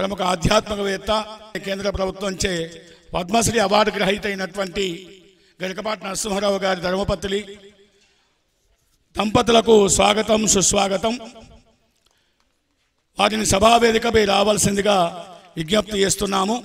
ప్రముఖ ఆధ్యాత్మికవేత్త కేంద్ర ప్రభుత్వంచే పద్మశ్రీ అవార్డు గ్రహీత అయినటువంటి గరికపాటి నరసింహారావు గారి ధర్మపత్రి దంపతులకు స్వాగతం సుస్వాగతం వారిని సభావేదికపై రావాల్సిందిగా విజ్ఞప్తి చేస్తున్నాము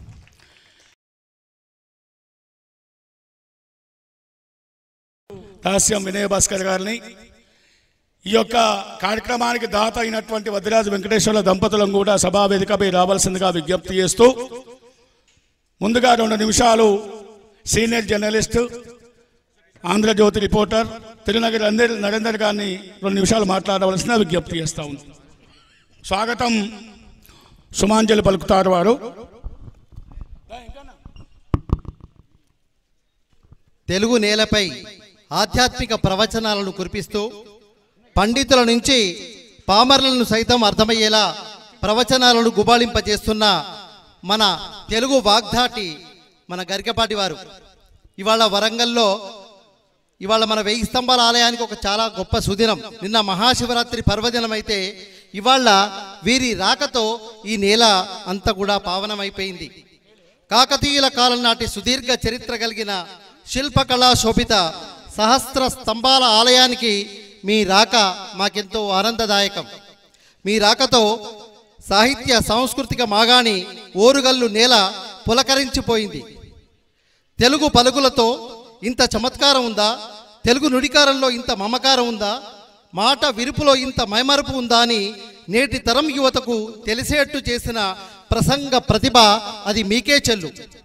దాస్యం వినయ భాస్కర్ గారిని ఈ యొక్క కార్యక్రమానికి దాత అయినటువంటి వద్దిరాజు వెంకటేశ్వర్ల దంపతులను కూడా సభావేదికపై రావాల్సిందిగా విజ్ఞప్తి చేస్తూ ముందుగా రెండు నిమిషాలు senior journalist Andhrajyothi reporter Tirunagari అందరి నరేందర్ గారిని రెండు నిమిషాలు మాట్లాడవలసిన విజ్ఞప్తి చేస్తా ఉంది స్వాగతం సుమాంజలి పలుకుతారు వారు తెలుగు నేలపై ఆధ్యాత్మిక ప్రవచనాలను కురిపిస్తూ పండితుల నుంచి పామర్లను సైతం అర్థమయ్యేలా ప్రవచనాలను గుబాళింపజేస్తున్న మన తెలుగు వాగ్దాటి మన గరికపాటి వారు ఇవాళ వరంగల్లో ఇవాళ మన వెయ్యి స్తంభాల ఆలయానికి ఒక చాలా గొప్ప సుదినం నిన్న మహాశివరాత్రి పర్వదినం అయితే ఇవాళ వీరి రాకతో ఈ నేల అంతా కూడా పావనమైపోయింది కాకతీయుల కాలం నాటి సుదీర్ఘ చరిత్ర కలిగిన శిల్పకళా శోభిత సహస్ర స్తంభాల ఆలయానికి మీ రాక మాకెంతో ఆనందదాయకం మీ రాకతో సాహిత్య సాంస్కృతిక మాగాణి ఓరుగల్లు నేల పులకరించిపోయింది తెలుగు పలుకులతో ఇంత చమత్కారం ఉందా తెలుగు నుడికారంలో ఇంత మమకారం ఉందా మాట విరుపులో ఇంత మైమరుపు ఉందా అని నేటి తరం యువతకు తెలిసేట్టు చేసిన ప్రసంగ ప్రతిభ అది మీకే చెల్లు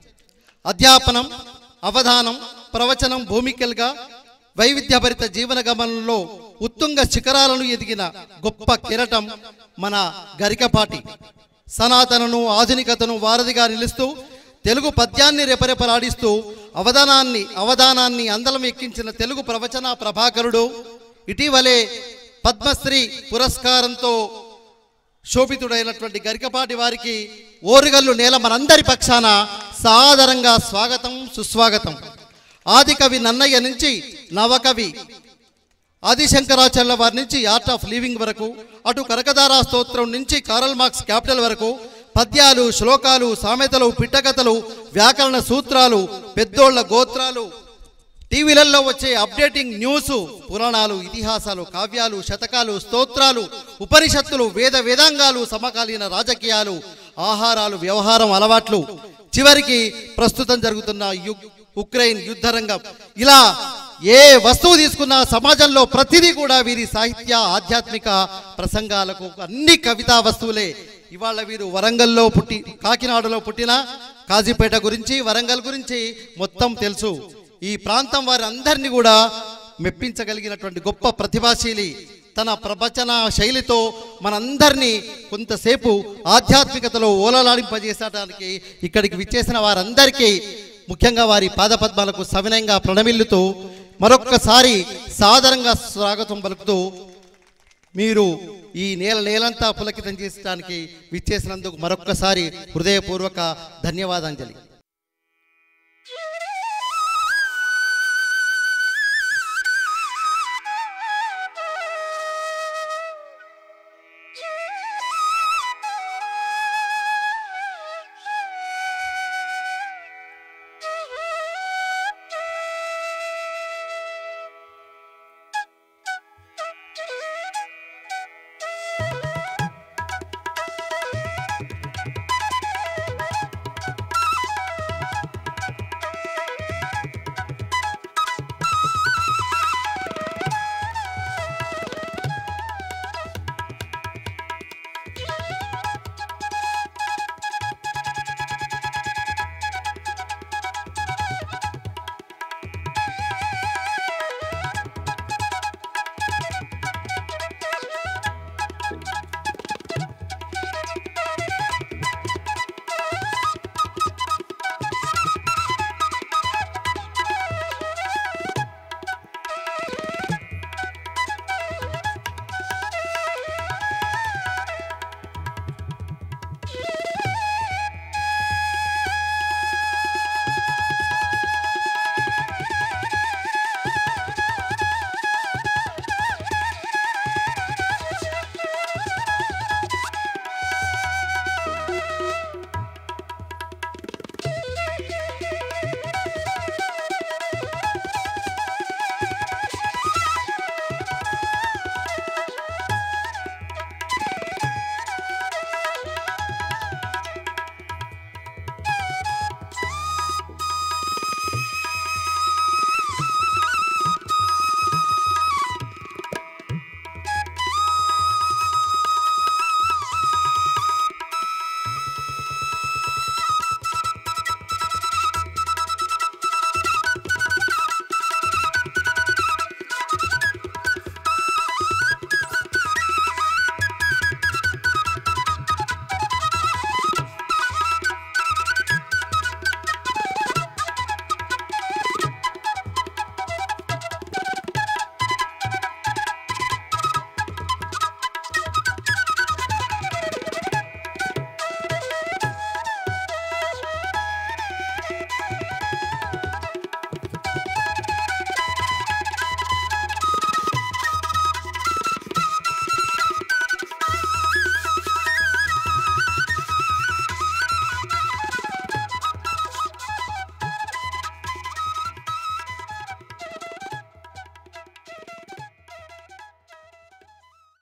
అధ్యాపనం అవధానం ప్రవచనం భూమికలుగా వైవిధ్యభరిత జీవన గమనంలో ఉత్తుంగ శిఖరాలను ఎదిగిన గొప్ప కిరటం మన గరికపాటి సనాతనను ఆధునికతను వారధిగా నిలుస్తూ తెలుగు పద్యాన్ని రెపరెపలాడిస్తూ అవధానాన్ని అవధానాన్ని అందలం ఎక్కించిన తెలుగు ప్రవచన ప్రభాకరుడు ఇటీవలే పద్మశ్రీ పురస్కారంతో శోభితుడైనటువంటి గరికపాటి వారికి ఓరుగల్లు నేల మనందరి పక్షాన సాదరంగా స్వాగతం సుస్వాగతం ఆదికవి నన్నయ్య నుంచి నవకవి ఆదిశంకరాచార్యుల వారి నుంచి ఆర్ట్ ఆఫ్ లివింగ్ వరకు అటు కనకదారా స్తోత్రం నుంచి కారల్ మార్క్స్ క్యాపిటల్ వరకు పద్యాలు శ్లోకాలు సామెతలు పిట్టకథలు వ్యాకరణ సూత్రాలు పెద్దోళ్ల గోత్రాలు టీవీలలో వచ్చే అప్డేటింగ్ న్యూస్ పురాణాలు ఇతిహాసాలు కావ్యాలు శతకాలు స్తోత్రాలు ఉపనిషత్తులు వేద వేదాంగాలు సమకాలీన రాజకీయాలు ఆహారాలు వ్యవహారం అలవాట్లు చివరికి ప్రస్తుతం జరుగుతున్న యు- ఉక్రెయిన్ యుద్ధరంగం ఇలా ఏ వస్తువు తీసుకున్నా సమాజంలో ప్రతిదీ కూడా వీరి సాహిత్య ఆధ్యాత్మిక ప్రసంగాలకు అన్ని కవితా వస్తువులే ఇవాళ వీరు వరంగల్లో పుట్టి కాకినాడలో పుట్టిన కాజీపేట గురించి వరంగల్ గురించి మొత్తం తెలుసు ఈ ప్రాంతం వారి అందరినీ కూడా మెప్పించగలిగినటువంటి గొప్ప ప్రతిభాశీలి తన ప్రవచన శైలితో మనందరినీ కొంతసేపు ఆధ్యాత్మికతలో ఓలలాడింపజేసడానికి ఇక్కడికి విచ్చేసిన వారందరికీ ముఖ్యంగా వారి పాదపద్మాలకు సవినయంగా ప్రణమిల్లుతూ మరొక్కసారి సాదరంగా స్వాగతం పలుకుతూ మీరు ఈ నేల నేలంతా పులకితం చేసడానికి విచ్చేసినందుకు మరొక్కసారి హృదయపూర్వక ధన్యవాదాంజలి Thank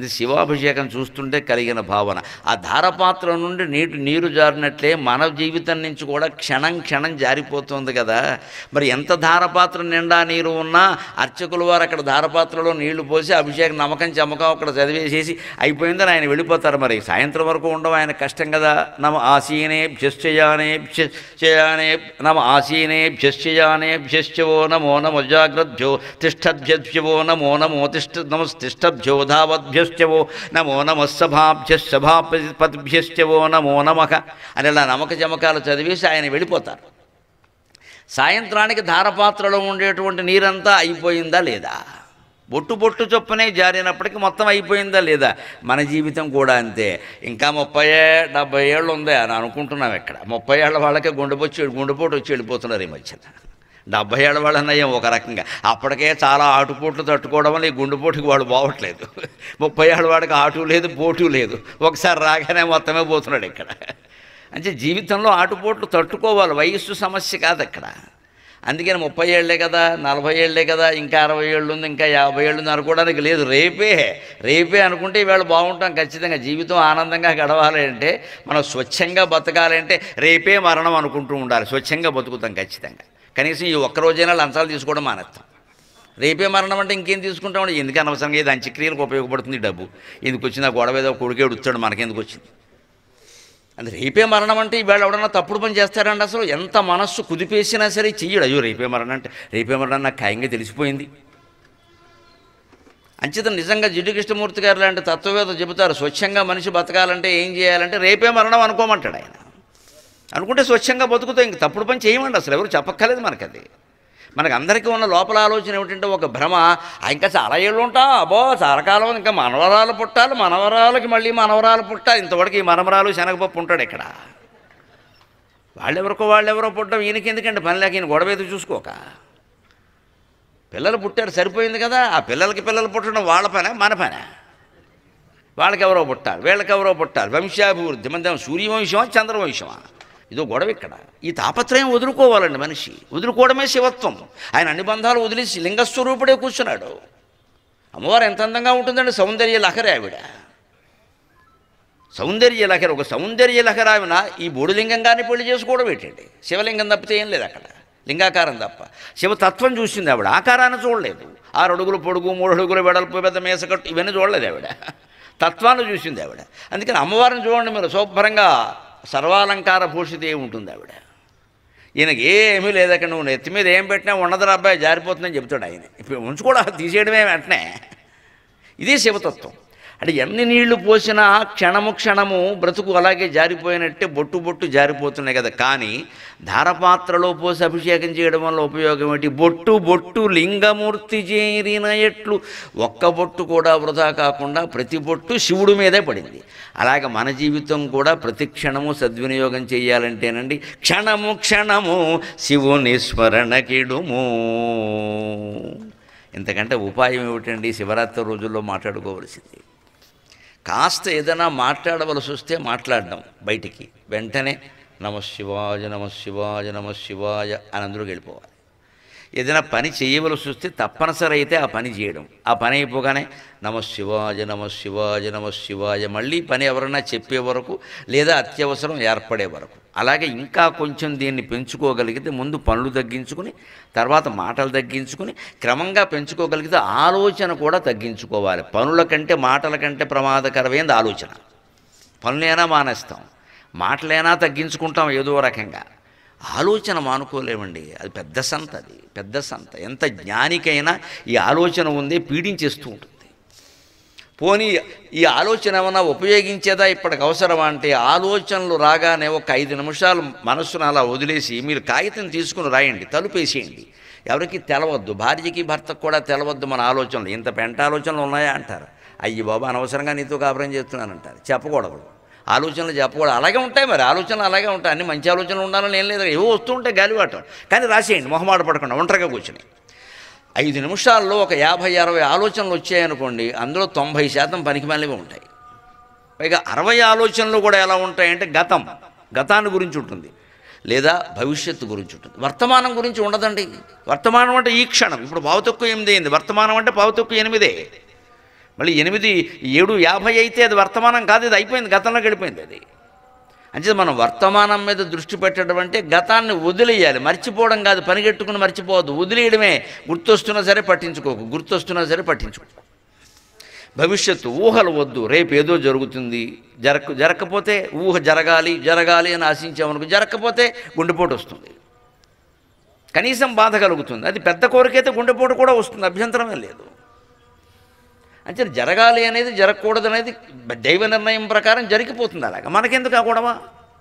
ఇది శివాభిషేకం చూస్తుంటే కలిగిన భావన ఆ ధారపాత్ర నుండి నీటి నీరు జారినట్లే మన జీవితం నుంచి కూడా క్షణం క్షణం జారిపోతుంది కదా మరి ఎంత ధారపాత్ర నిండా నీరు ఉన్నా అర్చకుల వారు అక్కడ ధారపాత్రలో నీళ్లు పోసి అభిషేకం నమ్మకం చమకం అక్కడ చదివేసేసి అయిపోయిందని ఆయన వెళ్ళిపోతారు మరి సాయంత్రం వరకు ఉండవు ఆయన కష్టం కదా నమ ఆసీనే భ్యశ్చయానే భ్యశ్చయానే నమ ఆసీనే భ్యశ్చయానే భ్యశ్చవో నమో నమో జాగ్రద్భ్యో తిష్టభ్యభ్యవో నమో నమో తిష్ట నమస్తిష్టభ్యో ధావద్భ్యశ్చవో నమో నమ సభాభ్య సభాపతిభ్యశ్చవో నమో నమక అని ఇలా నమక చమకాలు చదివేసి ఆయన వెళ్ళిపోతారు సాయంత్రానికి ధారపాత్రలో ఉండేటువంటి నీరంతా అయిపోయిందా లేదా బొట్టు బొట్టు చొప్పునే జారినప్పటికీ మొత్తం అయిపోయిందా లేదా మన జీవితం కూడా అంతే ఇంకా ముప్పై ఏ- డెబ్బై ఏళ్ళు ఉంది అని అనుకుంటున్నాం ఇక్కడ ముప్పై ఏళ్ళ వాళ్ళకే గుండెపోచి గుండెపోటు వచ్చి వెళ్ళిపోతున్నారు ఈ మధ్యన డెబ్బై ఏళ్ళ వాళ్ళనయ్యాం ఒక రకంగా అప్పటికే చాలా ఆటుపోట్లు తట్టుకోవడం వల్ల ఈ గుండెపోటుకి వాడు బావట్లేదు ముప్పై ఏళ్ళ వాడికి ఆటు లేదు పోటు లేదు ఒకసారి రాగానే మొత్తమే పోతున్నాడు ఇక్కడ అంటే జీవితంలో ఆటుపోట్లు తట్టుకోవాలి వయస్సు సమస్య కాదు అక్కడ అందుకని ముప్పై ఏళ్ళే కదా నలభై ఏళ్ళే కదా ఇంకా అరవై ఏళ్ళు ఉంది ఇంకా యాభై ఏళ్ళు ఉంది అనుకోవడానికి లేదు రేపే రేపే అనుకుంటే ఇవాళ బాగుంటాం ఖచ్చితంగా జీవితం ఆనందంగా గడవాలి అంటే మనం స్వచ్ఛంగా బతకాలి అంటే రేపే మరణం అనుకుంటూ ఉండాలి స్వచ్ఛంగా బతుకుతాం ఖచ్చితంగా కనీసం ఈ ఒక్క రోజైనా లంచాలు తీసుకోవడం మానేస్తాం రేపే మరణం అంటే ఇంకేం తీసుకుంటామండి ఎందుకు అనవసరంగా ఇది అంత్యక్రియలకు ఉపయోగపడుతుంది ఈ డబ్బు ఎందుకు వచ్చింది ఆ గొడవ ఏదో కొడుకేడు వచ్చాడు మనకెందుకు వచ్చింది అంటే రేపే మరణం అంటే ఈవేళ ఎవడన్నా తప్పుడు పని చేస్తాడండి అసలు ఎంత మనస్సు కుదిపేసినా సరే చెయ్యడు అయ్యో రేపే మరణం అంటే రేపే మరణం నాకు ఖాయంగా తెలిసిపోయింది అంచేత నిజంగా జిడ్డు కృష్ణమూర్తి గారు లాంటి తత్వవేత్త చెబుతారు స్వచ్ఛంగా మనిషి బతకాలంటే ఏం చేయాలంటే రేపే మరణం అనుకోమంటాడు ఆయన అనుకుంటే స్వచ్ఛంగా బతుకుతాం ఇంక తప్పుడు పని చేయమండి అసలు ఎవరు చెప్పక్కర్లేదు మనకది మనకు అందరికీ ఉన్న లోపల ఆలోచన ఏమిటంటే ఒక భ్రమ "ఆ, ఇంకా చాలా ఏళ్ళు ఉంటాం అబ్బో చాలా కాలం ఉంది, ఇంకా మనవరాలు పుట్టాలి మనవరాలకి మళ్ళీ మనవరాలు పుట్టాలి ఇంతవరకు ఈ మనవరాలు శనగపప్పు ఉంటాడు ఇక్కడ వాళ్ళెవరికో వాళ్ళెవరో పుట్టడం ఈయనకి ఎందుకంటే పని లేక ఈయన గొడవ ఎదురు చూసుకోక పిల్లలు పుట్టారు సరిపోయింది కదా ఆ పిల్లలకి పిల్లలు పుట్టడం వాళ్ళ పనే మన పనే వాళ్ళకి ఎవరో పుట్టాలి వీళ్ళకి ఎవరో పుట్టాలి వంశాభివృద్ధి మన సూర్యవంశమా చంద్రవంశమా ఇదో గొడవ ఇక్కడ ఈ తాపత్రయం వదులుకోవాలండి మనిషి వదులుకోవడమే శివత్వం ఆయన అన్ని బంధాలు వదిలేసి లింగస్వరూపుడే కూర్చున్నాడు అమ్మవారు ఎంత అందంగా ఉంటుందండి సౌందర్య లహరి ఆవిడ సౌందర్య లహరి ఒక సౌందర్య లహరి ఆవిన ఈ బోడిలింగంగాన్ని పెళ్లి చేసుకోవడం ఏంటండి శివలింగం తప్పితే ఏం లేదు అక్కడ లింగాకారం తప్ప శివతత్వం చూసింది ఆవిడ ఆకారాన్ని చూడలేదు ఆరు అడుగులు పొడుగు మూడు అడుగులు వెడల్పు పెద్ద మేసకట్టు ఇవన్నీ చూడలేదు ఆవిడ తత్వాన్ని చూసింది ఆవిడ అందుకని అమ్మవారిని చూడండి మీరు శుభ్రంగా సర్వాలంకార భూషితే ఉంటుంది ఆవిడ ఈయనకి ఏమీ లేదక్కడ నువ్వు నెత్తి మీద ఏం పెట్టినా ఉండదురా అబ్బాయి జారిపోతుందని చెప్తాడు ఆయన ఇప్పుడు ఉంచుకోవడం తీసేయడమే వెంటనే ఇదే శివతత్వం అంటే ఎన్ని నీళ్లు పోసినా క్షణము క్షణము బ్రతుకు అలాగే జారిపోయినట్టే బొట్టు బొట్టు జారిపోతున్నాయి కదా కానీ ధారపాత్రలో పోసి అభిషేకం చేయడం వల్ల ఉపయోగం ఏంటి బొట్టు బొట్టు లింగమూర్తి చేరిన ఎట్లు ఒక్క బొట్టు కూడా వృధా కాకుండా ప్రతి బొట్టు శివుడి మీదే పడింది అలాగే మన జీవితం కూడా ప్రతి క్షణము సద్వినియోగం చేయాలంటేనండి క్షణము క్షణము శివుని స్మరణ కిడుము ఇంతకంటే ఉపాయం ఏమిటండి శివరాత్రి రోజుల్లో మాట్లాడుకోవలసింది కాస్త ఏదైనా మాట్లాడవలసి వస్తే మాట్లాడడం బయటికి వెంటనే నమ శివాయ నమ శివాయ నమ శివాయ అని అందరూ వెళ్ళిపోవాలి ఏదైనా పని చేయవలసి వస్తే తప్పనిసరి అయితే ఆ పని చేయడం ఆ పని అయిపోగానే నమ శివాయ నమ శివాయ నమ శివాయ మళ్ళీ పని ఎవరన్నా చెప్పే వరకు లేదా అత్యవసరం ఏర్పడే వరకు అలాగే ఇంకా కొంచెం దీన్ని పెంచుకోగలిగితే ముందు పనులు తగ్గించుకుని తర్వాత మాటలు తగ్గించుకుని క్రమంగా పెంచుకోగలిగితే ఆలోచన కూడా తగ్గించుకోవాలి పనుల కంటే మాటల కంటే ప్రమాదకరమైనది ఆలోచన పనులైనా మానేస్తాం మాటలైనా తగ్గించుకుంటాం ఏదో రకంగా ఆలోచన మానుకోలేమండి అది పెద్ద సంత అది పెద్ద సంత ఎంత జ్ఞానికైనా ఈ ఆలోచన ఉంది పీడించేస్తూ ఉంటుంది పోనీ ఈ ఆలోచన ఏమైనా ఉపయోగించేదా ఇప్పటికి అవసరమా అంటే ఆలోచనలు రాగానే ఒక ఐదు నిమిషాలు మనస్సును అలా వదిలేసి మీరు కాగితం తీసుకుని రాయండి తలుపేసేయండి ఎవరికి తెలవద్దు భార్యకి భర్తకు కూడా తెలవద్దు మన ఆలోచనలు ఇంత పెంట ఆలోచనలు ఉన్నాయా అంటారు అయ్యి బాబా అనవసరంగా నీతో కాపురం చేస్తున్నానంటారు చెప్పకూడదు ఆలోచనలు చెప్పకూడదు అలాగే ఉంటాయి మరి ఆలోచనలు అలాగే ఉంటాయి అన్ని మంచి ఆలోచనలు ఉండాలని ఏం లేదు ఏవో వస్తూ ఉంటాయి గాలివాటం కానీ రాసేయండి మొహమాట పడకుండా ఒంటరిగా కూర్చుని ఐదు నిమిషాల్లో ఒక యాభై అరవై ఆలోచనలు వచ్చాయనుకోండి అందులో తొంభై శాతం పనికిమాలివి ఉంటాయి పైగా అరవై ఆలోచనలు కూడా ఎలా ఉంటాయంటే గతం గతాన్ని గురించి ఉంటుంది లేదా భవిష్యత్తు గురించి ఉంటుంది వర్తమానం గురించి ఉండదండి వర్తమానం అంటే ఈ క్షణం ఇప్పుడు పావుతొక్కు ఎనిమిది అయింది వర్తమానం అంటే పావుతొక్కు ఎనిమిదే మళ్ళీ ఎనిమిది ఏడు యాభై అయితే అది వర్తమానం కాదు ఇది అయిపోయింది గతంలోకి వెళ్ళిపోయింది అది అంటే మనం వర్తమానం మీద దృష్టి పెట్టడం అంటే గతాన్ని వదిలేయాలి మర్చిపోవడం కాదు పనిగట్టుకుని మర్చిపోవద్దు వదిలేయడమే గుర్తొస్తున్నా సరే పట్టించుకోకు గుర్తొస్తున్నా సరే పట్టించుకో భవిష్యత్తు ఊహలు వద్దు రేపు ఏదో జరుగుతుంది జరక జరగకపోతే ఊహ జరగాలి జరగాలి అని ఆశించామనుకో జరగకపోతే గుండెపోటు వస్తుంది కనీసం బాధ కలుగుతుంది అది పెద్ద కోరికైతే గుండెపోటు కూడా వస్తుంది అభ్యంతరమే లేదు అంటే జరగాలి అనేది జరగకూడదు అనేది దైవ నిర్ణయం ప్రకారం జరిగిపోతుంది అలాగా మనకెందుకు ఆ గొడవ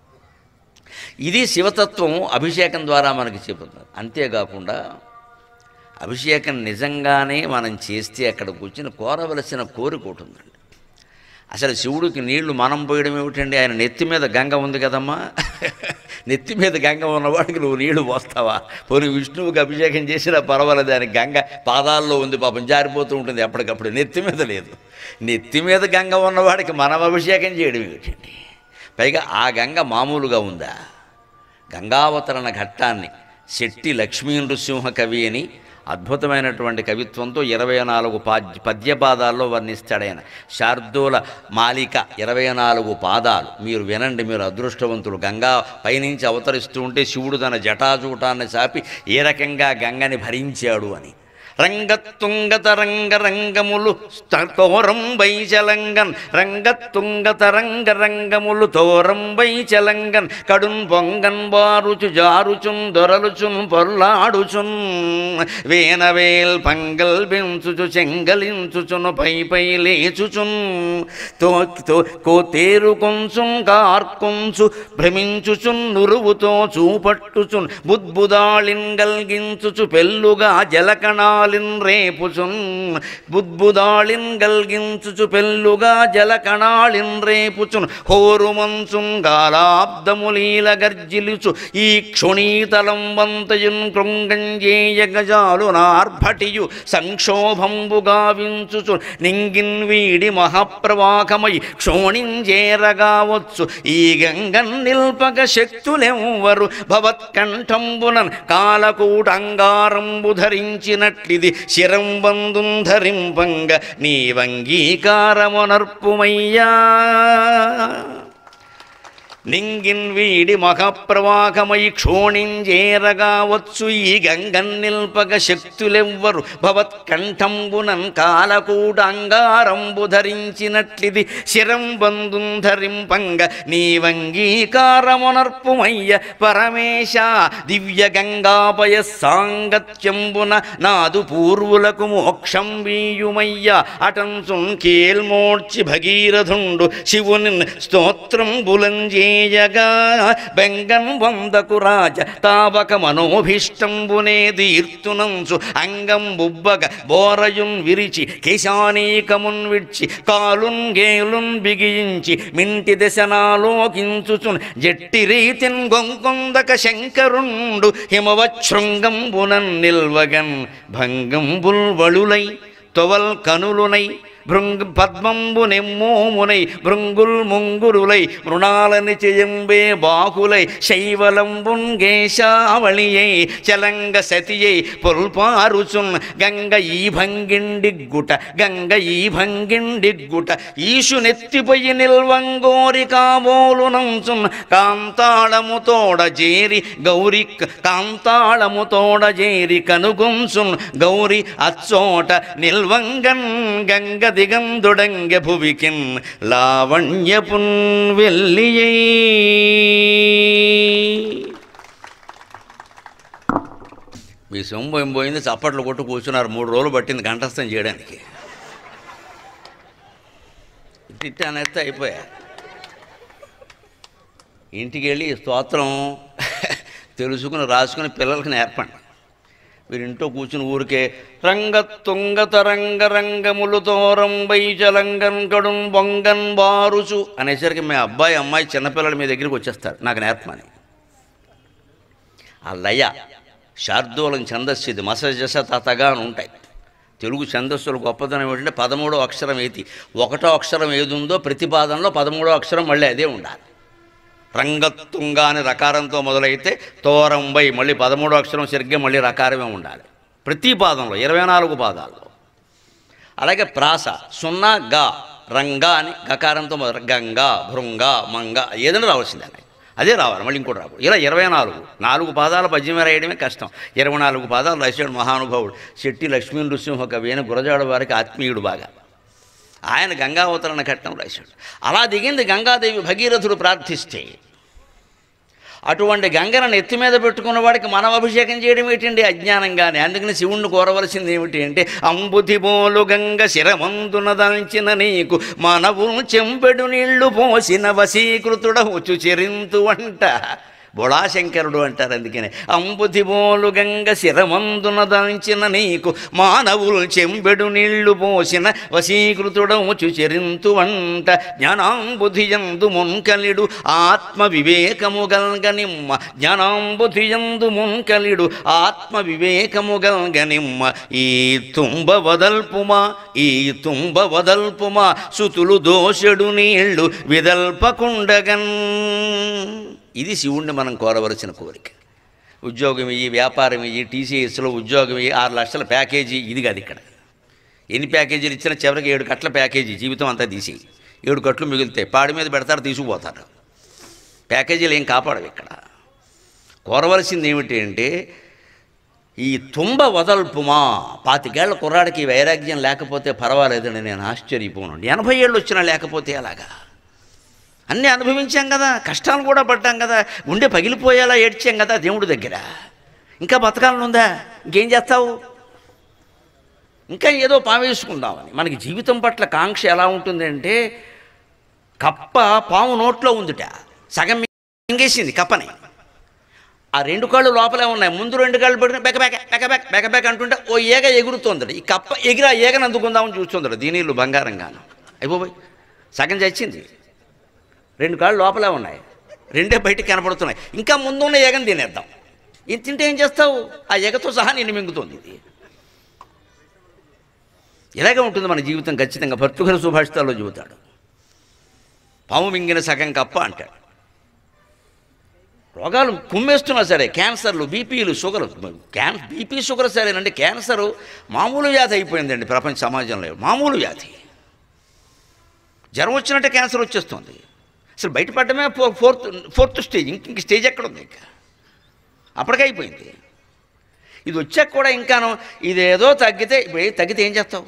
ఇది శివతత్వం అభిషేకం ద్వారా మనకి చెబుతుంది అంతేకాకుండా అభిషేకం నిజంగానే మనం చేస్తే అక్కడ కూర్చుని కోరవలసిన కోరిక ఒకటి ఉందండి అసలు శివుడికి నీళ్లు మనం పోయడం ఏమిటండి ఆయన నెత్తి మీద గంగ ఉంది కదమ్మా నెత్తి మీద గంగ ఉన్నవాడికి నువ్వు నీళ్లు పోస్తావా పోనీ విష్ణువుకి అభిషేకం చేసినా పర్వాలేదు ఆయన గంగ పాదాల్లో ఉంది పాపం జారిపోతూ ఉంటుంది ఎప్పటికప్పుడు నెత్తి మీద లేదు నెత్తి మీద గంగ ఉన్నవాడికి మనం అభిషేకం చేయడం ఏమిటండి పైగా ఆ గంగ మామూలుగా ఉందా గంగావతరణ ఘట్టాన్ని శెట్టి లక్ష్మీ నృసింహ కవి అని అద్భుతమైనటువంటి కవిత్వంతో ఇరవై నాలుగు పాద్య పద్యపాదాల్లో వర్ణిస్తాడు ఆయన శార్దూల మాలిక ఇరవై నాలుగు పాదాలు మీరు వినండి మీరు అదృష్టవంతులు గంగా పైనుంచి అవతరిస్తూ ఉంటే శివుడు తన జటాజూటాన్ని చాపి ఏ రకంగా గంగని భరించాడు అని రంగతుంగత రంగ రంగములు తోరం వైచలంగన్ రంగతుంగత రంగ రంగములు తోరం వైచలంగన్ కడున్ పొంగన్ బారుచు జారుచున్ దొరలుచున్ పొల్లాడుచున్ వేనవేల్ పంగల్ బెంచుచు చెంగలించుచును పై పై లేచుచున్ తో తో కో తేరు కొంచున్ కార్కొంచు భ్రమించుచున్ నురువుతో చూపట్టుచున్ బుద్బుదాళిన్ గల్గించుచు పెళ్ళుగా జలకణాలిన్ రేపుచున్ బుద్బుదాళిన్ గల్గించుచు పెళ్ళుగా జలకణాళిన్ రేపుచున్ హోరుమంచున్ గాలాబ్దములీల గర్జిలుచు ఈ క్షుణీతలం వంతయున్ కృంగంజేయ గజాలు నార్భటియు సంక్షోభంబు గావించుచు నింగిన్ వీడి మహాప్రవాహమై క్షోణించేరగావచ్చు ఈ గంగన్ నిల్పక శక్తులెవ్వరు భవత్కంఠంబునన్ కాలకూటంగారంబు ధరించినట్లిది శిరం బంధుం ధరింపంగ నీవంగీకారమునర్పుమయ్యా నింగిన్ వీడి మహప్రవాహమై క్షోణింజేరగావచ్చు ఈ గంగన్ నిల్పక శక్తులెవ్వరు భవత్కంఠంబునన్ కాలకూటంగారంబు ధరించినట్లిది శిరం బంధుం ధరింపంగ నీవంగీకారమునర్పుమయ్య పరమేశ దివ్య గంగాపయ సాంగత్యంబున నాదు పూర్వులకు మోక్షం వీయుమయ్య అటంసున్ కేల్మోడ్చి భగీరథుండు శివుని స్తోత్రం బులంజేయగా బెంగన్ వందకు రాజ తావక మనోభిష్టంబునే దీర్తునంచు అంగం బుబ్బగ బోరయున్ విరిచి కేశానీకమున్ విడ్చి కాలున్ గేలున్ బిగించి మింటి దశనాలోకించుచున్ జట్టి రీతిన్ గొంకొందక శంకరుండు హిమవశృంగంబునన్ నిల్వగన్ భంగంబుల్ వళులై తొవల్ కనులునై భృంగ పద్మంబు నెమ్మోమునై భృంగుల్ ముంగురులై మృణాలని చేయంబే బాకులై శైవలంబుంగేశావళియై చలంగ సతియై పొల్పారుచున్ గంగ ఈ భంగిండిగ్గుట గంగ ఈ భంగిండిగ్గుట ఈశునెత్తిపోయి నిల్వంగోరి కాబోలునంచున్ కాంతాళము తోడ జేరి గౌరి కాంతాళము తోడ జేరి కనుగుంచున్ గౌరి అచ్చోట నిల్వంగన్ గంగ దిగందుడంగ భువికిన్ లావణ్యపున్ వెల్లియై మీ సొమ్ము ఏం పోయింది చప్పట్లు కొట్టు కూర్చున్నారు మూడు రోజులు పట్టింది కంఠస్థం చేయడానికి ఇట్టి అనేస్తే అయిపోయా ఇంటికి వెళ్ళి ఈ స్తోత్రం తెలుసుకుని రాసుకుని పిల్లలకి నేర్పండి మీరు ఇంట్లో కూర్చుని ఊరికే రంగ తుంగత రంగ రంగములు తోరం వైజలంగన్ కడున్ బొంగన్ బారుచు అనేసరికి మీ అబ్బాయి అమ్మాయి చిన్నపిల్లలు మీ దగ్గరికి వచ్చేస్తారు నాకు నేర్పమని ఆ లయ శార్దూలం ఛందస్సు ఇది మసజస తతగా అని ఉంటాయి తెలుగు ఛందస్సుల గొప్పదనం ఏంటంటే పదమూడో అక్షరం ఏది ఒకటో అక్షరం ఏది ఉందో ప్రతిపాదంలో పదమూడో అక్షరం మళ్ళీ అదే ఉండాలి రంగత్తుంగ అని రకారంతో మొదలైతే తోరంబై మళ్ళీ పదమూడో అక్షరం సరిగ్గా మళ్ళీ రకారమే ఉండాలి ప్రతి పాదంలో ఇరవై నాలుగు పాదాల్లో అలాగే ప్రాస సున్నా గా రంగా అని గకారంతో మొదలు గంగా భృంగా మంగ ఏదైనా రావాల్సిందే అన్నయ్య. అదే రావాలి మళ్ళీ ఇంకోటి రాకూడదు ఇలా ఇరవై నాలుగు నాలుగు పాదాల పద్యం రాయడమే కష్టం ఇరవై నాలుగు పాదాలు రాశాడు మహానుభావుడు శెట్టి లక్ష్మీ నృసింహ కవి అని గురజాడ వారికి ఆత్మీయుడు బాగా ఆయన గంగావతరణ కట్టం రాశాడు అలా దిగింది గంగాదేవి భగీరథుడు ప్రార్థిస్తే అటువంటి గంగను నెత్తి మీద పెట్టుకున్న వాడికి మనం అభిషేకం చేయడం ఏంటండి అజ్ఞానంగానే అందుకని శివుణ్ణి కోరవలసింది ఏమిటి అంటే అంబుతి బోలు గంగ శిరమందున దాల్చిన నీకు మనవు చెంపెడు నీళ్లు పోసిన వశీకృతుడవచ్చు చెరింతు అంట బొళాశంకరుడు అంటారు అందుకనే అంబుతి బోలు గంగ శిరమందున దాల్చిన నీకు మానవులు చెంబెడు నీళ్లు పోసిన వశీకృతుడవచ్చు చెరింతు వంట జ్ఞానాంబుధియందు మున్కలిడు ఆత్మ వివేకము గల్గనిమ్మ జ్ఞానాంబుధియందు మున్కలిడు ఆత్మ వివేకము గల్గనిమ్మ ఈ తుంబ వదల్పుమా ఈ తుంబ వదల్పుమా సుతులు దోషడు నీళ్లు విదల్పకుండగన్ ఇది శివుణ్ణి మనం కోరవలసిన కోరిక ఉద్యోగం ఇయ్యి వ్యాపారం ఇయ్యి టీసీఎస్లో ఉద్యోగం ఇయ్యి ఆరు లక్షల ప్యాకేజీ ఇది కాదు ఇక్కడ ఎన్ని ప్యాకేజీలు ఇచ్చినా చివరికి ఏడు కట్ల ప్యాకేజీ జీవితం అంతా తీసి ఏడు కట్లు మిగులుతాయి పాడి మీద పెడతారు తీసుకుపోతారు ప్యాకేజీలు ఏం కాపాడవు ఇక్కడ కోరవలసింది ఏమిటి అంటే ఈ తుంబ వదల్పుమా పాతికేళ్ల కుర్రాడికి ఈ వైరాగ్యం లేకపోతే పర్వాలేదని నేను ఆశ్చర్యపోను ఎనభై ఏళ్ళు వచ్చినా లేకపోతే అలాగా అన్నీ అనుభవించాం కదా కష్టాలు కూడా పడ్డాం కదా గుండె పగిలిపోయేలా ఏడ్చాం కదా దేవుడి దగ్గర ఇంకా బతకాలని ఉందా ఇంకేం చేస్తావు ఇంకా ఏదో పావేసుకుందామని మనకి జీవితం పట్ల కాంక్ష ఎలా ఉంటుందంటే కప్ప పాము నోట్లో ఉందిట సగం మింగేసింది కప్పని ఆ రెండు కాళ్ళు లోపలే ఉన్నాయి ముందు రెండు కాళ్ళు పడిన బెక బెక బెక బెక బెక బెక అంటుంటే ఓ ఏగ ఎగురుతోందట ఈ కప్ప ఎగిరి ఆ ఏగను అందుకుందామని చూస్తుందట దీనిళ్ళు బంగారంగాను అయిపోయి సగం చచ్చింది రెండు కాళ్ళు లోపలే ఉన్నాయి రెండే బయటికి కనపడుతున్నాయి ఇంకా ముందున్న ఏగను తినేద్దాం ఇది తింటే ఏం చేస్తావు ఆ ఎగతో సహా నిన్ను మింగుతుంది ఇది ఇలాగే ఉంటుంది మన జీవితం ఖచ్చితంగా భర్తృహర సుభాషితాల్లో చెబుతాడు పాము మింగిన సగం కప్ప అంటాడు రోగాలు కుమ్మేస్తున్నా సరే క్యాన్సర్లు బీపీలు షుగర్ క్యాన్ బీపీ షుగర్ సరేనండి క్యాన్సర్ మామూలు వ్యాధి అయిపోయిందండి ప్రపంచ సమాజంలో మామూలు వ్యాధి జ్వరం వచ్చినట్టే క్యాన్సర్ వచ్చేస్తుంది అసలు బయటపడమే ఫో- ఫోర్త్ ఫోర్త్ స్టేజ్ ఇంక ఇంక స్టేజ్ ఎక్కడ ఉంది ఇంకా అప్పటికే అయిపోయింది ఇది వచ్చాక కూడా ఇంకాను ఇదేదో తగ్గితే ఇప్పుడు ఏ- తగ్గితే ఏం చేస్తావు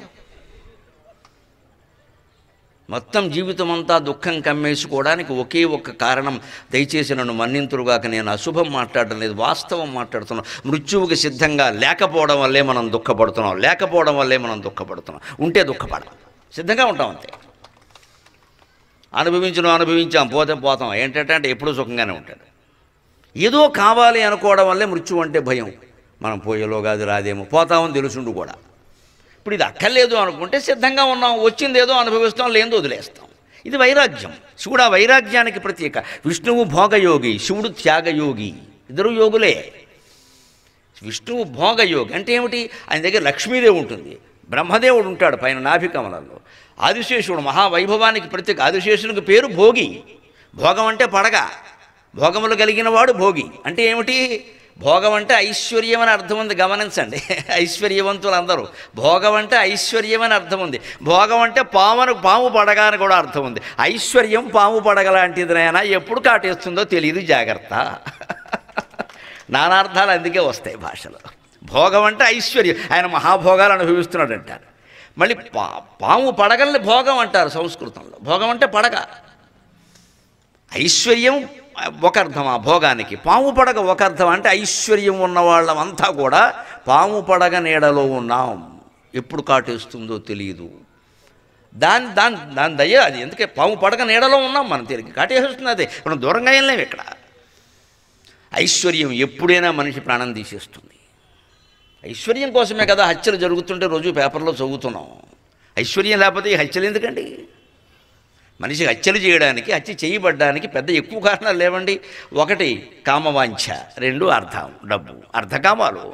మొత్తం జీవితం అంతా దుఃఖం కమ్మేసుకోవడానికి ఒకే ఒక్క కారణం దయచేసి నన్ను మన్నింతురుగాక నేను అశుభం మాట్లాడడం లేదు వాస్తవం మాట్లాడుతున్నాను మృత్యువుకి సిద్ధంగా లేకపోవడం వల్లే మనం దుఃఖపడుతున్నాం లేకపోవడం వల్లే మనం దుఃఖపడుతున్నాం ఉంటే దుఃఖపడం సిద్ధంగా ఉంటాం అంతే అనుభవించడం అనుభవించాం పోతే పోతాం ఏంటంటే అంటే ఎప్పుడూ సుఖంగానే ఉంటాడు ఏదో కావాలి అనుకోవడం వల్లే మృత్యు అంటే భయం మనం పోయేలోగా అది రాదేమో పోతామని తెలుసుండు కూడా ఇప్పుడు ఇది అక్కర్లేదు అనుకుంటే సిద్ధంగా ఉన్నాం వచ్చింది ఏదో అనుభవిస్తాం లేదో వదిలేస్తాం ఇది వైరాగ్యం శివుడు ఆ వైరాగ్యానికి ప్రత్యేక విష్ణువు భోగయోగి శివుడు త్యాగయోగి ఇద్దరు యోగులే విష్ణువు భోగయోగి అంటే ఏమిటి ఆయన దగ్గర లక్ష్మీదేవి ఉంటుంది బ్రహ్మదేవుడు ఉంటాడు పైన నాభికమలంలో ఆదిశేషుడు మహావైభవానికి ప్రత్యేక ఆదిశేషునికి పేరు భోగి భోగం అంటే పడగ భోగములు కలిగిన వాడు భోగి అంటే ఏమిటి భోగం అంటే ఐశ్వర్యం అని అర్థం ఉంది గమనించండి ఐశ్వర్యవంతులు అందరూ భోగం అంటే ఐశ్వర్యం అని అర్థం ఉంది భోగం అంటే పామును పాము పడగ అని కూడా అర్థం ఉంది ఐశ్వర్యం పాము పడగ లాంటిది నాయనా ఎప్పుడు కాటేస్తుందో తెలియదు జాగ్రత్త నానార్థాలు అందుకే వస్తాయి భాషలో భోగం అంటే ఐశ్వర్యం ఆయన మహాభోగాలు అనుభవిస్తున్నాడు అంటారు మళ్ళీ పా పాము పడగల్ని భోగం అంటారు సంస్కృతంలో భోగం అంటే పడగ ఐశ్వర్యం ఒక అర్థం ఆ భోగానికి పాము పడగ ఒక అర్థం అంటే ఐశ్వర్యం ఉన్న వాళ్ళమంతా కూడా పాము పడగ నీడలో ఉన్నాం ఎప్పుడు కాటేస్తుందో తెలియదు దాని దాని దాని దయ అది ఎందుకే పాము పడగ నీడలో ఉన్నాం మనం తిరిగి కాటేస్తుంది అదే మనం దూరంగా వెళ్ళలేము ఇక్కడ ఐశ్వర్యం ఎప్పుడైనా మనిషి ప్రాణం తీసేస్తుంది ఐశ్వర్యం కోసమే కదా హత్యలు జరుగుతుంటే రోజు పేపర్లో చదువుతున్నాం ఐశ్వర్యం లేకపోతే ఈ హత్యలు ఎందుకండి మనిషి హత్యలు చేయడానికి హత్య చేయబడ్డానికి పెద్ద ఎక్కువ కారణాలు లేవండి ఒకటి కామవాంఛ రెండు అర్థం డబ్బు అర్ధకామాలు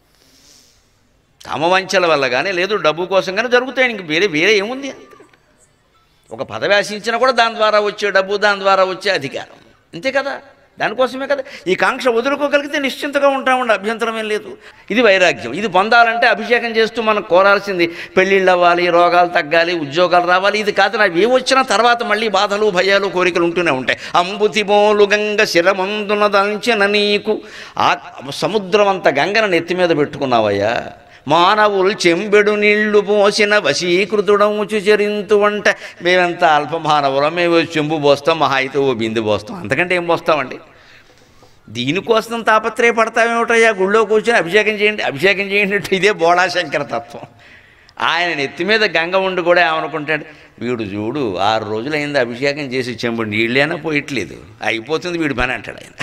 కామవాంఛల వల్ల కానీ లేదు డబ్బు కోసం కానీ జరుగుతాయి ఇంక వేరే వేరే ఏముంది ఒక పదవి ఆశించినా కూడా దాని ద్వారా వచ్చే డబ్బు దాని ద్వారా వచ్చే అధికారం అంతే కదా దానికోసమే కదా ఈ కాంక్ష వదులుకోగలిగితే నిశ్చింతగా ఉంటామండి అభ్యంతరం ఏం లేదు ఇది వైరాగ్యం ఇది పొందాలంటే అభిషేకం చేస్తూ మనం కోరాల్సింది పెళ్ళిళ్ళు అవ్వాలి రోగాలు తగ్గాలి ఉద్యోగాలు రావాలి ఇది కాదు నాకు ఏవి వచ్చినా తర్వాత మళ్ళీ బాధలు భయాలు కోరికలు ఉంటూనే ఉంటాయి అంబుతిబోలు గంగ శిరమందున దంచిన నీకు ఆ సముద్రం అంత గంగను నెత్తి మీద పెట్టుకున్నావయ్యా మానవులు చెంబెడు నీళ్లు పోసిన వశీకృతుడముచు చరింతు వంట మేమెంత అల్పమానవులం మేము చెంబు పోస్తాం మహా అయితే ఓ బిందు పోస్తాం అంతకంటే ఏం పోస్తామండి దీనికోసం తాపత్రయపడతామేమిటయ్యా గుళ్ళో కూర్చొని అభిషేకం చేయండి అభిషేకం చేయండి అంటే ఇదే బోళాశంకర తత్వం ఆయన నెత్తి మీద గంగ ఉండి కూడా ఏమనుకుంటాడు వీడు చూడు ఆరు రోజులైంది అభిషేకం చేసి చెంబు నీళ్ళైనా పోయట్లేదు అయిపోతుంది వీడి పని అంటాడు ఆయన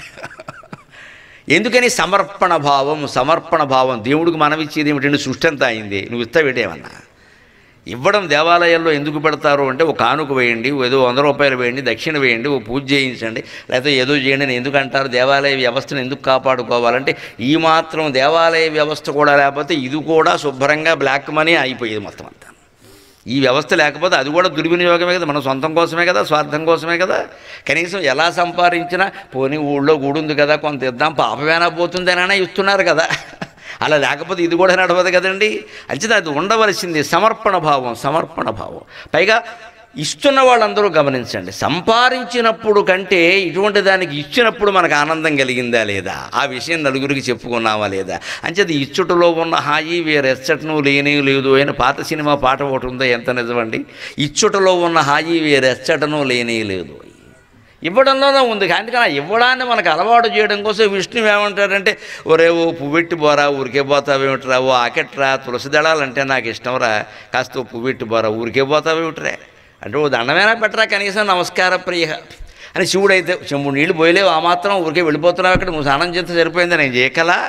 ఎందుకని సమర్పణ భావం సమర్పణ భావం దేవుడికి మనం ఇచ్చేది ఏమిటంటే సృష్టి అంతా అయింది నువ్వు ఇస్తావేటేమన్నా ఇవ్వడం దేవాలయాల్లో ఎందుకు పెడతారు అంటే ఒక కానుక వేయండి ఏదో వంద రూపాయలు వేయండి దక్షిణ వేయండి ఓ పూజ చేయించండి లేకపోతే ఏదో చేయండి అని ఎందుకు అంటారు దేవాలయ వ్యవస్థను ఎందుకు కాపాడుకోవాలంటే ఈ మాత్రం దేవాలయ వ్యవస్థ కూడా లేకపోతే ఇది కూడా శుభ్రంగా బ్లాక్ మనీ అయిపోయేది మొత్తం అంతా ఈ వ్యవస్థ లేకపోతే అది కూడా దుర్వినియోగమే కదా మన సొంతం కోసమే కదా స్వార్థం కోసమే కదా కనీసం ఎలా సంపాదించినా పోనీ ఊళ్ళో గూడుంది కదా కొంత ఇద్దాం పాపమేనా పోతుందేనా ఇస్తున్నారు కదా అలా లేకపోతే ఇది కూడా నడవదు కదండి అంచేది అది ఉండవలసింది సమర్పణ భావం సమర్పణ భావం పైగా ఇస్తున్న వాళ్ళందరూ గమనించండి సంపాదించినప్పుడు కంటే ఇటువంటి దానికి ఇచ్చినప్పుడు మనకు ఆనందం కలిగిందా లేదా ఆ విషయం నలుగురికి చెప్పుకున్నావా లేదా అంచేది ఇచ్చుటలో ఉన్న హాయి వేరెచ్చటను లేని లేదు అని పాత సినిమా పాట ఒకటి ఉందో ఎంత నిజమండి ఇచ్చుటలో ఉన్న హాయి వేరెచ్చటను లేని లేదు ఇవ్వడంలోనే ఉంది అందుకని ఆ ఇవ్వడాన్ని మనకు అలవాటు చేయడం కోసం విష్ణు ఏమంటాడంటే ఒరే ఓ పువ్వెట్టి పోరా ఊరికే పోతావేమిట్రా ఓ ఆకెట్రా తులసి దళాలంటే నాకు ఇష్టంరా కాస్త ఓ పువ్వెట్టి పోరా ఊరికే పోతావేమిట్రా అంటే ఓ దండమైనా పెట్టరా కనీసం నమస్కార ప్రియ అని శివుడైతే చెంబు నీళ్ళు పోయలేవు ఆ మాత్రం ఊరికే వెళ్ళిపోతున్నావు అక్కడ నువ్వు స్నానం చేస్తే సరిపోయింది నేను చేయకలా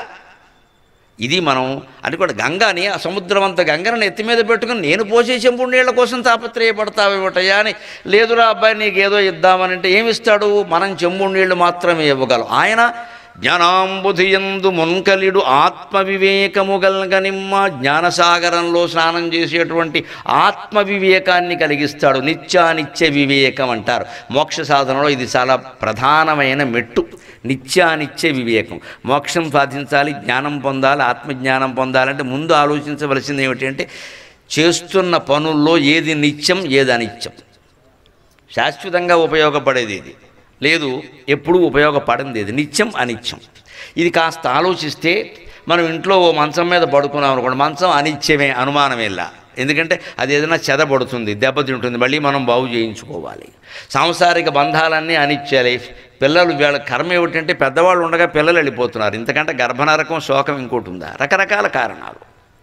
ఇది మనం అది కూడా గంగాని ఆ సముద్రం అంత గంగను ఎత్తి మీద పెట్టుకుని నేను పోసే చెంపుడు నీళ్ళ కోసం తాపత్రయపడతావేమిటయ్యా అని లేదురా అబ్బాయి నీకు ఏదో ఇద్దామని అంటే ఏమి ఇస్తాడు మనం చెంబుడు నీళ్లు మాత్రమే ఇవ్వగలం ఆయన జ్ఞానాంబుధియందు మున్కలిడు ఆత్మ వివేకము గల్గనిమ్మ జ్ఞానసాగరంలో స్నానం చేసేటువంటి ఆత్మ వివేకాన్ని కలిగిస్తాడు నిత్యానిత్య వివేకం అంటారు మోక్ష సాధనలో ఇది చాలా ప్రధానమైన మెట్టు నిత్యానిత్య వివేకం మోక్షం సాధించాలి జ్ఞానం పొందాలి ఆత్మజ్ఞానం పొందాలంటే ముందు ఆలోచించవలసింది ఏమిటంటే చేస్తున్న పనుల్లో ఏది నిత్యం ఏది అనిత్యం శాశ్వతంగా ఉపయోగపడేది ఇది లేదు ఎప్పుడూ ఉపయోగపడింది ఇది నిత్యం అనిత్యం ఇది కాస్త ఆలోచిస్తే మనం ఇంట్లో ఓ మంచం మీద పడుకున్నాం అనుకోండి మంచం అనిత్యమే అనుమానమేలా ఎందుకంటే అది ఏదైనా చెదపడుతుంది దెబ్బతింటుంది మళ్ళీ మనం బాగు చేయించుకోవాలి సాంసారిక బంధాలన్నీ అనిత్యాలే పిల్లలు వీళ్ళ కర్మ ఏమిటంటే పెద్దవాళ్ళు ఉండగా పిల్లలు వెళ్ళిపోతున్నారు ఇంతకంటే గర్భనరకం శోకం ఇంకోటి ఉందా రకరకాల కారణాలు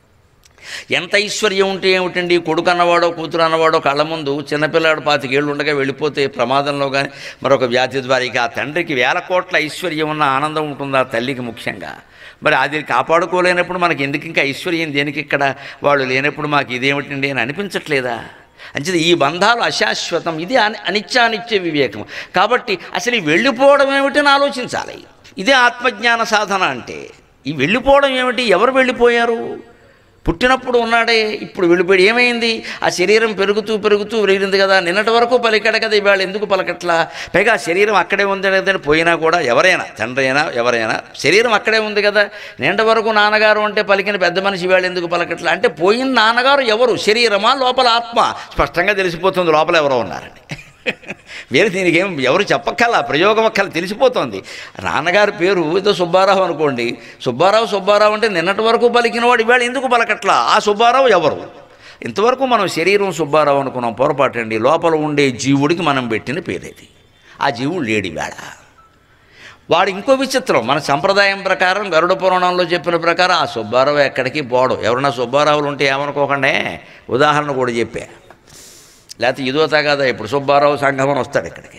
ఎంత ఐశ్వర్యం ఉంటే ఏమిటండి కొడుకు అన్నవాడో కూతురు అన్నవాడో కళ్ళ ముందు చిన్నపిల్లాడు పాతికేళ్ళు ఉండగా వెళ్ళిపోతే ప్రమాదంలో కానీ మరొక వ్యాధి ద్వారా ఇక ఆ తండ్రికి వేల కోట్ల ఐశ్వర్యం ఉన్న ఆనందం ఉంటుంది ఆ తల్లికి ముఖ్యంగా మరి అది కాపాడుకోలేనప్పుడు మనకి ఎందుకు ఇంకా ఐశ్వర్యం దేనికి ఇక్కడ వాళ్ళు లేనప్పుడు మాకు ఇదేమిటండి అని అనిపించట్లేదా అంచేది ఈ బంధాలు అశాశ్వతం ఇది అని అనిత్యానిత్య వివేకం కాబట్టి అసలు ఈ వెళ్ళిపోవడం ఏమిటని ఆలోచించాలి ఇదే ఆత్మజ్ఞాన సాధన అంటే ఈ వెళ్ళిపోవడం ఏమిటి ఎవరు వెళ్ళిపోయారు పుట్టినప్పుడు ఉన్నాడే ఇప్పుడు వెళ్ళిపోయి ఏమైంది ఆ శరీరం పెరుగుతూ పెరుగుతూ పెరిగింది కదా నిన్నటి వరకు పలికాడు కదా ఇవాళ ఎందుకు పలకట్లా పైగా ఆ శరీరం అక్కడే ఉంది కదని పోయినా కూడా ఎవరైనా తండ్రి అయినా ఎవరైనా శరీరం అక్కడే ఉంది కదా నిన్నటి వరకు నాన్నగారు అంటే పలికిన పెద్ద మనిషి ఇవాళ ఎందుకు పలకట్లా అంటే పోయిన నాన్నగారు ఎవరు శరీరమా లోపల ఆత్మ స్పష్టంగా తెలిసిపోతుంది లోపల ఎవరో ఉన్నారని వేరే దీనికి ఏం ఎవరు చెప్పక్కల ప్రయోగం అక్కల తెలిసిపోతుంది నాన్నగారి పేరు ఏదో సుబ్బారావు అనుకోండి సుబ్బారావు సుబ్బారావు అంటే నిన్నటి వరకు పలికినవాడు ఇవాళ ఎందుకు పలకట్లా ఆ సుబ్బారావు ఎవరు ఇంతవరకు మనం శరీరం సుబ్బారావు అనుకున్నాం పొరపాటు అండి లోపల ఉండే జీవుడికి మనం పెట్టిన పేరేది ఆ జీవుడు లేడి వేళ వాడు ఇంకో విచిత్రం మన సంప్రదాయం ప్రకారం గరుడ పురాణంలో చెప్పిన ప్రకారం ఆ సుబ్బారావు ఎక్కడికి పోడు ఎవరన్నా సుబ్బారావులు ఉంటే ఏమనుకోకండే ఉదాహరణ కూడా చెప్పా లేకపోతే ఇదో తగాదా ఇప్పుడు సుబ్బారావు సంగమం వస్తాడు ఇక్కడికి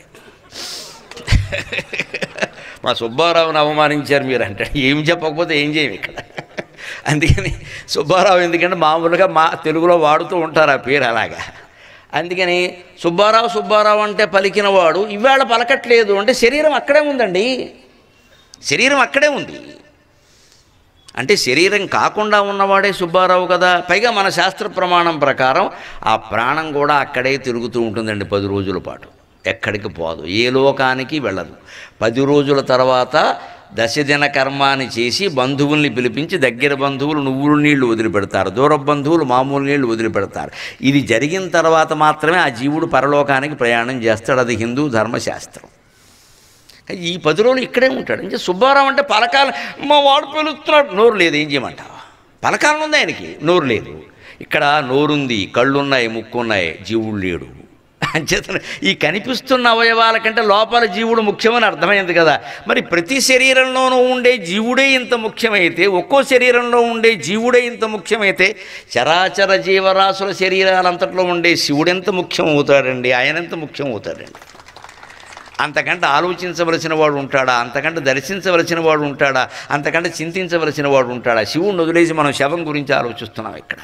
మా సుబ్బారావుని అవమానించారు మీరు అంటాడు ఏం చెప్పకపోతే ఏం చేయం ఇక్కడ అందుకని సుబ్బారావు ఎందుకంటే మామూలుగా మా తెలుగులో వాడుతూ ఉంటారు ఆ పేరు అలాగా అందుకని సుబ్బారావు సుబ్బారావు అంటే పలికినవాడు ఇవాళ పలకట్లేదు అంటే శరీరం అక్కడే ఉందండి శరీరం అక్కడే ఉంది అంటే శరీరం కాకుండా ఉన్నవాడే సుబ్బారావు కదా పైగా మన శాస్త్ర ప్రమాణం ప్రకారం ఆ ప్రాణం కూడా అక్కడే తిరుగుతూ ఉంటుందండి పది రోజుల పాటు ఎక్కడికి పోదు ఏ లోకానికి వెళ్ళదు పది రోజుల తర్వాత దశదిన కర్మాన్ని చేసి బంధువుల్ని పిలిపించి దగ్గర బంధువులు నువ్వులు నీళ్లు వదిలిపెడతారు దూర బంధువులు మామూలు నీళ్లు వదిలిపెడతారు ఇది జరిగిన తర్వాత మాత్రమే ఆ జీవుడు పరలోకానికి ప్రయాణం చేస్తాడు అది హిందూ ధర్మశాస్త్రం ఈ పది రోజులు ఇక్కడే ఉంటాడు ఇంకా సుబ్బారావు అంటే పలకాల మా వాడు పిలుస్తున్నాడు నోరు లేదు ఏం చేయమంటావా పలకాలం ఉంది ఆయనకి నోరు లేదు ఇక్కడ నోరుంది కళ్ళున్నాయి ముక్కున్నాయి జీవుడు లేడు అంచేత ఈ కనిపిస్తున్న అవయవాల కంటే లోపల జీవుడు ముఖ్యమని అర్థమైంది కదా మరి ప్రతి శరీరంలోనూ ఉండే జీవుడే ఇంత ముఖ్యమైతే ఒక్కో శరీరంలో ఉండే జీవుడే ఇంత ముఖ్యమైతే చరాచర జీవరాశుల శరీరాలంతట్లో ఉండే శివుడు ఎంత ముఖ్యం అవుతాడండి ఆయన ఎంత ముఖ్యం అవుతాడండి అంతకంటే ఆలోచించవలసిన వాడు ఉంటాడా అంతకంటే దర్శించవలసిన వాడు ఉంటాడా అంతకంటే చింతించవలసిన వాడు ఉంటాడా శివుడిని వదిలేసి మనం శవం గురించి ఆలోచిస్తున్నాం ఇక్కడ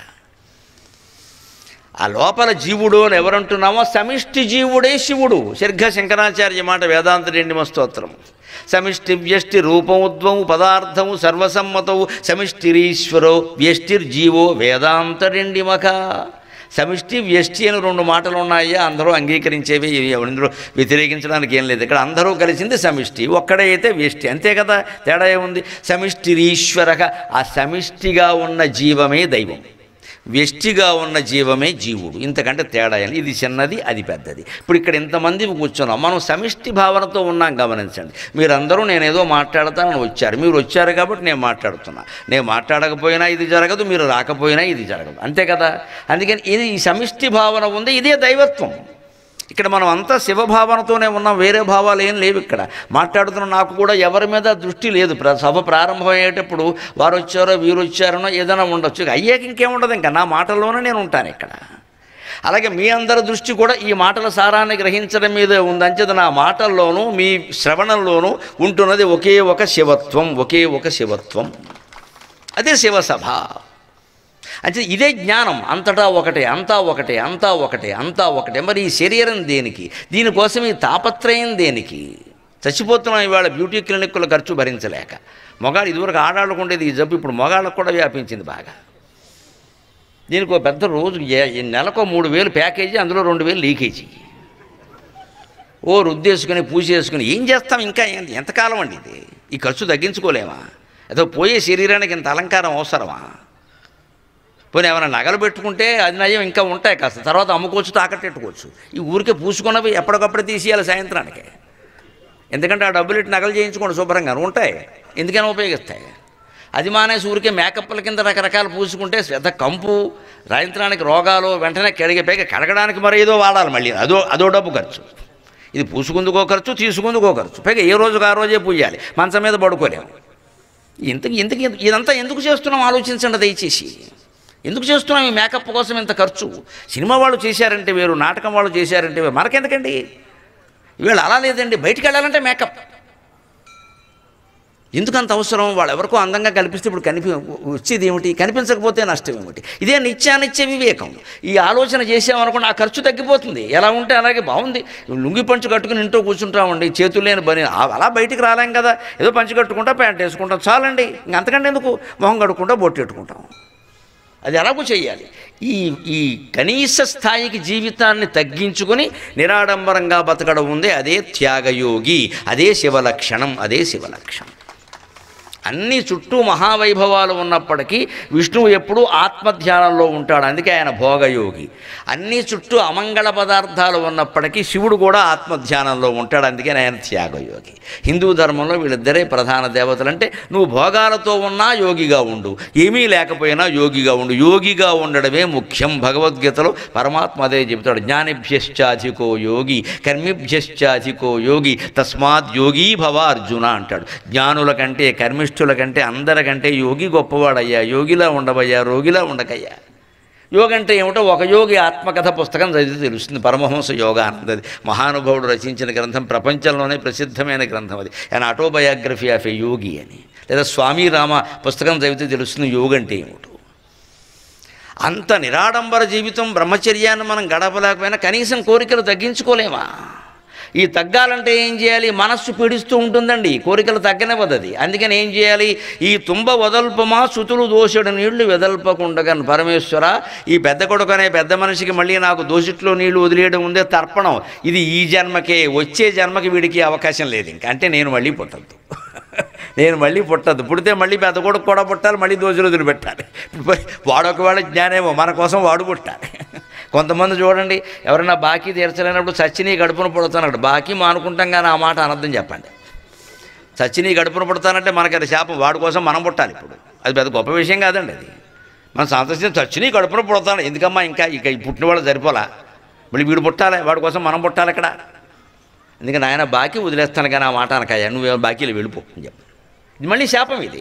ఆ లోపల జీవుడు అని ఎవరంటున్నామో సమిష్టి జీవుడే శివుడు శీర్ఘ శంకరాచార్య మాట వేదాంత రెండిమ స్తోత్రం సమిష్టి వ్యష్టి రూపముద్వము పదార్థము సర్వసమ్మతవు సమిష్టిరీశ్వరో వ్యష్టిర్జీవో వేదాంత రెండిమక సమిష్టి వ్యష్టి అని రెండు మాటలు ఉన్నాయి అందరూ అంగీకరించేవి ఇవి ఎవరిందరూ వ్యతిరేకించడానికి ఏం లేదు ఇక్కడ అందరూ కలిసింది సమిష్టి ఒక్కడే అయితే వ్యష్టి అంతే కదా తేడా ఏముంది సమిష్టిరీశ్వరక ఆ సమిష్టిగా ఉన్న జీవమే దైవం వ్యష్టిగా ఉన్న జీవమే జీవుడు ఇంతకంటే తేడా ఏం- ఇది చిన్నది అది పెద్దది ఇప్పుడు ఇక్కడ ఇంతమంది కూర్చున్నాం మనం సమిష్టి భావనతో ఉన్నాం గమనించండి మీరందరూ నేనేదో మాట్లాడతానని వచ్చారు మీరు వచ్చారు కాబట్టి నేను మాట్లాడుతున్నా నేను మాట్లాడకపోయినా ఇది జరగదు మీరు రాకపోయినా ఇది జరగదు అంతే కదా అందుకని ఇది ఈ సమిష్టి భావన ఉంది ఇదే దైవత్వం ఇక్కడ మనం అంతా శివభావనతోనే ఉన్నాం వేరే భావాలు ఏం లేవు ఇక్కడ మాట్లాడుతున్న నాకు కూడా ఎవరి మీద దృష్టి లేదు ప్ర- సభ ప్రారంభమయ్యేటప్పుడు వారు వచ్చారో వీరు వచ్చారనో ఏదైనా ఉండొచ్చు అయ్యాక ఇంకేముండదు ఇంకా నా మాటల్లోనే నేను ఉంటాను ఇక్కడ అలాగే మీ అందరి దృష్టి కూడా ఈ మాటల సారాన్ని గ్రహించడం మీదే ఉంది అంచేది నా మాటల్లోనూ మీ శ్రవణంలోనూ ఉంటున్నది ఒకే ఒక శివత్వం ఒకే ఒక శివత్వం అదే శివసభ అంటే ఇదే జ్ఞానం అంతటా ఒకటే అంతా ఒకటే అంతా ఒకటే అంతా ఒకటే మరి ఈ శరీరం దేనికి దీనికోసం ఈ తాపత్రయం దేనికి చచ్చిపోతున్నాం ఇవాళ బ్యూటీ క్లినిక్ల ఖర్చు భరించలేక మొగాడు ఇదివరకు ఆడాళ్ళకు ఉండేది ఈ జబ్బు ఇప్పుడు మొగాళ్ళకు కూడా వ్యాపించింది బాగా దీనికి ఒక పెద్ద రోజు ఏ- ఈ నెలకు మూడు వేలు ప్యాకేజీ అందులో రెండు వేలు లీకేజీ ఓ రుద్దేసుకుని పూజ చేసుకుని ఏం చేస్తాం ఇంకా ఎంత- ఎంతకాలం అండి ఇది ఈ ఖర్చు తగ్గించుకోలేమా ఏదో పోయే శరీరానికి ఇంత అలంకారం అవసరమా పోనీ ఏమైనా నగలు పెట్టుకుంటే అది నయం ఇంకా ఉంటాయి కాస్త తర్వాత అమ్ముకోవచ్చు తాకట్టెట్టుకోవచ్చు ఈ ఊరికే పూసుకున్నవి ఎప్పటికప్పుడు తీసేయాలి సాయంత్రానికి ఎందుకంటే ఆ డబ్బులు ఇటు నగలు చేయించుకోండి శుభ్రంగా ఉంటాయి ఎందుకైనా ఉపయోగిస్తాయి అది మానేసి ఊరికే మేకప్ల కింద రకరకాలు పూసుకుంటే శ్రద్ధ కంపు సాయంత్రానికి రోగాలు వెంటనే కడిగే పైగా కడగడానికి మరి ఏదో వాడాలి మళ్ళీ అదో అదో డబ్బు ఖర్చు ఇది పూసుకుందుకో ఖర్చు తీసుకుందుకో ఖర్చు పైగా ఏ రోజుకు ఆ రోజే పూయాలి మంచం మీద పడుకోలేము ఇంతకు ఇంతకు ఇదంతా ఎందుకు చేస్తున్నాం ఆలోచించండి దయచేసి ఎందుకు చేస్తున్నాం ఈ మేకప్ కోసం ఇంత ఖర్చు సినిమా వాళ్ళు చేశారంటే వేరు నాటకం వాళ్ళు చేశారంటే వేరు మనకెందుకండి ఇవాళ అలా లేదండి బయటికి వెళ్ళాలంటే మేకప్ ఎందుకు అంత అవసరం వాళ్ళు ఎవరికో అందంగా కనిపిస్తే ఇప్పుడు కనిపి వచ్చేది ఏమిటి కనిపించకపోతే నష్టం ఏమిటి ఇదే నిత్యానిత్య వివేకం ఈ ఆలోచన చేసామనుకోండి ఆ ఖర్చు తగ్గిపోతుంది ఎలా ఉంటే అలాగే బాగుంది లుంగి పంచు కట్టుకుని ఇంట్లో కూర్చుంటామండి చేతులు లేని బని ఆ- అలా బయటికి రాలేం కదా ఏదో పంచు కట్టుకుంటా ప్యాంట్ వేసుకుంటాం చాలండి ఇంక అంతకంటే ఎందుకు మొహం కడుక్కుంటా బొట్టు పెట్టుకుంటాం అది ఎలాగో చేయాలి ఈ ఈ కనీస స్థాయికి జీవితాన్ని తగ్గించుకొని నిరాడంబరంగా బతకడం ఉంది అదే త్యాగయోగి అదే శివలక్షణం అదే శివలక్షణం అన్ని చుట్టూ మహావైభవాలు ఉన్నప్పటికీ విష్ణువు ఎప్పుడూ ఆత్మధ్యానంలో ఉంటాడు అందుకే ఆయన భోగయోగి అన్ని చుట్టూ అమంగళ పదార్థాలు ఉన్నప్పటికీ శివుడు కూడా ఆత్మధ్యానంలో ఉంటాడు అందుకే ఆయన త్యాగయోగి హిందూ ధర్మంలో వీళ్ళిద్దరే ప్రధాన దేవతలు అంటే నువ్వు భోగాలతో ఉన్నా యోగిగా ఉండు ఏమీ లేకపోయినా యోగిగా ఉండు యోగిగా ఉండడమే ముఖ్యం భగవద్గీతలో పరమాత్మ అదే చెబుతాడు జ్ఞానిభ్యశ్చాధికో యోగి కర్మిభ్యశ్చాధికో యోగి తస్మాత్ యోగీ భవ అర్జున అంటాడు జ్ఞానుల కంటే కర్మిష్ఠుల కంటే అందరికంటే యోగి గొప్పవాడయ్యా యోగిలా ఉండవయ్యా రోగిలా ఉండకయ్యా యోగ అంటే ఏమిటో ఒక యోగి ఆత్మకథ పుస్తకం చదివితే తెలుస్తుంది పరమహంస యోగానంద అది మహానుభావుడు రచించిన గ్రంథం ప్రపంచంలోనే ప్రసిద్ధమైన గ్రంథం అది ఆయన ఆటోబయోగ్రఫీ ఆఫ్ ఏ యోగి అని లేదా స్వామి రామ పుస్తకం చదివితే తెలుస్తుంది యోగ అంటే ఏమిటో అంత నిరాడంబర జీవితం బ్రహ్మచర్యాన్ని మనం గడపలేకపోయినా కనీసం కోరికలు తగ్గించుకోలేమా ఈ తగ్గాలంటే ఏం చేయాలి మనస్సు పీడిస్తూ ఉంటుందండి కోరికలు తగ్గనివ్వదు అది అందుకని ఏం చేయాలి ఈ తుంబ వదల్పమా సుతులు దోషుడు నీళ్లు వెదల్పకుండగా పరమేశ్వర ఈ పెద్ద కొడుకు అనే పెద్ద మనిషికి మళ్ళీ నాకు దోషిట్లో నీళ్లు వదిలేయడం ఉందే తర్పణం ఇది ఈ జన్మకే వచ్చే జన్మకి వీడికి అవకాశం లేదు ఇంకా అంటే నేను మళ్ళీ పుట్టద్దు నేను మళ్ళీ పుట్టద్దు పుడితే మళ్ళీ పెద్ద కొడుకు కూడా పుట్టాలి మళ్ళీ దోషులు వదిలిపెట్టాలి వాడు ఒకవేళ జ్ఞానేమో మన కోసం వాడు పుట్టాలి కొంతమంది చూడండి ఎవరైనా బాకీ తీర్చలేనప్పుడు సచ్చిని గడుపున పుడతానడు బాకీ మానుకుంటాం కానీ ఆ మాట అనర్థం చెప్పండి సచ్చిని గడుపున పుడతానంటే మనకి అది శాపం వాడి కోసం మనం పుట్టాలి ఇప్పుడు అది పెద్ద గొప్ప విషయం కాదండి అది మనం సంతోషించి చచ్చిని గడుపున పుడతాను ఎందుకమ్మా ఇంకా ఇక ఈ పుట్టిన వాళ్ళు సరిపోలా మళ్ళీ వీడు పుట్టాలి వాడి కోసం మనం పుట్టాలి ఇక్కడ ఎందుకని ఆయన బాకీ వదిలేస్తాను కానీ ఆ మాట అనకాయ నువ్వు బాకీలు వెళ్ళిపో అని చెప్పి ఇది మళ్ళీ శాపం ఇది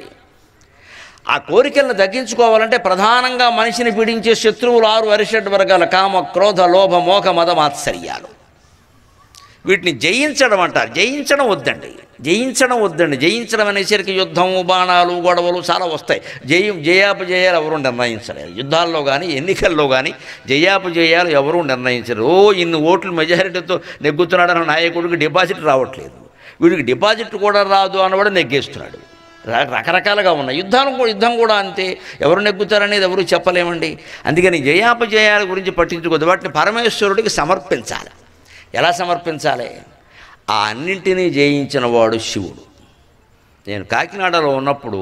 ఆ కోరికలను తగ్గించుకోవాలంటే ప్రధానంగా మనిషిని పీడించే శత్రువులు ఆరు అరిషడ్ వర్గాల కామ క్రోధ లోభ మోహ మద మాత్సర్యాలు వీటిని జయించడం అంటారు జయించడం వద్దండి జయించడం వద్దండి జయించడం అనేసరికి యుద్ధం బాణాలు గొడవలు చాలా వస్తాయి జయం జయాపజయాలు ఎవరు నిర్ణయించలేరు యుద్ధాల్లో కానీ ఎన్నికల్లో కానీ జయాపజయాలు ఎవరు నిర్ణయించరు ఓ ఇన్ని ఓట్లు మెజారిటీతో నెగ్గుతున్నాడన్న నాయకుడికి డిపాజిట్ రావట్లేదు వీడికి డిపాజిట్ కూడా రాదు అన్నవాడు నెగ్గేస్తున్నాడు ర- రకరకాలుగా ఉన్నాయి యుద్ధాలు కూడా యుద్ధం కూడా అంతే ఎవరు నెగ్గుతారనేది ఎవరు చెప్పలేమండి అందుకని జయాపజయాల గురించి పట్టించుకోదు వాటిని పరమేశ్వరుడికి సమర్పించాలి ఎలా సమర్పించాలి ఆ అన్నింటినీ జయించిన వాడు శివుడు నేను కాకినాడలో ఉన్నప్పుడు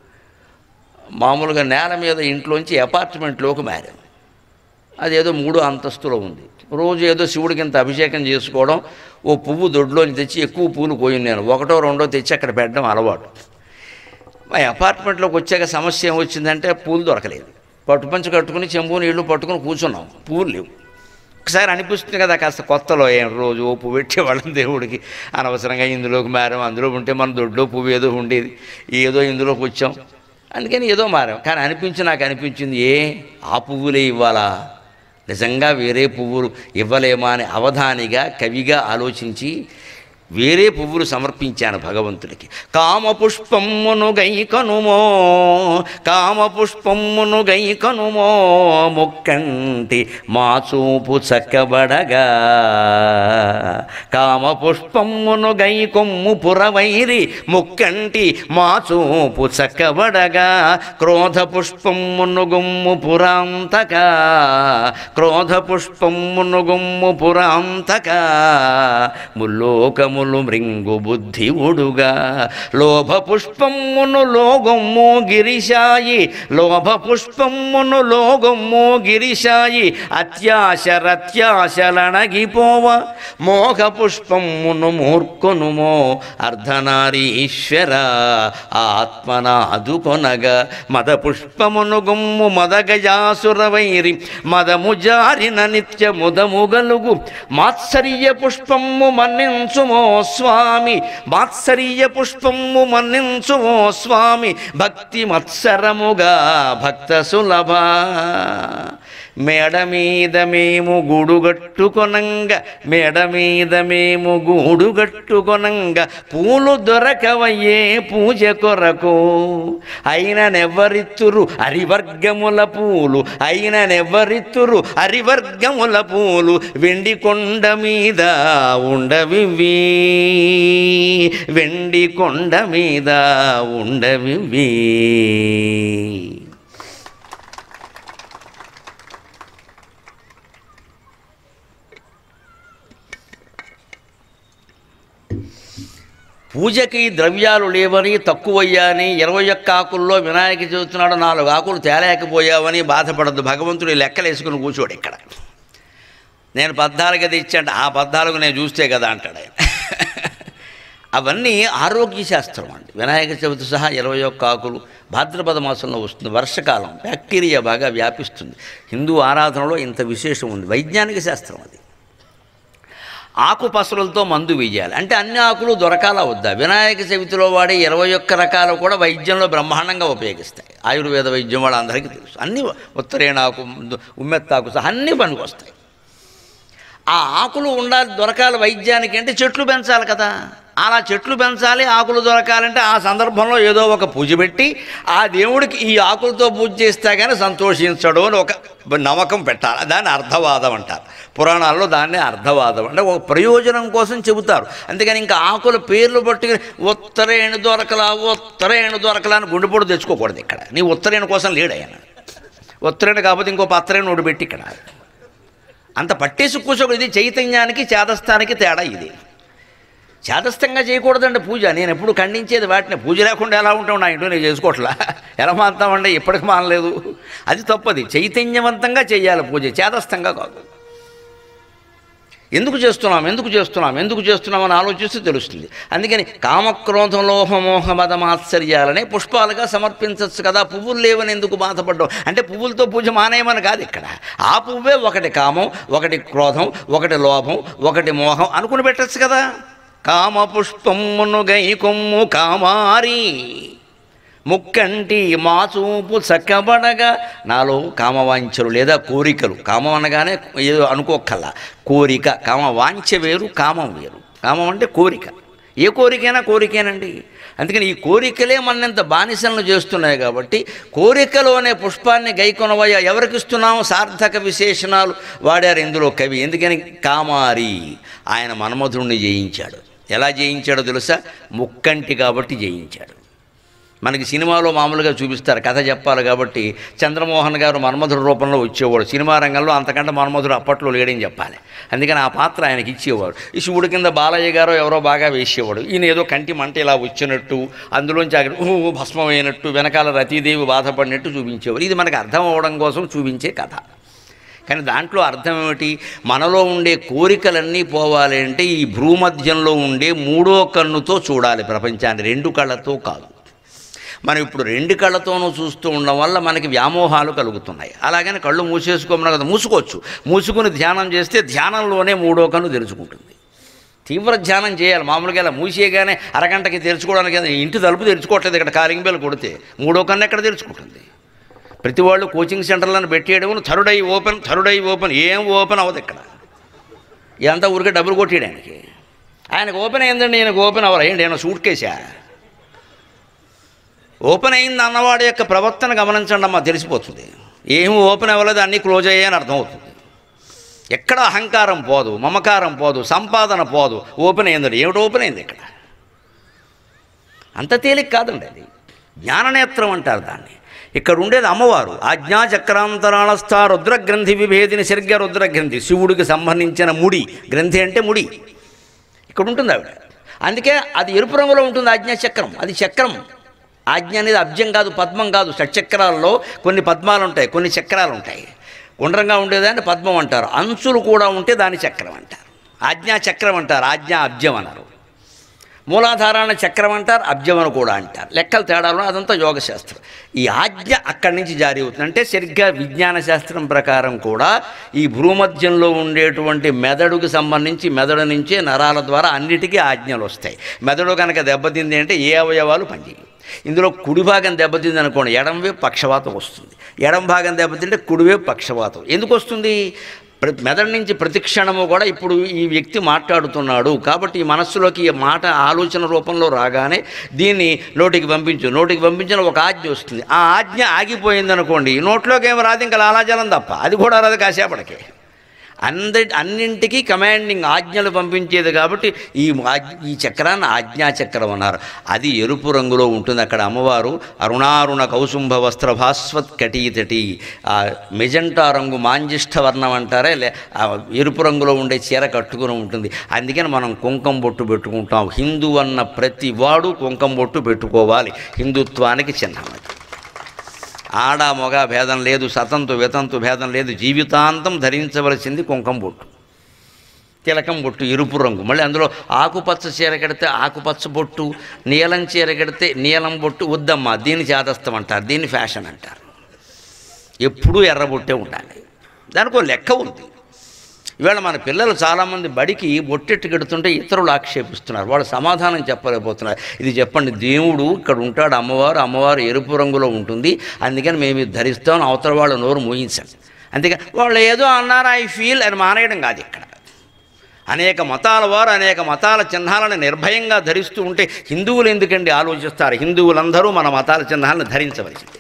మామూలుగా నేల మీద ఇంట్లోంచి అపార్ట్మెంట్లోకి మారాను అదేదో మూడో అంతస్తులో ఉంది రోజు ఏదో శివుడికి ఇంత అభిషేకం చేసుకోవడం ఓ పువ్వు దొడ్లోంచి తెచ్చి ఎక్కువ పూలు పోయి నేను ఒకటో రెండో తెచ్చి అక్కడ పెట్టడం అలవాటు మా అపార్ట్మెంట్లోకి వచ్చాక సమస్య ఏమొచ్చిందంటే పూలు దొరకలేదు పట్టుపంచ కట్టుకుని చెంబు నీళ్లు పట్టుకుని కూర్చున్నాం పూలు లేవు ఒకసారి అనిపిస్తుంది కదా కాస్త కొత్తలో ఏం రోజు ఓ పువ్వు పెట్టేవాళ్ళం దేవుడికి అనవసరంగా ఇందులోకి మారాం అందులో ఉంటే మన దొడ్లో పువ్వు ఏదో ఉండేది ఏదో ఇందులోకి వచ్చాం అందుకని ఏదో మారాం కానీ అనిపించి నాకు అనిపించింది ఏ ఆ పువ్వులే ఇవ్వాలా నిజంగా వేరే పువ్వులు ఇవ్వలేమా అని అవధానిగా కవిగా ఆలోచించి వేరే పువ్వులు సమర్పించాను భగవంతుడికి కామ పుష్పమ్మును గైకనుమో కామ పుష్పమ్మును గైకనుమో ముక్కంటి మా చూపు చక్కబడగా కామ పుష్పమ్మును గైకొమ్ము పురవైరి ముక్కంటి మా చూపు చక్కబడగా క్రోధ పుష్పమ్మును గుమ్ము పురాంతక క్రోధ పుష్పమ్మును గుమ్ము పురాంతక ముల్లోకములు మృంగు బుద్ధి ఉడుగా లోభ పుష్పమ్మును లోగొమ్ము గిరిశాయి లోభ పుష్పమ్మును లోగొమ్ము గిరిశాయి అత్యాశ రత్యాశలణగిపోవ మోహ పుష్పమ్మును మూర్ఖనుమో అర్ధనారీశ్వర ఆత్మనాదుకొనగా మద పుష్పమును గుమ్ము మదగజాసురవైరి మదము జారిన నిత్య ముదముగలుగు మాత్సర్య పుష్పము మన్నించుమో స్వామి మాత్సర్య పుష్పము మన్నించుమో స్వామి భక్తి మత్సరముగా భక్త సులభ మేడ మీద మేము గూడుగట్టుకొనంగ మేడ మీద మేము గూడుగట్టుకొనంగ పూలు దొరకవయ్యే పూజ కొరకు అయిననెవ్వరిత్తురు అరివర్గముల పూలు అయిననెవ్వరిత్తురు అరివర్గముల పూలు వెండి కొండ మీద ఉండవివి వెండి కొండ మీద ఉండవివి పూజకి ద్రవ్యాలు లేవని తక్కువయ్యాని ఇరవై ఒక్క ఆకుల్లో వినాయక చదువుతున్నాడు నాలుగు ఆకులు తేలేకపోయావని బాధపడద్దు భగవంతుడు ఈ లెక్కలు వేసుకుని కూర్చోడు ఇక్కడ నేను పద్నాలుగు అది ఇచ్చాడు ఆ పద్నాలుగు నేను చూస్తే కదా అంటాడు ఆయన అవన్నీ ఆరోగ్య శాస్త్రం అండి వినాయక చవితి సహా ఇరవై ఒక్క ఆకులు భాద్రపద మాసంలో వస్తుంది వర్షకాలం బ్యాక్టీరియా బాగా వ్యాపిస్తుంది హిందూ ఆరాధనలో ఇంత విశేషం ఉంది వైజ్ఞానిక శాస్త్రం అది ఆకు పసరులతో మందు వేయాలి అంటే అన్ని ఆకులు దొరకాలా వద్దా వినాయక చవితిలో వాడే ఇరవై ఒక్క రకాలు కూడా వైద్యంలో బ్రహ్మాండంగా ఉపయోగిస్తాయి ఆయుర్వేద వైద్యం వాళ్ళందరికీ తెలుసు అన్ని ఉత్తరేణాకు ఉమ్మెత్తాకు సహా అన్ని పనికి వస్తాయి ఆ ఆకులు ఉండాలి దొరకాలి వైద్యానికి అంటే చెట్లు పెంచాలి కదా అలా చెట్లు పెంచాలి ఆకులు దొరకాలంటే ఆ సందర్భంలో ఏదో ఒక పూజ పెట్టి ఆ దేవుడికి ఈ ఆకులతో పూజ చేస్తే కానీ సంతోషించడు అని ఒక నమ్మకం పెట్టాలి దాన్ని అర్థవాదం అంటారు పురాణాల్లో దాన్ని అర్థవాదం అంటే ఒక ప్రయోజనం కోసం చెబుతారు అంతేగాని ఇంకా ఆకుల పేర్లు పట్టుకుని ఉత్తరేణు దొరకలా ఉత్తరేణు దొరకలా అని గుండెపోటు తెచ్చుకోకూడదు ఇక్కడ నీ ఉత్తరేణు కోసం లేడయ్యన ఉత్తరేణు కాకపోతే ఇంకో పత్తరేణు ఒకటి పెట్టి ఇక్కడ అంత పట్టేసి కూర్చోకూడదు ఇది చైతన్యానికి చేదస్థానికి తేడా ఇది చేతస్థంగా చేయకూడదండి పూజ నేను ఎప్పుడు ఖండించేది వాటిని పూజ లేకుండా ఎలా ఉంటాం నా ఇంట్లో నేను చేసుకోవట్లా ఎలా మాస్తామండి ఇప్పటికి మానలేదు అది తప్పది చైతన్యవంతంగా చేయాలి పూజ చేతస్థంగా కాదు ఎందుకు చేస్తున్నాం ఎందుకు చేస్తున్నాం ఎందుకు చేస్తున్నాం అని ఆలోచిస్తే తెలుస్తుంది అందుకని కామక్రోధ లోహమోహ మద మాత్సర్యాలనే పుష్పాలుగా సమర్పించవచ్చు కదా పువ్వులు లేవని ఎందుకు బాధపడ్డాం అంటే పువ్వులతో పూజ మానేయమని కాదు ఇక్కడ ఆ పువ్వే ఒకటి కామం ఒకటి క్రోధం ఒకటి లోభం ఒకటి మోహం అనుకుని పెట్టచ్చు కదా కామ పుష్పమును గై కొమ్ము కామారి ముక్కంటి మాచూపు చక్కబడగా నాలో కామవాంఛలు లేదా కోరికలు కామం అనగానే ఏదో అనుకోకల్లా కోరిక కామవాంఛ వేరు కామం వేరు కామం అంటే కోరిక ఏ కోరికైనా కోరికేనండి అందుకని ఈ కోరికలే మనంత బానిసలను చేస్తున్నాయి కాబట్టి కోరికలు అనే పుష్పాన్ని గైకొనవయ్య ఎవరికి ఇస్తున్నాము సార్థక విశేషణాలు వాడారు ఇందులో కవి ఎందుకని కామారి ఆయన మన్మధుడిని జయించాడు ఎలా జయించాడో తెలుసా ముక్కంటి కాబట్టి జయించాడు మనకి సినిమాలో మామూలుగా చూపిస్తారు కథ చెప్పాలి కాబట్టి చంద్రమోహన్ గారు మన్మధుడు రూపంలో వచ్చేవాడు సినిమా రంగంలో అంతకంటే మన్మధుడు అప్పట్లో లేడని చెప్పాలి అందుకని ఆ పాత్ర ఆయనకి ఇచ్చేవాడు ఈ శివుడి కింద బాలయ్య గారు ఎవరో బాగా వేసేవాడు ఈయన ఏదో కంటి మంట ఇలా వచ్చినట్టు అందులోంచి అక్కడ ఊ భస్మం అయినట్టు వెనకాల రతీదేవి బాధపడినట్టు చూపించేవారు ఇది మనకు అర్థం అవ్వడం కోసం చూపించే కథ కానీ దాంట్లో అర్థం ఏమిటి మనలో ఉండే కోరికలన్నీ పోవాలి అంటే ఈ భూమధ్యంలో ఉండే మూడో కన్నుతో చూడాలి ప్రపంచాన్ని రెండు కళ్ళతో కాదు మనం ఇప్పుడు రెండు కళ్ళతోనూ చూస్తూ ఉండడం వల్ల మనకి వ్యామోహాలు కలుగుతున్నాయి అలాగని కళ్ళు మూసేసుకోమని కదా మూసుకోవచ్చు మూసుకుని ధ్యానం చేస్తే ధ్యానంలోనే మూడో కన్ను తెరుచుకుంటుంది తీవ్ర ధ్యానం చేయాలి మామూలుగా ఇలా మూసేయగానే అరగంటకి తెరుచుకోవడానికి ఇంటి తలుపు తెరుచుకోవట్లేదు ఇక్కడ కాలింగ్ బెల్ కొడితే మూడో కన్ను ఎక్కడ తెరుచుకుంటుంది ప్రతి వాళ్ళు కోచింగ్ సెంటర్లను పెట్టేయడం థరుడై ఓపెన్ థరుడై ఓపెన్ ఏం ఓపెన్ అవ్వదు ఇక్కడ ఇదంతా ఊరికే డబ్బులు కొట్టేయడానికి ఆయనకు ఓపెన్ అయిందండి ఈయనకు ఓపెన్ అవ్వాలి ఏంటి ఆయన సూట్ కేసా ఓపెన్ అయింది అన్నవాడి యొక్క ప్రవర్తన గమనించండి అమ్మా తెలిసిపోతుంది ఏమి ఓపెన్ అవ్వలేదు అన్నీ క్లోజ్ అయ్యాయని అర్థమవుతుంది ఎక్కడ అహంకారం పోదు మమకారం పోదు సంపాదన పోదు ఓపెన్ అయిందండి ఏమిటి ఓపెన్ అయింది ఇక్కడ అంత తేలిక కాదండి అది జ్ఞాననేత్రం అంటారు దాన్ని ఇక్కడ ఉండేది అమ్మవారు ఆజ్ఞా చక్రాంతరాళస్థ రుద్రగ్రంథి విభేదిని సరిగ్గా రుద్రగ్రంథి శివుడికి సంబంధించిన ముడి గ్రంథి అంటే ముడి ఇక్కడ ఉంటుంది ఆవిడ అందుకే అది ఎరుపు రంగులో ఉంటుంది ఆజ్ఞా చక్రం అది చక్రం ఆజ్ఞ అనేది అబ్జం కాదు పద్మం కాదు షట్చక్రాల్లో కొన్ని పద్మాలు ఉంటాయి కొన్ని చక్రాలు ఉంటాయి గుండ్రంగా ఉండేదాన్ని పద్మం అంటారు అంచులు కూడా ఉంటే దాని చక్రం అంటారు ఆజ్ఞా చక్రం అంటారు ఆజ్ఞా అబ్జం అన్నారు మూలాధారాన్ని చక్రం అంటారు అబ్జం అని కూడా అంటారు లెక్కలు తేడాలు అదంతా యోగశాస్త్రం ఈ ఆజ్ఞ అక్కడి నుంచి జారీ అవుతుంది అంటే సరిగ్గా విజ్ఞాన శాస్త్రం ప్రకారం కూడా ఈ భూమధ్యంలో ఉండేటువంటి మెదడుకు సంబంధించి మెదడు నుంచే నరాల ద్వారా అన్నిటికీ ఆజ్ఞలు వస్తాయి మెదడు కనుక దెబ్బతింది అంటే ఏ అవయవాలు పనిచేయవు ఇందులో కుడి భాగం దెబ్బతింది అనుకోండి ఎడంవైపు పక్షవాతం వస్తుంది ఎడం భాగం దెబ్బతింటే కుడివైపు పక్షవాతం ఎందుకు వస్తుంది ప్ర- మెదడు నుంచి ప్రతి క్షణము కూడా ఇప్పుడు ఈ వ్యక్తి మాట్లాడుతున్నాడు కాబట్టి ఈ మనస్సులోకి ఈ మాట ఆలోచన రూపంలో రాగానే దీన్ని నోటికి పంపించు నోటికి పంపించిన ఒక ఆజ్ఞ వస్తుంది ఆ ఆజ్ఞ ఆగిపోయింది అనుకోండి నోట్లోకి ఏమి రాదు ఇంకా లాలాజలం తప్ప అది కూడా రాదు కాసేపటికి అంద అన్నింటికీ కమాండింగ్ ఆజ్ఞలు పంపించేది కాబట్టి ఈ ఆజ్ఞ- ఈ చక్రాన్ని ఆజ్ఞా చక్రం అన్నారు అది ఎరుపు రంగులో ఉంటుంది అక్కడ అమ్మవారు అరుణారుణ కౌసుంభ వస్త్ర భాస్వత్ కటీతటి ఆ మెజెంటా రంగు మాంజిష్ఠ వర్ణం అంటారే లే ఆ ఎరుపు రంగులో ఉండే చీర కట్టుకుని ఉంటుంది అందుకని మనం కుంకం బొట్టు పెట్టుకుంటాం హిందూ అన్న ప్రతి వాడు కుంకం బొట్టు పెట్టుకోవాలి హిందుత్వానికి చిహ్నం అది ఆడ మొగ భేదం లేదు సతంతు వితంతు భేదం లేదు జీవితాంతం ధరించవలసింది కుంకం బొట్టు తిలకం బొట్టు ఎరుపు రంగు మళ్ళీ అందులో ఆకుపచ్చ చీర కడితే ఆకుపచ్చ బొట్టు నీలం చీర కడితే నీలం బొట్టు వద్దమ్మా దీన్ని చేదస్తం అంటారు దీన్ని ఫ్యాషన్ అంటారు ఎప్పుడూ ఎర్రబొట్టే ఉండాలి దానికి ఒక లెక్క ఉంది ఇవాళ మన పిల్లలు చాలామంది బడికి బొట్టెట్టు కడుతుంటే ఇతరులు ఆక్షేపిస్తున్నారు వాళ్ళు సమాధానం చెప్పలేకపోతున్నారు ఇది చెప్పండి దేవుడు ఇక్కడ ఉంటాడు అమ్మవారు అమ్మవారు ఎరుపు రంగులో ఉంటుంది అందుకని మేము ఇది ధరిస్తాం అవతల వాళ్ళ నోరు మోయించండి అంతేగా వాళ్ళు ఏదో అన్నారు ఐ ఫీల్ అని మానేయడం కాదు ఇక్కడ అనేక మతాల వారు అనేక మతాల చిహ్నాలను నిర్భయంగా ధరిస్తూ ఉంటే హిందువులు ఎందుకండి ఆలోచిస్తారు హిందువులందరూ మన మతాల చిహ్నాలను ధరించవలసిందే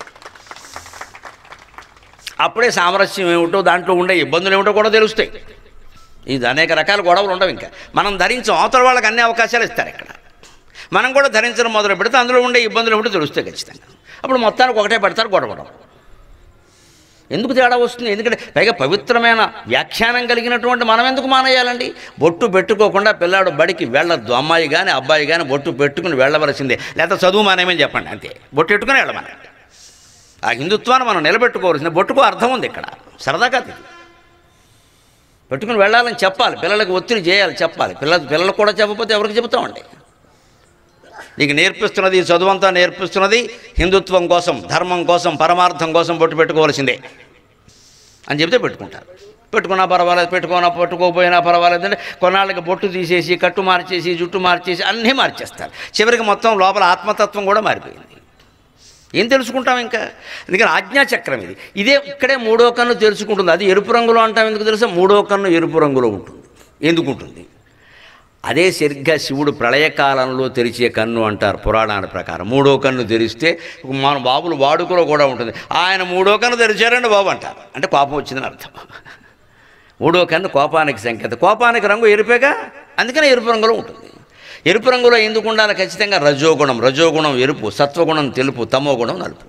అప్పుడే సామరస్యం ఏమిటో దాంట్లో ఉండే ఇబ్బందులు ఏమిటో కూడా తెలుస్తాయి ఇది అనేక రకాల గొడవలు ఉండవు ఇంకా మనం ధరించాం అవతల వాళ్ళకి అన్ని అవకాశాలు ఇస్తారు ఇక్కడ మనం కూడా ధరించడం మొదలు పెడితే అందులో ఉండే ఇబ్బందులు ఏమిటో తెలుస్తాయి ఖచ్చితంగా అప్పుడు మొత్తానికి ఒకటే పెడతారు గొడవడం ఎందుకు తేడా వస్తుంది ఎందుకంటే పైగా పవిత్రమైన వ్యాఖ్యానం కలిగినటువంటి మనం ఎందుకు మానేయాలండి బొట్టు పెట్టుకోకుండా పిల్లాడు బడికి వెళ్ళొద్దు అమ్మాయి కానీ అబ్బాయి కానీ బొట్టు పెట్టుకుని వెళ్ళవలసిందే లేకపోతే చదువు మానేమని చెప్పండి అంతే బొట్టు పెట్టుకుని వెళ్ళమనండి ఆ హిందుత్వాన్ని మనం నిలబెట్టుకోవాల్సింది బొట్టుకు అర్థం ఉంది ఇక్కడ సరదా కాదు ఇది పెట్టుకుని వెళ్ళాలని చెప్పాలి పిల్లలకు ఒత్తిడి చేయాలి చెప్పాలి పిల్లలు పిల్లలకు కూడా చెప్పకపోతే ఎవరికి చెబుతామండి నీకు నేర్పిస్తున్నది ఈ చదువంతా నేర్పిస్తున్నది హిందుత్వం కోసం ధర్మం కోసం పరమార్థం కోసం బొట్టు పెట్టుకోవాల్సిందే అని చెప్తే పెట్టుకుంటారు పెట్టుకున్నా పర్వాలేదు పెట్టుకున్నా పెట్టుకోకపోయినా పర్వాలేదు అంటే కొన్నాళ్ళకి బొట్టు తీసేసి కట్టు మార్చేసి జుట్టు మార్చేసి అన్నీ మార్చేస్తారు చివరికి మొత్తం లోపల ఆత్మతత్వం కూడా మారిపోయింది ఏం తెలుసుకుంటాం ఇంకా ఎందుకని ఆజ్ఞాచక్రం ఇది ఇదే ఇక్కడే మూడో కన్ను తెలుసుకుంటుంది అది ఎరుపు రంగులో అంటాం ఎందుకు తెలుసా మూడో కన్ను ఎరుపు రంగులో ఉంటుంది ఎందుకు ఉంటుంది అదే సరిగ్గా శివుడు ప్రళయకాలంలో తెరిచే కన్ను అంటారు పురాణాల ప్రకారం మూడో కన్ను తెరిస్తే మన బాబులు వాడుకలో కూడా ఉంటుంది ఆయన మూడో కన్ను తెరిచారండి బాబు అంటారు అంటే కోపం వచ్చిందని అర్థం మూడో కన్ను కోపానికి సంకేతం కోపానికి రంగు ఎరుపేగా అందుకనే ఎరుపు రంగులో ఉంటుంది ఎరుపు రంగులో ఎందుకు ఉండాలి ఖచ్చితంగా రజోగుణం రజోగుణం ఎరుపు సత్వగుణం తెలుపు తమోగుణం నలుపు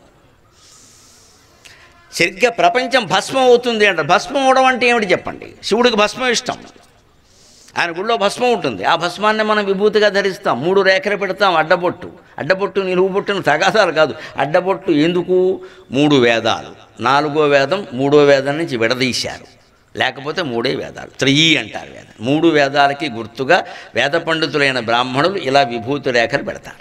సరిగ్గా ప్రపంచం భస్మం అవుతుంది అంటారు భస్మం అవడం అంటే ఏమిటి చెప్పండి శివుడికి భస్మం ఇష్టం ఆయన గుళ్ళో భస్మం ఉంటుంది ఆ భస్మాన్ని మనం విభూతిగా ధరిస్తాం మూడు రేఖలు పెడతాం అడ్డబొట్టు అడ్డబొట్టు నిలువు బొట్టును తగాదాలు కాదు అడ్డబొట్టు ఎందుకు మూడు వేదాలు నాలుగో వేదం మూడో వేదం నుంచి విడదీశారు లేకపోతే మూడే వేదాలు త్రయీ అంటారు వేదం మూడు వేదాలకి గుర్తుగా వేద పండితులైన బ్రాహ్మణులు ఇలా విభూతి రేఖలు పెడతారు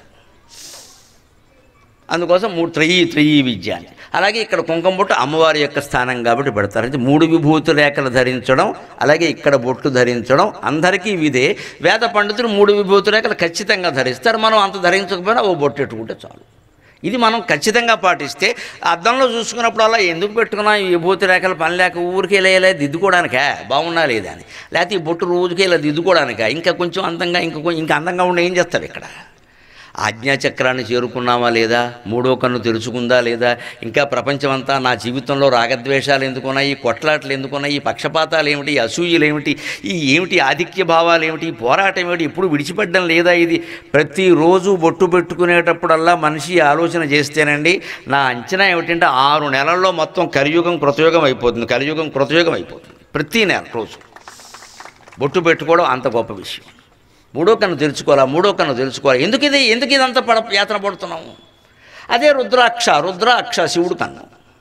అందుకోసం మూడు త్రయీ త్రయీ విద్య అని అలాగే ఇక్కడ కుంకుమ బొట్టు అమ్మవారి యొక్క స్థానం కాబట్టి పెడతారు అంటే మూడు విభూతి రేఖలు ధరించడం అలాగే ఇక్కడ బొట్టు ధరించడం అందరికీ ఇదే వేద పండితులు మూడు విభూతి రేఖలు ఖచ్చితంగా ధరిస్తారు మనం అంత ధరించకపోయినా ఓ బొట్టు పెట్టుకుంటే చాలు ఇది మనం ఖచ్చితంగా పాటిస్తే అద్దంలో చూసుకున్నప్పుడల్లా ఎందుకు పెట్టుకున్నా ఈ విభూతి రేఖలు పని లేక ఊరికి ఇలా దిద్దుకోవడానికా బాగున్నా లేదా అని లేకపోతే ఈ బొట్టు రోజుకి ఇలా దిద్దుకోవడానికా ఇంకా కొంచెం అందంగా ఇంకా కొం- ఇంకా అందంగా ఉండి ఏం చేస్తారు ఇక్కడ ఆజ్ఞాచక్రాన్ని చేరుకున్నామా లేదా మూడో కన్ను తెరుచుకుందా లేదా ఇంకా ప్రపంచమంతా నా జీవితంలో రాగద్వేషాలు ఎందుకున్నాయి ఈ కొట్లాటలు ఎందుకున్నాయి ఈ పక్షపాతాలు ఏమిటి ఈ అసూయలు ఏమిటి ఈ ఏమిటి ఆధిక్య భావాలు ఏమిటి ఈ పోరాటం ఏమిటి ఇప్పుడు విడిచిపెట్టడం లేదా ఇది ప్రతిరోజు బొట్టు పెట్టుకునేటప్పుడల్లా మనిషి ఆలోచన చేస్తేనండి నా అంచనా ఏమిటంటే ఆరు నెలల్లో మొత్తం కలియుగం కృతయుగం అయిపోతుంది కలియుగం కృతయుగం అయిపోతుంది ప్రతి నెల రోజు బొట్టు పెట్టుకోవడం అంత గొప్ప విషయం మూడో కన్ను తెలుసుకోవాలా మూడో కన్ను తెలుసుకోవాలి ఎందుకు ఇది ఎందుకు ఇదంతా పడ యాతన పడుతున్నాము అదే రుద్రాక్ష రుద్రాక్ష శివుడు కన్ను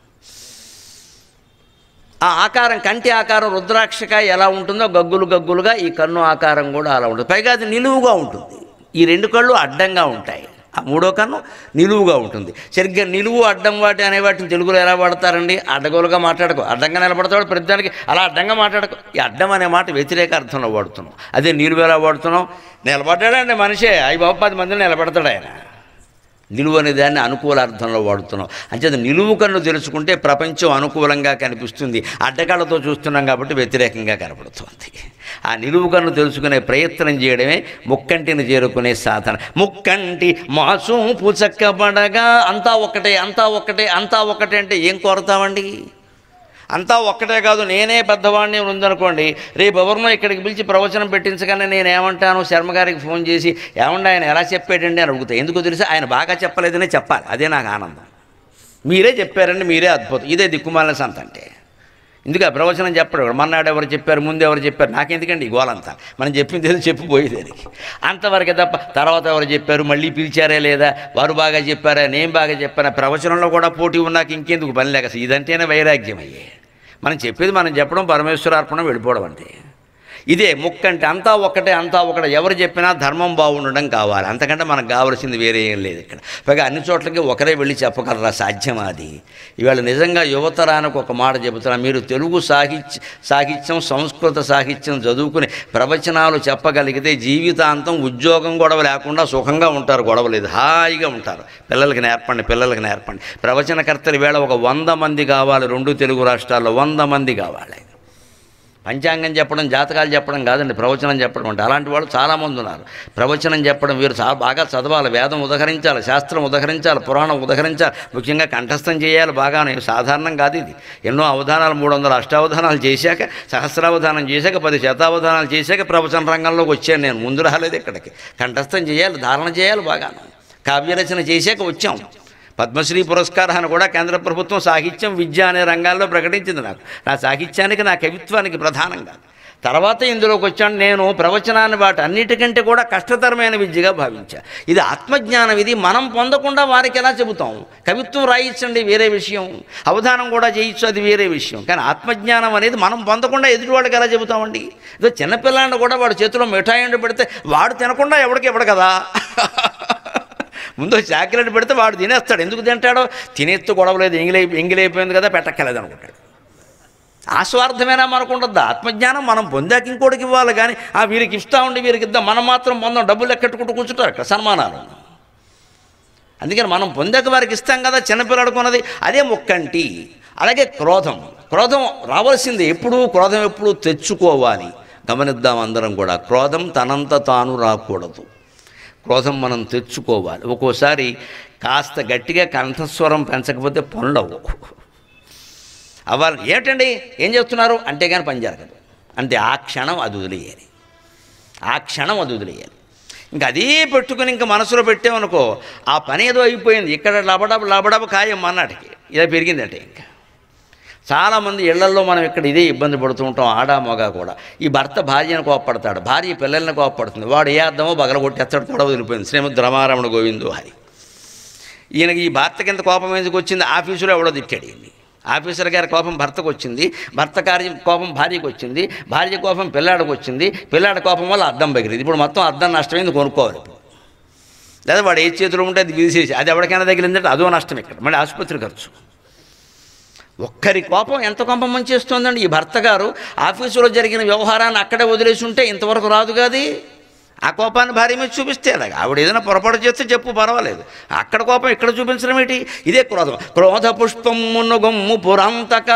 ఆ ఆకారం కంటి ఆకారం రుద్రాక్షకాయ ఎలా ఉంటుందో గగ్గులు గగ్గులుగా ఈ కన్ను ఆకారం కూడా అలా ఉంటుంది పైగా అది నిలువుగా ఉంటుంది ఈ రెండు కళ్ళు అడ్డంగా ఉంటాయి ఆ మూడో కన్ను నిలువుగా ఉంటుంది సరిగ్గా నిలువు అడ్డం వాటి అనే వాటిని తెలుగులో ఎలా వాడతారండి అడ్డగోలుగా మాట్లాడకు అడ్డంగా నిలబడతాడు ప్రతిదానికి అలా అడ్డంగా మాట్లాడకు ఈ అడ్డం అనే మాట వ్యతిరేక అర్థంలో వాడుతున్నాం అదే నిలువు ఎలా వాడుతున్నాం నిలబడ్డాడండి మనిషే అవి బాబు పది మందిని నిలబడతాడు ఆయన నిలువు అనే దాన్ని అనుకూల అర్థంలో వాడుతున్నాం అంచేత నిలువు కన్ను తెలుసుకుంటే ప్రపంచం అనుకూలంగా కనిపిస్తుంది అడ్డకాళ్ళతో చూస్తున్నాం కాబట్టి వ్యతిరేకంగా కనపడుతుంది ఆ నిలువు కన్ను తెలుసుకునే ప్రయత్నం చేయడమే ముక్కంటిని చేరుకునే సాధన ముక్కంటి మాసు పుచక్కబడగా అంతా ఒక్కటే అంతా ఒక్కటే అంతా ఒక్కటే అంటే ఏం కోరతామండి అంతా ఒక్కటే కాదు నేనే పెద్దవాడిని ఉందనుకోండి రేపు ఎవరినో ఇక్కడికి పిలిచి ప్రవచనం పెట్టించగానే నేను ఏమంటాను శర్మ గారికి ఫోన్ చేసి ఏమండి ఆయన ఎలా చెప్పాడండి అని అడుగుతా ఎందుకో తెలిసి ఆయన బాగా చెప్పలేదనే చెప్పాలి అదే నాకు ఆనందం మీరే చెప్పారండి మీరే అద్భుతం ఇదే దిక్కుమాలిన సంత అంటే ఎందుకు ఆ ప్రవచనం చెప్పడు మన్నాడు ఎవరు చెప్పారు ముందు ఎవరు చెప్పారు నాకెందుకండి ఈ గోలంతా మనం చెప్పింది ఏదో చెప్పిపోయేది దానికి అంతవరకే తప్ప తర్వాత ఎవరు చెప్పారు మళ్ళీ పిలిచారే లేదా వారు బాగా చెప్పారా నేను బాగా చెప్పానా ప్రవచనంలో కూడా పోటీ ఉన్నాక ఇంకెందుకు పని లేక అసలు ఇదంటేనే వైరాగ్యం అయ్యే మనం చెప్పేది మనం చెప్పడం పరమేశ్వరార్పణ వెళ్ళిపోవడం అంతే ఇదే ముక్కంటే అంతా ఒక్కటే అంతా ఒకటే ఎవరు చెప్పినా ధర్మం బాగుండడం కావాలి అంతకంటే మనకు కావాల్సింది వేరే ఏం లేదు ఇక్కడ పైగా అన్ని చోట్లకి ఒకరే వెళ్ళి చెప్పగలరా సాధ్యమా అది ఇవాళ నిజంగా యువతరానికి ఒక మాట చెబుతున్నా మీరు తెలుగు సాహిత్య సాహిత్యం సంస్కృత సాహిత్యం చదువుకుని ప్రవచనాలు చెప్పగలిగితే జీవితాంతం ఉద్యోగం గొడవ లేకుండా సుఖంగా ఉంటారు గొడవ లేదు హాయిగా ఉంటారు పిల్లలకి నేర్పండి పిల్లలకి నేర్పండి ప్రవచనకర్తలు వేళ ఒక వంద మంది కావాలి రెండు తెలుగు రాష్ట్రాల్లో వంద మంది కావాలి పంచాంగం చెప్పడం జాతకాలు చెప్పడం కాదండి ప్రవచనం చెప్పడం అంటే అలాంటి వాళ్ళు చాలామంది ఉన్నారు ప్రవచనం చెప్పడం వీరు చాలా బాగా చదవాలి వేదం ఉదహరించాలి శాస్త్రం ఉదహరించాలి పురాణం ఉదహరించాలి ముఖ్యంగా కంఠస్థం చేయాలి బాగానే సాధారణం కాదు ఇది ఎన్నో అవధానాలు మూడు వందల అష్టావధానాలు చేశాక సహస్రావధానం చేశాక పది శతావధానాలు చేశాక ప్రవచన రంగంలోకి వచ్చాను నేను ముందు రాలేదు ఇక్కడికి కంఠస్థం చేయాలి ధారణ చేయాలి బాగాను కావ్యరచన చేశాక వచ్చాం పద్మశ్రీ పురస్కారాన్ని కూడా కేంద్ర ప్రభుత్వం సాహిత్యం విద్య అనే రంగాల్లో ప్రకటించింది నాకు నా సాహిత్యానికి నా కవిత్వానికి ప్రధానంగా తర్వాత ఇందులోకి వచ్చాను నేను ప్రవచనాన్ని వాటి అన్నిటికంటే కూడా కష్టతరమైన విద్యగా భావించా ఇది ఆత్మజ్ఞానం ఇది మనం పొందకుండా వారికి ఎలా చెబుతాం కవిత్వం రాయించండి వేరే విషయం అవధానం కూడా చేయొచ్చు అది వేరే విషయం కానీ ఆత్మజ్ఞానం అనేది మనం పొందకుండా ఎదుటి వాళ్ళకి ఎలా చెబుతామండి ఇదో చిన్నపిల్లాన్ని కూడా వాడు చేతిలో మిఠాయి ఉండి పెడితే వాడు తినకుండా ఎవడికి ఇవ్వడు కదా ముందు చాక్లెట్ పెడితే వాడు తినేస్తాడు ఎందుకు తింటాడో తినేస్తూ గొడవలేదు ఎంగిలై ఎంగిలైపోయింది కదా పెట్టక్కర్లేదు అనుకుంటాడు ఆ స్వార్థమేనా మనకు ఉండద్దు ఆత్మజ్ఞానం మనం పొందాక ఇంకోటికి ఇవ్వాలి కానీ ఆ వీరికి ఇస్తా ఉండి వీరికి ఇద్దాం మనం మాత్రం పొందాం డబ్బులు ఎక్కట్టుకుంటూ కూర్చుంటారు అక్కడ సన్మానాలు అందుకని మనం పొందాక వారికి ఇస్తాం కదా చిన్నపిల్లడు కొన్నది అదే మొక్కంటి అలాగే క్రోధం క్రోధం రావాల్సింది ఎప్పుడు క్రోధం ఎప్పుడు తెచ్చుకోవాలి గమనిద్దాం అందరం కూడా క్రోధం తనంత తాను రాకూడదు క్రోధం మనం తెచ్చుకోవాలి ఒక్కోసారి కాస్త గట్టిగా కంఠస్వరం పెంచకపోతే పనులవు అవ్వాలి ఏమిటండి ఏం చేస్తున్నారు అంటే కానీ పని జరగదు అంటే ఆ క్షణం అది వదిలేయాలి ఆ క్షణం అది వదిలేయాలి ఇంకా అదే పెట్టుకుని ఇంకా మనసులో పెట్టామనుకో ఆ పని ఏదో అయిపోయింది ఇక్కడ లబడబ లబడబ ఖాయం మన్నాటికి ఇలా పెరిగిందంటే ఇంకా చాలామంది ఇళ్లల్లో మనం ఇక్కడ ఇదే ఇబ్బంది పడుతూ ఉంటాం ఆడ మగ కూడా ఈ భర్త భార్యను కోప్పడతాడు భార్య పిల్లల్ని కోప్పడుతుంది వాడు ఏ అర్థమో బగల కొట్టేస్తాడు కూడా వదిలిపోయింది శ్రీమద్ రమారమణ గోవిందు హరి ఈయనకి ఈ భర్త కింద కోపం ఎందుకు వచ్చింది ఆఫీసులో ఎవడో తిట్టాడు ఈయన్ని ఆఫీసర్ గారి కోపం భర్తకు వచ్చింది భర్త కార్యం కోపం భార్యకు వచ్చింది భార్య కోపం పిల్లాడికి వచ్చింది పిల్లాడి కోపం వల్ల అద్దం పగిలింది ఇప్పుడు మొత్తం అద్దం నష్టమైంది కొనుక్కోవాలి ఇప్పుడు లేదా వాడు ఏ చేతిలో ఉంటే అది విధిసేసి అది ఎవరికైనా తగిలిందంటే అదో నష్టం ఇక్కడ మళ్ళీ ఆసుపత్రి ఖర్చు ఒక్కరి కోపం ఎంత కోపం మంచి చేస్తుందండి ఈ భర్త గారు ఆఫీసులో జరిగిన వ్యవహారాన్ని అక్కడే వదిలేసి ఉంటే ఇంతవరకు రాదు కాదు ఆ కోపాన్ని భార్య మీద చూపిస్తే అలాగ ఆవిడ ఏదైనా పొరపాటు చేస్తే చెప్పు పర్వాలేదు అక్కడ కోపం ఇక్కడ చూపించడం ఏంటి ఇదే క్రోధం క్రోధ పుష్పమును గొమ్ము పురాంతక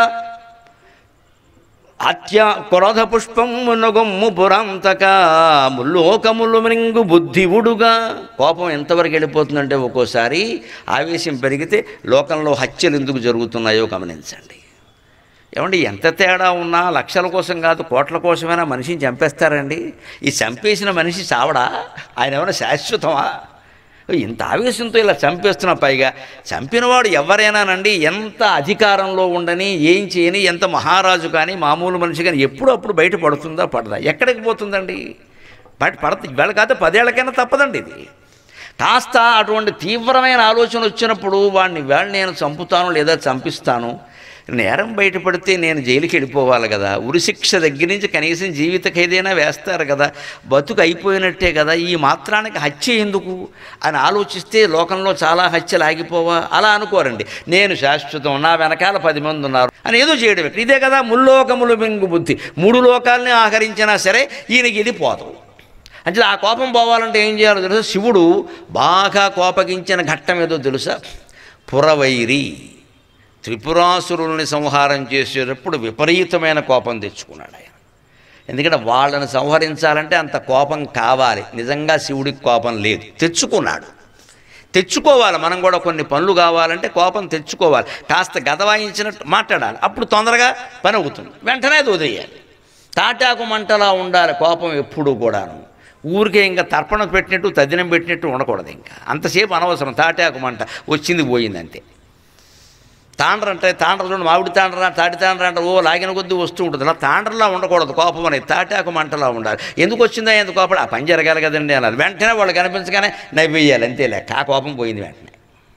అత్య క్రోధ పుష్పమును గొమ్ము పురాంతక ముల్లోకములు మృంగు బుద్ధివుడుగా కోపం ఎంతవరకు వెళ్ళిపోతుందంటే ఒక్కోసారి ఆవేశం పెరిగితే లోకంలో హత్యలు ఎందుకు జరుగుతున్నాయో గమనించండి ఏమండి ఎంత తేడా ఉన్నా లక్షల కోసం కాదు కోట్ల కోసమైనా మనిషిని చంపేస్తారండి ఈ చంపేసిన మనిషి చావడా ఆయన ఏమైనా శాశ్వతమా ఇంత ఆవేశంతో ఇలా చంపేస్తున్న పైగా చంపినవాడు ఎవరైనానండి ఎంత అధికారంలో ఉండని ఏం చేయని ఎంత మహారాజు కానీ మామూలు మనిషి కానీ ఎప్పుడు అప్పుడు బయట పడుతుందా పడదా ఎక్కడికి పోతుందండి బయట పడుతుంది ఇవాళ కాదు పదేళ్ళకైనా తప్పదండి ఇది కాస్త అటువంటి తీవ్రమైన ఆలోచన వచ్చినప్పుడు వాడిని వేళ నేను చంపుతాను లేదా చంపిస్తాను నేరం బయటపడితే నేను జైలుకి వెళ్ళిపోవాలి కదా ఉరిశిక్ష దగ్గర నుంచి కనీసం జీవిత ఖైదైనా వేస్తారు కదా బతుకు అయిపోయినట్టే కదా ఈ మాత్రానికి హత్య ఎందుకు అని ఆలోచిస్తే లోకంలో చాలా హత్యలు ఆగిపోవా అలా అనుకోరండి నేను శాశ్వతం నా వెనకాల పది మంది ఉన్నారు అని ఏదో చేయడం ఇక్కడ. ఇదే కదా ముల్లోకములు మింగు బుద్ధి మూడు లోకాలని ఆహరించినా సరే ఈయనకి ఇది పోదు అంటే ఆ కోపం పోవాలంటే ఏం చేయాలో తెలుసా శివుడు బాగా కోపగించిన ఘట్టం ఏదో తెలుసా పురవైరి త్రిపురాసురుల్ని సంహారం చేసేటప్పుడు విపరీతమైన కోపం తెచ్చుకున్నాడు ఆయన ఎందుకంటే వాళ్ళని సంహరించాలంటే అంత కోపం కావాలి నిజంగా శివుడికి కోపం లేదు తెచ్చుకున్నాడు తెచ్చుకోవాలి మనం కూడా కొన్ని పనులు కావాలంటే కోపం తెచ్చుకోవాలి కాస్త గదవాయించినట్టు మాట్లాడాలి అప్పుడు తొందరగా పని అవుతుంది వెంటనే అది వదిలేయాలి తాటాకు మంటలా ఉండాలి కోపం ఎప్పుడూ కూడాను ఊరికే ఇంకా తర్పణ పెట్టినట్టు తద్దినం పెట్టినట్టు ఉండకూడదు ఇంకా అంతసేపు అనవసరం తాటాకు మంట వచ్చింది పోయింది అంతే తాండ్ర అంటే తాండ్ర చూడండి మామిడి తాండ్ర తాటి తాండ్ర అంటే ఓ లాగిన కొద్దీ వస్తూ ఉంటుంది అలా తాండ్రలా ఉండకూడదు కోపం అనేది తాటాకు మంటలా ఉండాలి ఎందుకు వచ్చిందా ఎందుకు కోపం ఆ పని జరగాలి కదండి అన్నారు వెంటనే వాళ్ళు కనిపించగానే నవ్వేయాలి అంతే లెక్క ఆ కోపం పోయింది వెంటనే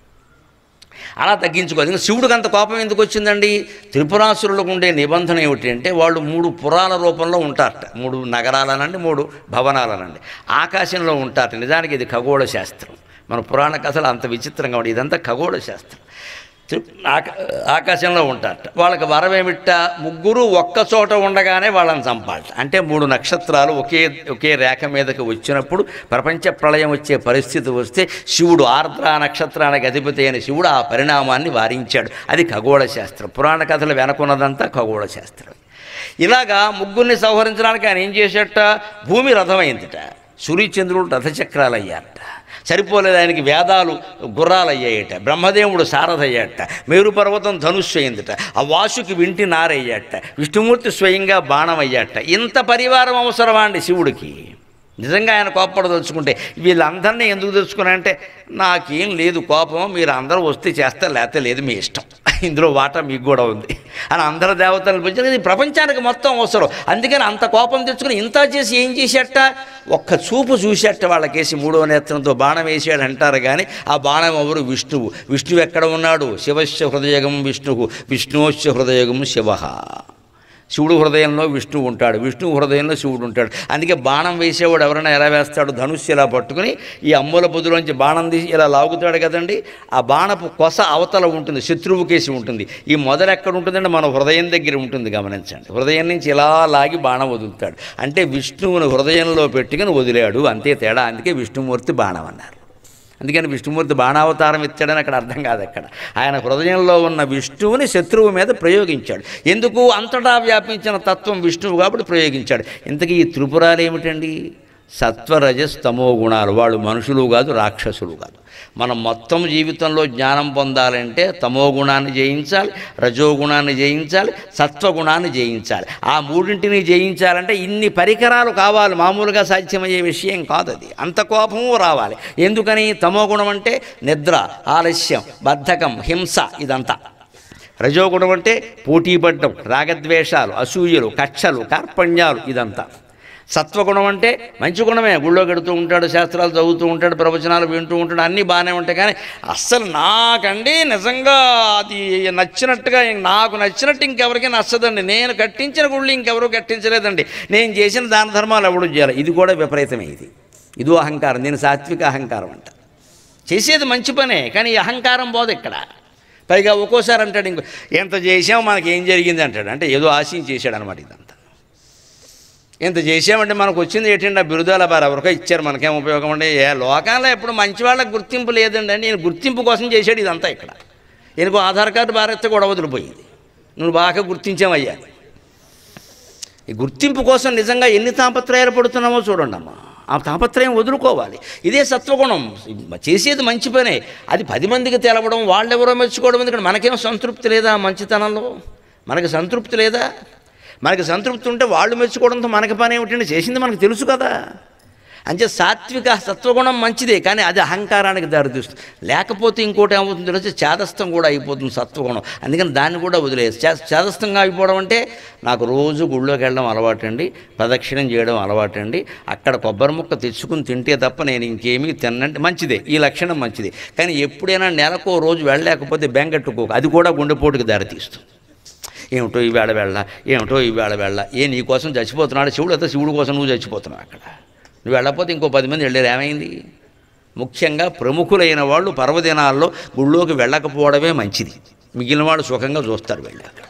అలా తగ్గించుకోవాలి ఇంకా శివుడికి అంత కోపం ఎందుకు వచ్చిందండి త్రిపురాసురులకు ఉండే నిబంధన ఏమిటి అంటే వాళ్ళు మూడు పురాల రూపంలో ఉంటారట మూడు నగరాలనండి మూడు భవనాలనండి ఆకాశంలో ఉంటారట నిజానికి ఇది ఖగోళ శాస్త్రం మన పురాణ కథలు అంత విచిత్రంగా ఉండే ఇదంతా ఖగోళ శాస్త్రం త్రి- ఆక- ఆకాశంలో ఉంటారట వాళ్ళకి వరమేమిట ముగ్గురు ఒక్క చోట ఉండగానే వాళ్ళని చంపాలట అంటే మూడు నక్షత్రాలు ఒకే ఒకే రేఖ మీదకి వచ్చినప్పుడు ప్రపంచ ప్రళయం వచ్చే పరిస్థితి వస్తే శివుడు ఆర్ద్ర నక్షత్రానికి అధిపతి అయిన శివుడు ఆ పరిణామాన్ని వారించాడు అది ఖగోళ శాస్త్రం పురాణ కథలు వెనకున్నదంతా ఖగోళ శాస్త్రం ఇలాగా ముగ్గురిని సంహరించడానికి ఆయన ఏం చేసేట భూమి రథమైందిట సూర్యచంద్రుడు రథచక్రాలు అయ్యారట సరిపోలేదు ఆయనకి వేదాలు గుర్రాలు అయ్యాయట బ్రహ్మదేవుడు సారథ అయ్యాట మేరు పర్వతం ధనుస్సు అయిందిట ఆ వాసుకి వింటి నారయ్యాట విష్ణుమూర్తి స్వయంగా బాణం అయ్యాట ఇంత పరివారం అవసరమా అండి శివుడికి నిజంగా ఆయన కోపడదలుచుకుంటే వీళ్ళందరినీ ఎందుకు తెచ్చుకున్నారంటే నాకేం లేదు కోపం మీరు అందరూ వస్తే చేస్తే లేకపోతే లేదు మీ ఇష్టం ఇందులో వాటా మీకు కూడా ఉంది అని అందరు దేవతలు పిలిచిన ఇది ప్రపంచానికి మొత్తం అవసరం అందుకని అంత కోపం తెచ్చుకుని ఇంత చేసి ఏం చేసేట ఒక్క చూపు చూసేట వాళ్ళకేసి మూడో నేత్రంతో బాణం వేసాడు అంటారు కానీ ఆ బాణం ఎవరు విష్ణువు విష్ణువు ఎక్కడ ఉన్నాడు శివస్య హృదయగం విష్ణువు విష్ణువస్య హృదయగం శివ శివుడు హృదయంలో విష్ణువు ఉంటాడు విష్ణువు హృదయంలో శివుడు ఉంటాడు అందుకే బాణం వేసేవాడు ఎవరైనా ఎలా వేస్తాడు ధనుస్సు ఇలా పట్టుకుని ఈ అమ్ముల బుద్ధులోంచి బాణం తీసి ఇలా లాగుతాడు కదండి ఆ బాణపు కొస అవతల ఉంటుంది శత్రువు కేసి ఉంటుంది ఈ మొదలు ఎక్కడ ఉంటుందంటే మన హృదయం దగ్గర ఉంటుంది గమనించండి హృదయం నుంచి ఇలా లాగి బాణం వదులుతాడు అంటే విష్ణువుని హృదయంలో పెట్టుకుని వదిలాడు అంతే తేడా అందుకే విష్ణుమూర్తి బాణం అన్నారు అందుకని విష్ణుమూర్తి బాణావతారం ఎత్తాడని అక్కడ అర్థం కాదు అక్కడ ఆయన హృదయంలో ఉన్న విష్ణువుని శత్రువు మీద ప్రయోగించాడు ఎందుకు అంతటా వ్యాపించిన తత్వం విష్ణువు కాబట్టి ప్రయోగించాడు ఇంతకీ ఈ త్రిపురాలు ఏమిటండి సత్వరజస్ తమో గుణాలు వాళ్ళు మనుషులు కాదు రాక్షసులు కాదు మనం మొత్తం జీవితంలో జ్ఞానం పొందాలంటే తమో గుణాన్ని జయించాలి రజోగుణాన్ని జయించాలి సత్వగుణాన్ని జయించాలి ఆ మూడింటిని జయించాలంటే ఇన్ని పరికరాలు కావాలి మామూలుగా సాధ్యమయ్యే విషయం కాదు అది అంత కోపము రావాలి ఎందుకని తమో గుణం అంటే నిద్ర ఆలస్యం బద్ధకం హింస ఇదంతా రజోగుణం అంటే పోటీపడ్డం రాగద్వేషాలు అసూయలు కక్షలు కార్పణ్యాలు ఇదంతా సత్వగుణం అంటే మంచి గుణమే గుళ్ళో గడుతూ ఉంటాడు శాస్త్రాలు చదువుతూ ఉంటాడు ప్రవచనాలు వింటూ ఉంటాడు అన్నీ బాగానే ఉంటాయి కానీ అస్సలు నాకండి నిజంగా అది నచ్చినట్టుగా నాకు నచ్చినట్టు ఇంకెవరికి నచ్చదండి నేను కట్టించిన గుళ్ళు ఇంకెవరూ కట్టించలేదండి నేను చేసిన దాన ధర్మాలు ఎవడు చేయాలి ఇది కూడా విపరీతమే ఇది ఇదో అహంకారం నేను సాత్విక అహంకారం అంట చేసేది మంచి పనే కానీ ఈ అహంకారం పోదు ఇక్కడ పైగా ఒక్కోసారి అంటాడు ఇంకో ఎంత చేసాం మనకి ఏం జరిగింది అంటాడు అంటే ఏదో ఆశయం చేశాడు అనమాట ఇదంతా ఇంత చేసామంటే మనకు వచ్చింది ఏంటంటే ఆ బిరుదాల బారు ఎవరికో ఇచ్చారు మనకేం ఉపయోగం అండి ఏ లోకాల్లో ఎప్పుడు మంచి వాళ్ళకి గుర్తింపు లేదండి నేను గుర్తింపు కోసం చేశాడు ఇదంతా ఇక్కడ ఈయనకు ఆధార్ కార్డు భారత్ కూడా వదిలిపోయింది నువ్వు బాగా గుర్తించామయ్యా ఈ గుర్తింపు కోసం నిజంగా ఎన్ని తాపత్రయాలు పడుతున్నామో చూడండి అమ్మా ఆ తాపత్రయం వదులుకోవాలి ఇదే సత్వగుణం చేసేది మంచి పనే అది పది మందికి తెలవడం వాళ్ళెవరో మెచ్చుకోవడం ఎందుకంటే మనకేం సంతృప్తి లేదా ఆ మంచితనంలో మనకి సంతృప్తి లేదా మనకి సంతృప్తి ఉంటే వాళ్ళు మెచ్చుకోవడంతో మనకి పని ఏమిటంటే చేసింది మనకు తెలుసు కదా అంటే సాత్విక సత్వగుణం మంచిదే కానీ అది అహంకారానికి దారితీస్తుంది లేకపోతే ఇంకోటి ఏమవుతుంది తెలిసి చేదస్థం కూడా అయిపోతుంది సత్వగుణం అందుకని దాన్ని కూడా వదిలేదు చేదస్థంగా అయిపోవడం అంటే నాకు రోజు గుళ్ళోకి వెళ్ళడం అలవాటు అండి ప్రదక్షిణం చేయడం అలవాటు అండి అక్కడ కొబ్బరి ముక్క తెచ్చుకుని తింటే తప్ప నేను ఇంకేమీ తిన్నంటే మంచిదే ఈ లక్షణం మంచిది కానీ ఎప్పుడైనా నెలకో రోజు వెళ్ళలేకపోతే బెంగట్టుకోక అది కూడా గుండెపోటుకి దారితీస్తుంది ఏమిటో ఈ వేళ వెళ్ళ ఏమిటో ఈ వేళ వెళ్ళ ఏ నీ కోసం చచ్చిపోతున్నాడు శివుడు అయితే శివుడు కోసం నువ్వు చచ్చిపోతున్నావు అక్కడ నువ్వు వెళ్ళకపోతే ఇంకో పది మంది వెళ్ళారు ఏమైంది ముఖ్యంగా ప్రముఖులైన వాళ్ళు పర్వదినాల్లో గుళ్ళోకి వెళ్ళకపోవడమే మంచిది మిగిలిన వాళ్ళు సుఖంగా చూస్తారు వెళ్ళి అక్కడ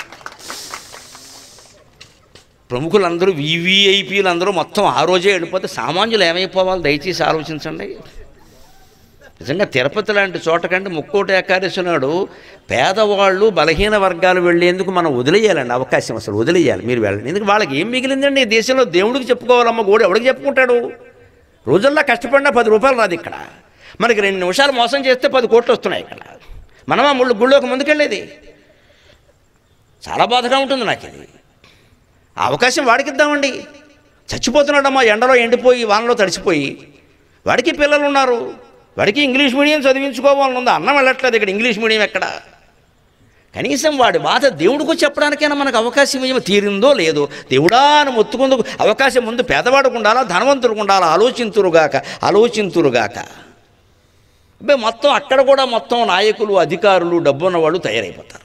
ప్రముఖులందరూ వివిఐపీలు అందరూ మొత్తం ఆ రోజే వెళ్ళిపోతే సామాన్యులు ఏమైపోవాలి దయచేసి ఆలోచించండి నిజంగా తిరుపతి లాంటి చోట కంటే ముక్కోటి ఏకాదశి నాడు పేదవాళ్ళు బలహీన వర్గాలు వెళ్ళేందుకు మనం వదిలేయాలండి అవకాశం అసలు వదిలేయాలి మీరు వెళ్ళండి ఎందుకు వాళ్ళకి ఏం మిగిలిందండి ఈ దేశంలో దేవుడికి చెప్పుకోవాలమ్మ గోడు ఎవడికి చెప్పుకుంటాడు రోజుల్లో కష్టపడినా పది రూపాయలు రాదు ఇక్కడ మనకి రెండు నిమిషాలు మోసం చేస్తే పది కోట్లు వస్తున్నాయి ఇక్కడ మనమా ముళ్ళు గుళ్ళోకి ముందుకెళ్ళేది చాలా బాధగా ఉంటుంది నాకు ఇది ఆ అవకాశం వాడికి ఇద్దామండి చచ్చిపోతున్నాడమ్మా ఎండలో ఎండిపోయి వానలో తడిసిపోయి వాడికి పిల్లలు ఉన్నారు వాడికి ఇంగ్లీష్ మీడియం చదివించుకోవాలని ఉంది అన్నం వెళ్ళట్లేదు ఇక్కడ ఇంగ్లీష్ మీడియం ఎక్కడ కనీసం వాడి బాధ దేవుడికి చెప్పడానికైనా మనకు అవకాశం ఏమో తీరిందో లేదో దేవుడా అని మొత్తుకుందుకు అవకాశం ముందు పేదవాడికి ఉండాలా ధనవంతుడికి ఉండాలా ఆలోచింతురుగాక ఆలోచింతురుగాక అబ్బే మొత్తం అక్కడ కూడా మొత్తం నాయకులు అధికారులు డబ్బున్న వాళ్ళు తయారైపోతారు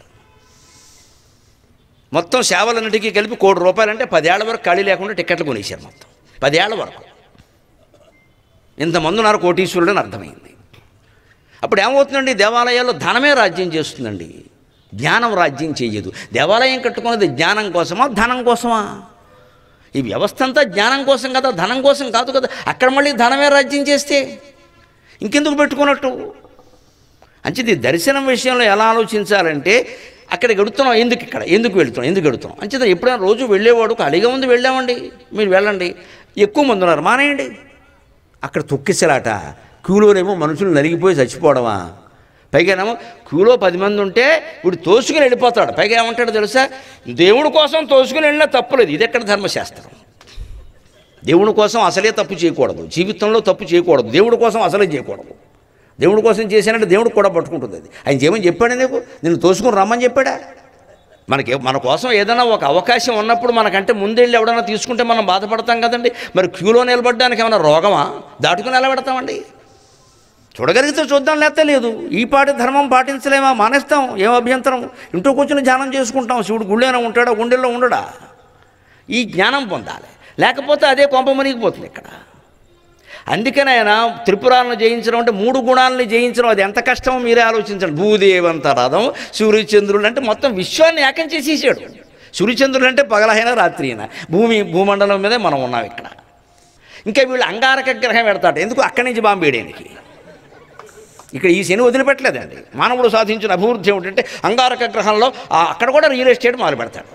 మొత్తం సేవలన్నిటికీ కలిపి కోటి రూపాయలంటే పదేళ్ల వరకు ఖాళీ లేకుండా టికెట్లు కొనేశారు మొత్తం పదేళ్ల వరకు ఇంతమంది ఉన్నారు కోటీశ్వరుడు అని అర్థమైంది అప్పుడు ఏమవుతుందండి దేవాలయాల్లో ధనమే రాజ్యం చేస్తుందండి జ్ఞానం రాజ్యం చేయదు దేవాలయం కట్టుకున్నది జ్ఞానం కోసమా ధనం కోసమా ఈ వ్యవస్థ అంతా జ్ఞానం కోసం కదా ధనం కోసం కాదు కదా అక్కడ మళ్ళీ ధనమే రాజ్యం చేస్తే ఇంకెందుకు పెట్టుకున్నట్టు అంచేది దర్శనం విషయంలో ఎలా ఆలోచించాలంటే అక్కడికి వెళుతున్నాం ఎందుకు ఇక్కడ ఎందుకు వెళుతున్నాం ఎందుకు వెళుతున్నాం అంచేత ఎప్పుడైనా రోజు వెళ్ళేవాడు ఖాళీగా ఉంది వెళ్ళామండి మీరు వెళ్ళండి ఎక్కువ మంది ఉన్నారు మానేయండి అక్కడ తొక్కిసలాట క్యూలోనేమో మనుషులు నలిగిపోయి చచ్చిపోవడమా పైగానేమో క్యూలో పది మంది ఉంటే ఇప్పుడు తోసుకుని వెళ్ళిపోతాడు పైగా ఏమంటాడు తెలుసా దేవుడి కోసం తోసుకుని వెళ్ళినా తప్పులేదు ఇది ఎక్కడ ధర్మశాస్త్రం దేవుడి కోసం అసలే తప్పు చేయకూడదు జీవితంలో తప్పు చేయకూడదు దేవుడి కోసం అసలే చేయకూడదు దేవుడి కోసం చేశానంటే దేవుడు కూడా పట్టుకుంటుంది అది ఆయన చేయమని చెప్పాడు నీకు నిన్ను తోసుకుని రమ్మని చెప్పాడా మనకి మన కోసం ఏదైనా ఒక అవకాశం ఉన్నప్పుడు మనకంటే ముందెళ్ళి ఎవడన్నా తీసుకుంటే మనం బాధపడతాం కదండి మరి క్యూలో నిలబడడానికి ఏమైనా రోగమా దాటుకుని నిలబెడతామండి చూడగలిగితే చూద్దాం లేకపోతే లేదు ఈ పాటి ధర్మం పాటించలేమా మానేస్తాం ఏం అభ్యంతరం ఇంట్లో కూర్చొని ధ్యానం చేసుకుంటాం శివుడు గుళ్ళేనా ఉంటాడా గుండెల్లో ఉండడా ఈ జ్ఞానం పొందాలి లేకపోతే అదే కొంప మునిగిపోతుంది ఇక్కడ అందుకని ఆయన త్రిపురాలను జయించడం అంటే మూడు గుణాలని జయించడం అది ఎంత కష్టమో మీరే ఆలోచించండి భూదేవంత రథం సూర్యచంద్రుడు అంటే మొత్తం విశ్వాన్ని ఏకం చేసేసాడు సూర్యచంద్రుడు అంటే పగలైనా రాత్రి అయినా భూమి భూమండలం మీదే మనం ఉన్నాం ఇక్కడ ఇంకా వీళ్ళు అంగారక గ్రహం పెడతాడు ఎందుకు అక్కడి నుంచి బాంబేయడానికి ఇక్కడ ఈ శని వదిలిపెట్టలేదండి మానవుడు సాధించిన అభివృద్ధి ఏమిటంటే అంగారక గ్రహంలో ఆ అక్కడ కూడా రియల్ ఎస్టేట్ మొదలు పెడతాడు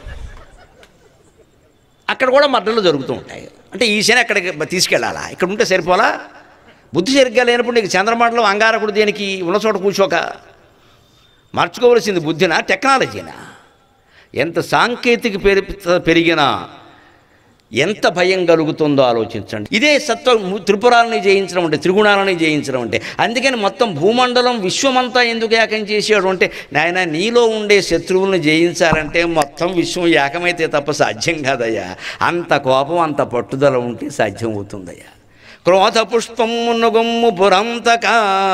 అక్కడ కూడా మర్డర్లు జరుగుతూ ఉంటాయి అంటే ఈ శని అక్కడికి తీసుకెళ్ళాలా ఇక్కడ ఉంటే సరిపోలా బుద్ధి సరిగ్గా లేనప్పుడు నీకు చంద్రమండలం అంగారకుడు దేనికి ఉన్న చోట కూర్చోక మార్చుకోవలసింది బుద్ధినా టెక్నాలజీనా ఎంత సాంకేతిక పెరి పెరిగినా ఎంత భయం కలుగుతుందో ఆలోచించండి ఇదే సత్వ త్రిపురాలని జయించడం అంటే త్రిగుణాలని జయించడం అంటే అందుకని మొత్తం భూమండలం విశ్వమంతా ఎందుకు ఏకం చేసాడు అంటే నాయన నీలో ఉండే శత్రువులను జయించాలంటే మొత్తం విశ్వం ఏకమైతే తప్ప సాధ్యం కాదయ్యా అంత కోపం అంత పట్టుదల ఉంటే సాధ్యం అవుతుందయ్యా క్రోధ పుష్పము గొమ్ము పురంతక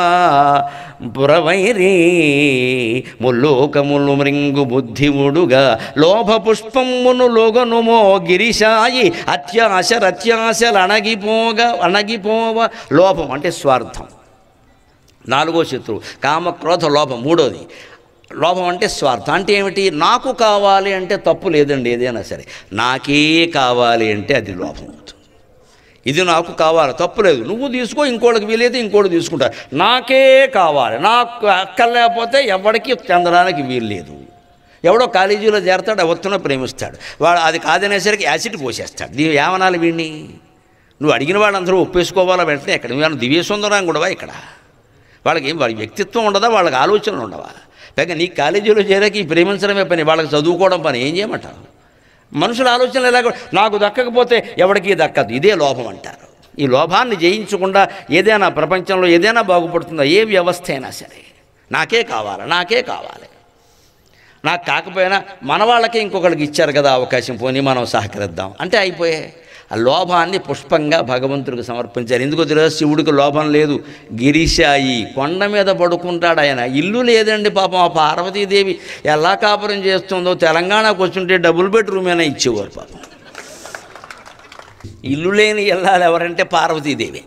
పురవైరీ ముల్లోకములు మృంగు బుద్ధివుడుగా లోభ పుష్పమును లోగనుమో గిరిశాయి అత్యాశ రత్యాశలు అణగిపోగ అణగిపోవ లోభం అంటే స్వార్థం నాలుగో శత్రువు కామ క్రోధ లోభం మూడోది లోభం అంటే స్వార్థం అంటే ఏమిటి నాకు కావాలి అంటే తప్పు లేదండి ఏదైనా సరే నాకే కావాలి అంటే అది లోభం అవుతుంది ఇది నాకు కావాలి తప్పులేదు నువ్వు తీసుకో ఇంకోటికి వీలైతే ఇంకోటి తీసుకుంటా నాకే కావాలి నాకు అక్కర్లేకపోతే ఎవరికి చెందడానికి వీలు లేదు ఎవడో కాలేజీలో చేరతాడు ఎవరితోనో ప్రేమిస్తాడు వాడు అది కాదనేసరికి యాసిడ్ పోసేస్తాడు దీని ఏమనాలి వీడిని నువ్వు అడిగిన వాళ్ళందరూ ఒప్పేసుకోవాలా వెంటనే ఎక్కడ నువ్వు దివ్య సుందరం కూడా ఇక్కడ వాళ్ళకి ఏం వాళ్ళ వ్యక్తిత్వం ఉండదా వాళ్ళకి ఆలోచనలు ఉండవా పైగా నీ కాలేజీలో చేరాక ఈ ప్రేమించడమే పని వాళ్ళకి చదువుకోవడం పని ఏం చేయమంటారు మనుషుల ఆలోచనలు ఎలాగ నాకు దక్కకపోతే ఎవరికి దక్కదు ఇదే లోభం అంటారు ఈ లోభాన్ని జయించకుండా ఏదైనా ప్రపంచంలో ఏదైనా బాగుపడుతుందా ఏ వ్యవస్థ అయినా సరే నాకే కావాలి నాకే కావాలి నాకు కాకపోయినా మన వాళ్ళకే ఇంకొకరికి ఇచ్చారు కదా అవకాశం పోనీ మనం సహకరిద్దాం అంటే అయిపోయే ఆ లోభాన్ని పుష్పంగా భగవంతుడికి సమర్పించారు ఎందుకో తెలియదు శివుడికి లోభం లేదు గిరిశాయి కొండ మీద పడుకుంటాడు ఆయన ఇల్లు లేదండి పాపం ఆ పార్వతీదేవి ఎలా కాపురం చేస్తుందో తెలంగాణకు వచ్చుంటే డబుల్ బెడ్రూమ్ అయినా ఇచ్చేవారు పాపం ఇల్లు లేని వెళ్ళాలి ఎవరంటే పార్వతీదేవి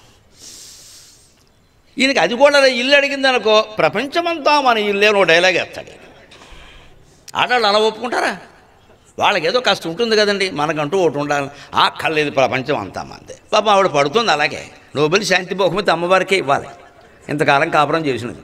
ఈయనకి అది కూడా ఇల్లు అడిగింది అనుకో ప్రపంచమంతా మన ఇల్లే నువ్వు డైలాగ్ వేస్తాడు ఈయన. ఆడవాళ్ళు అలా ఒప్పుకుంటారా వాళ్ళకి ఏదో కాస్త ఉంటుంది కదండి మనకంటూ ఒకటి ఉండాలి ఆ కళ్ళేది ప్రపంచం అంతా మంది పాపం ఆవిడ పడుతుంది అలాగే నోబెల్ శాంతి బహుమతి అమ్మవారికే ఇవ్వాలి ఇంతకాలం కాపురం చేసినది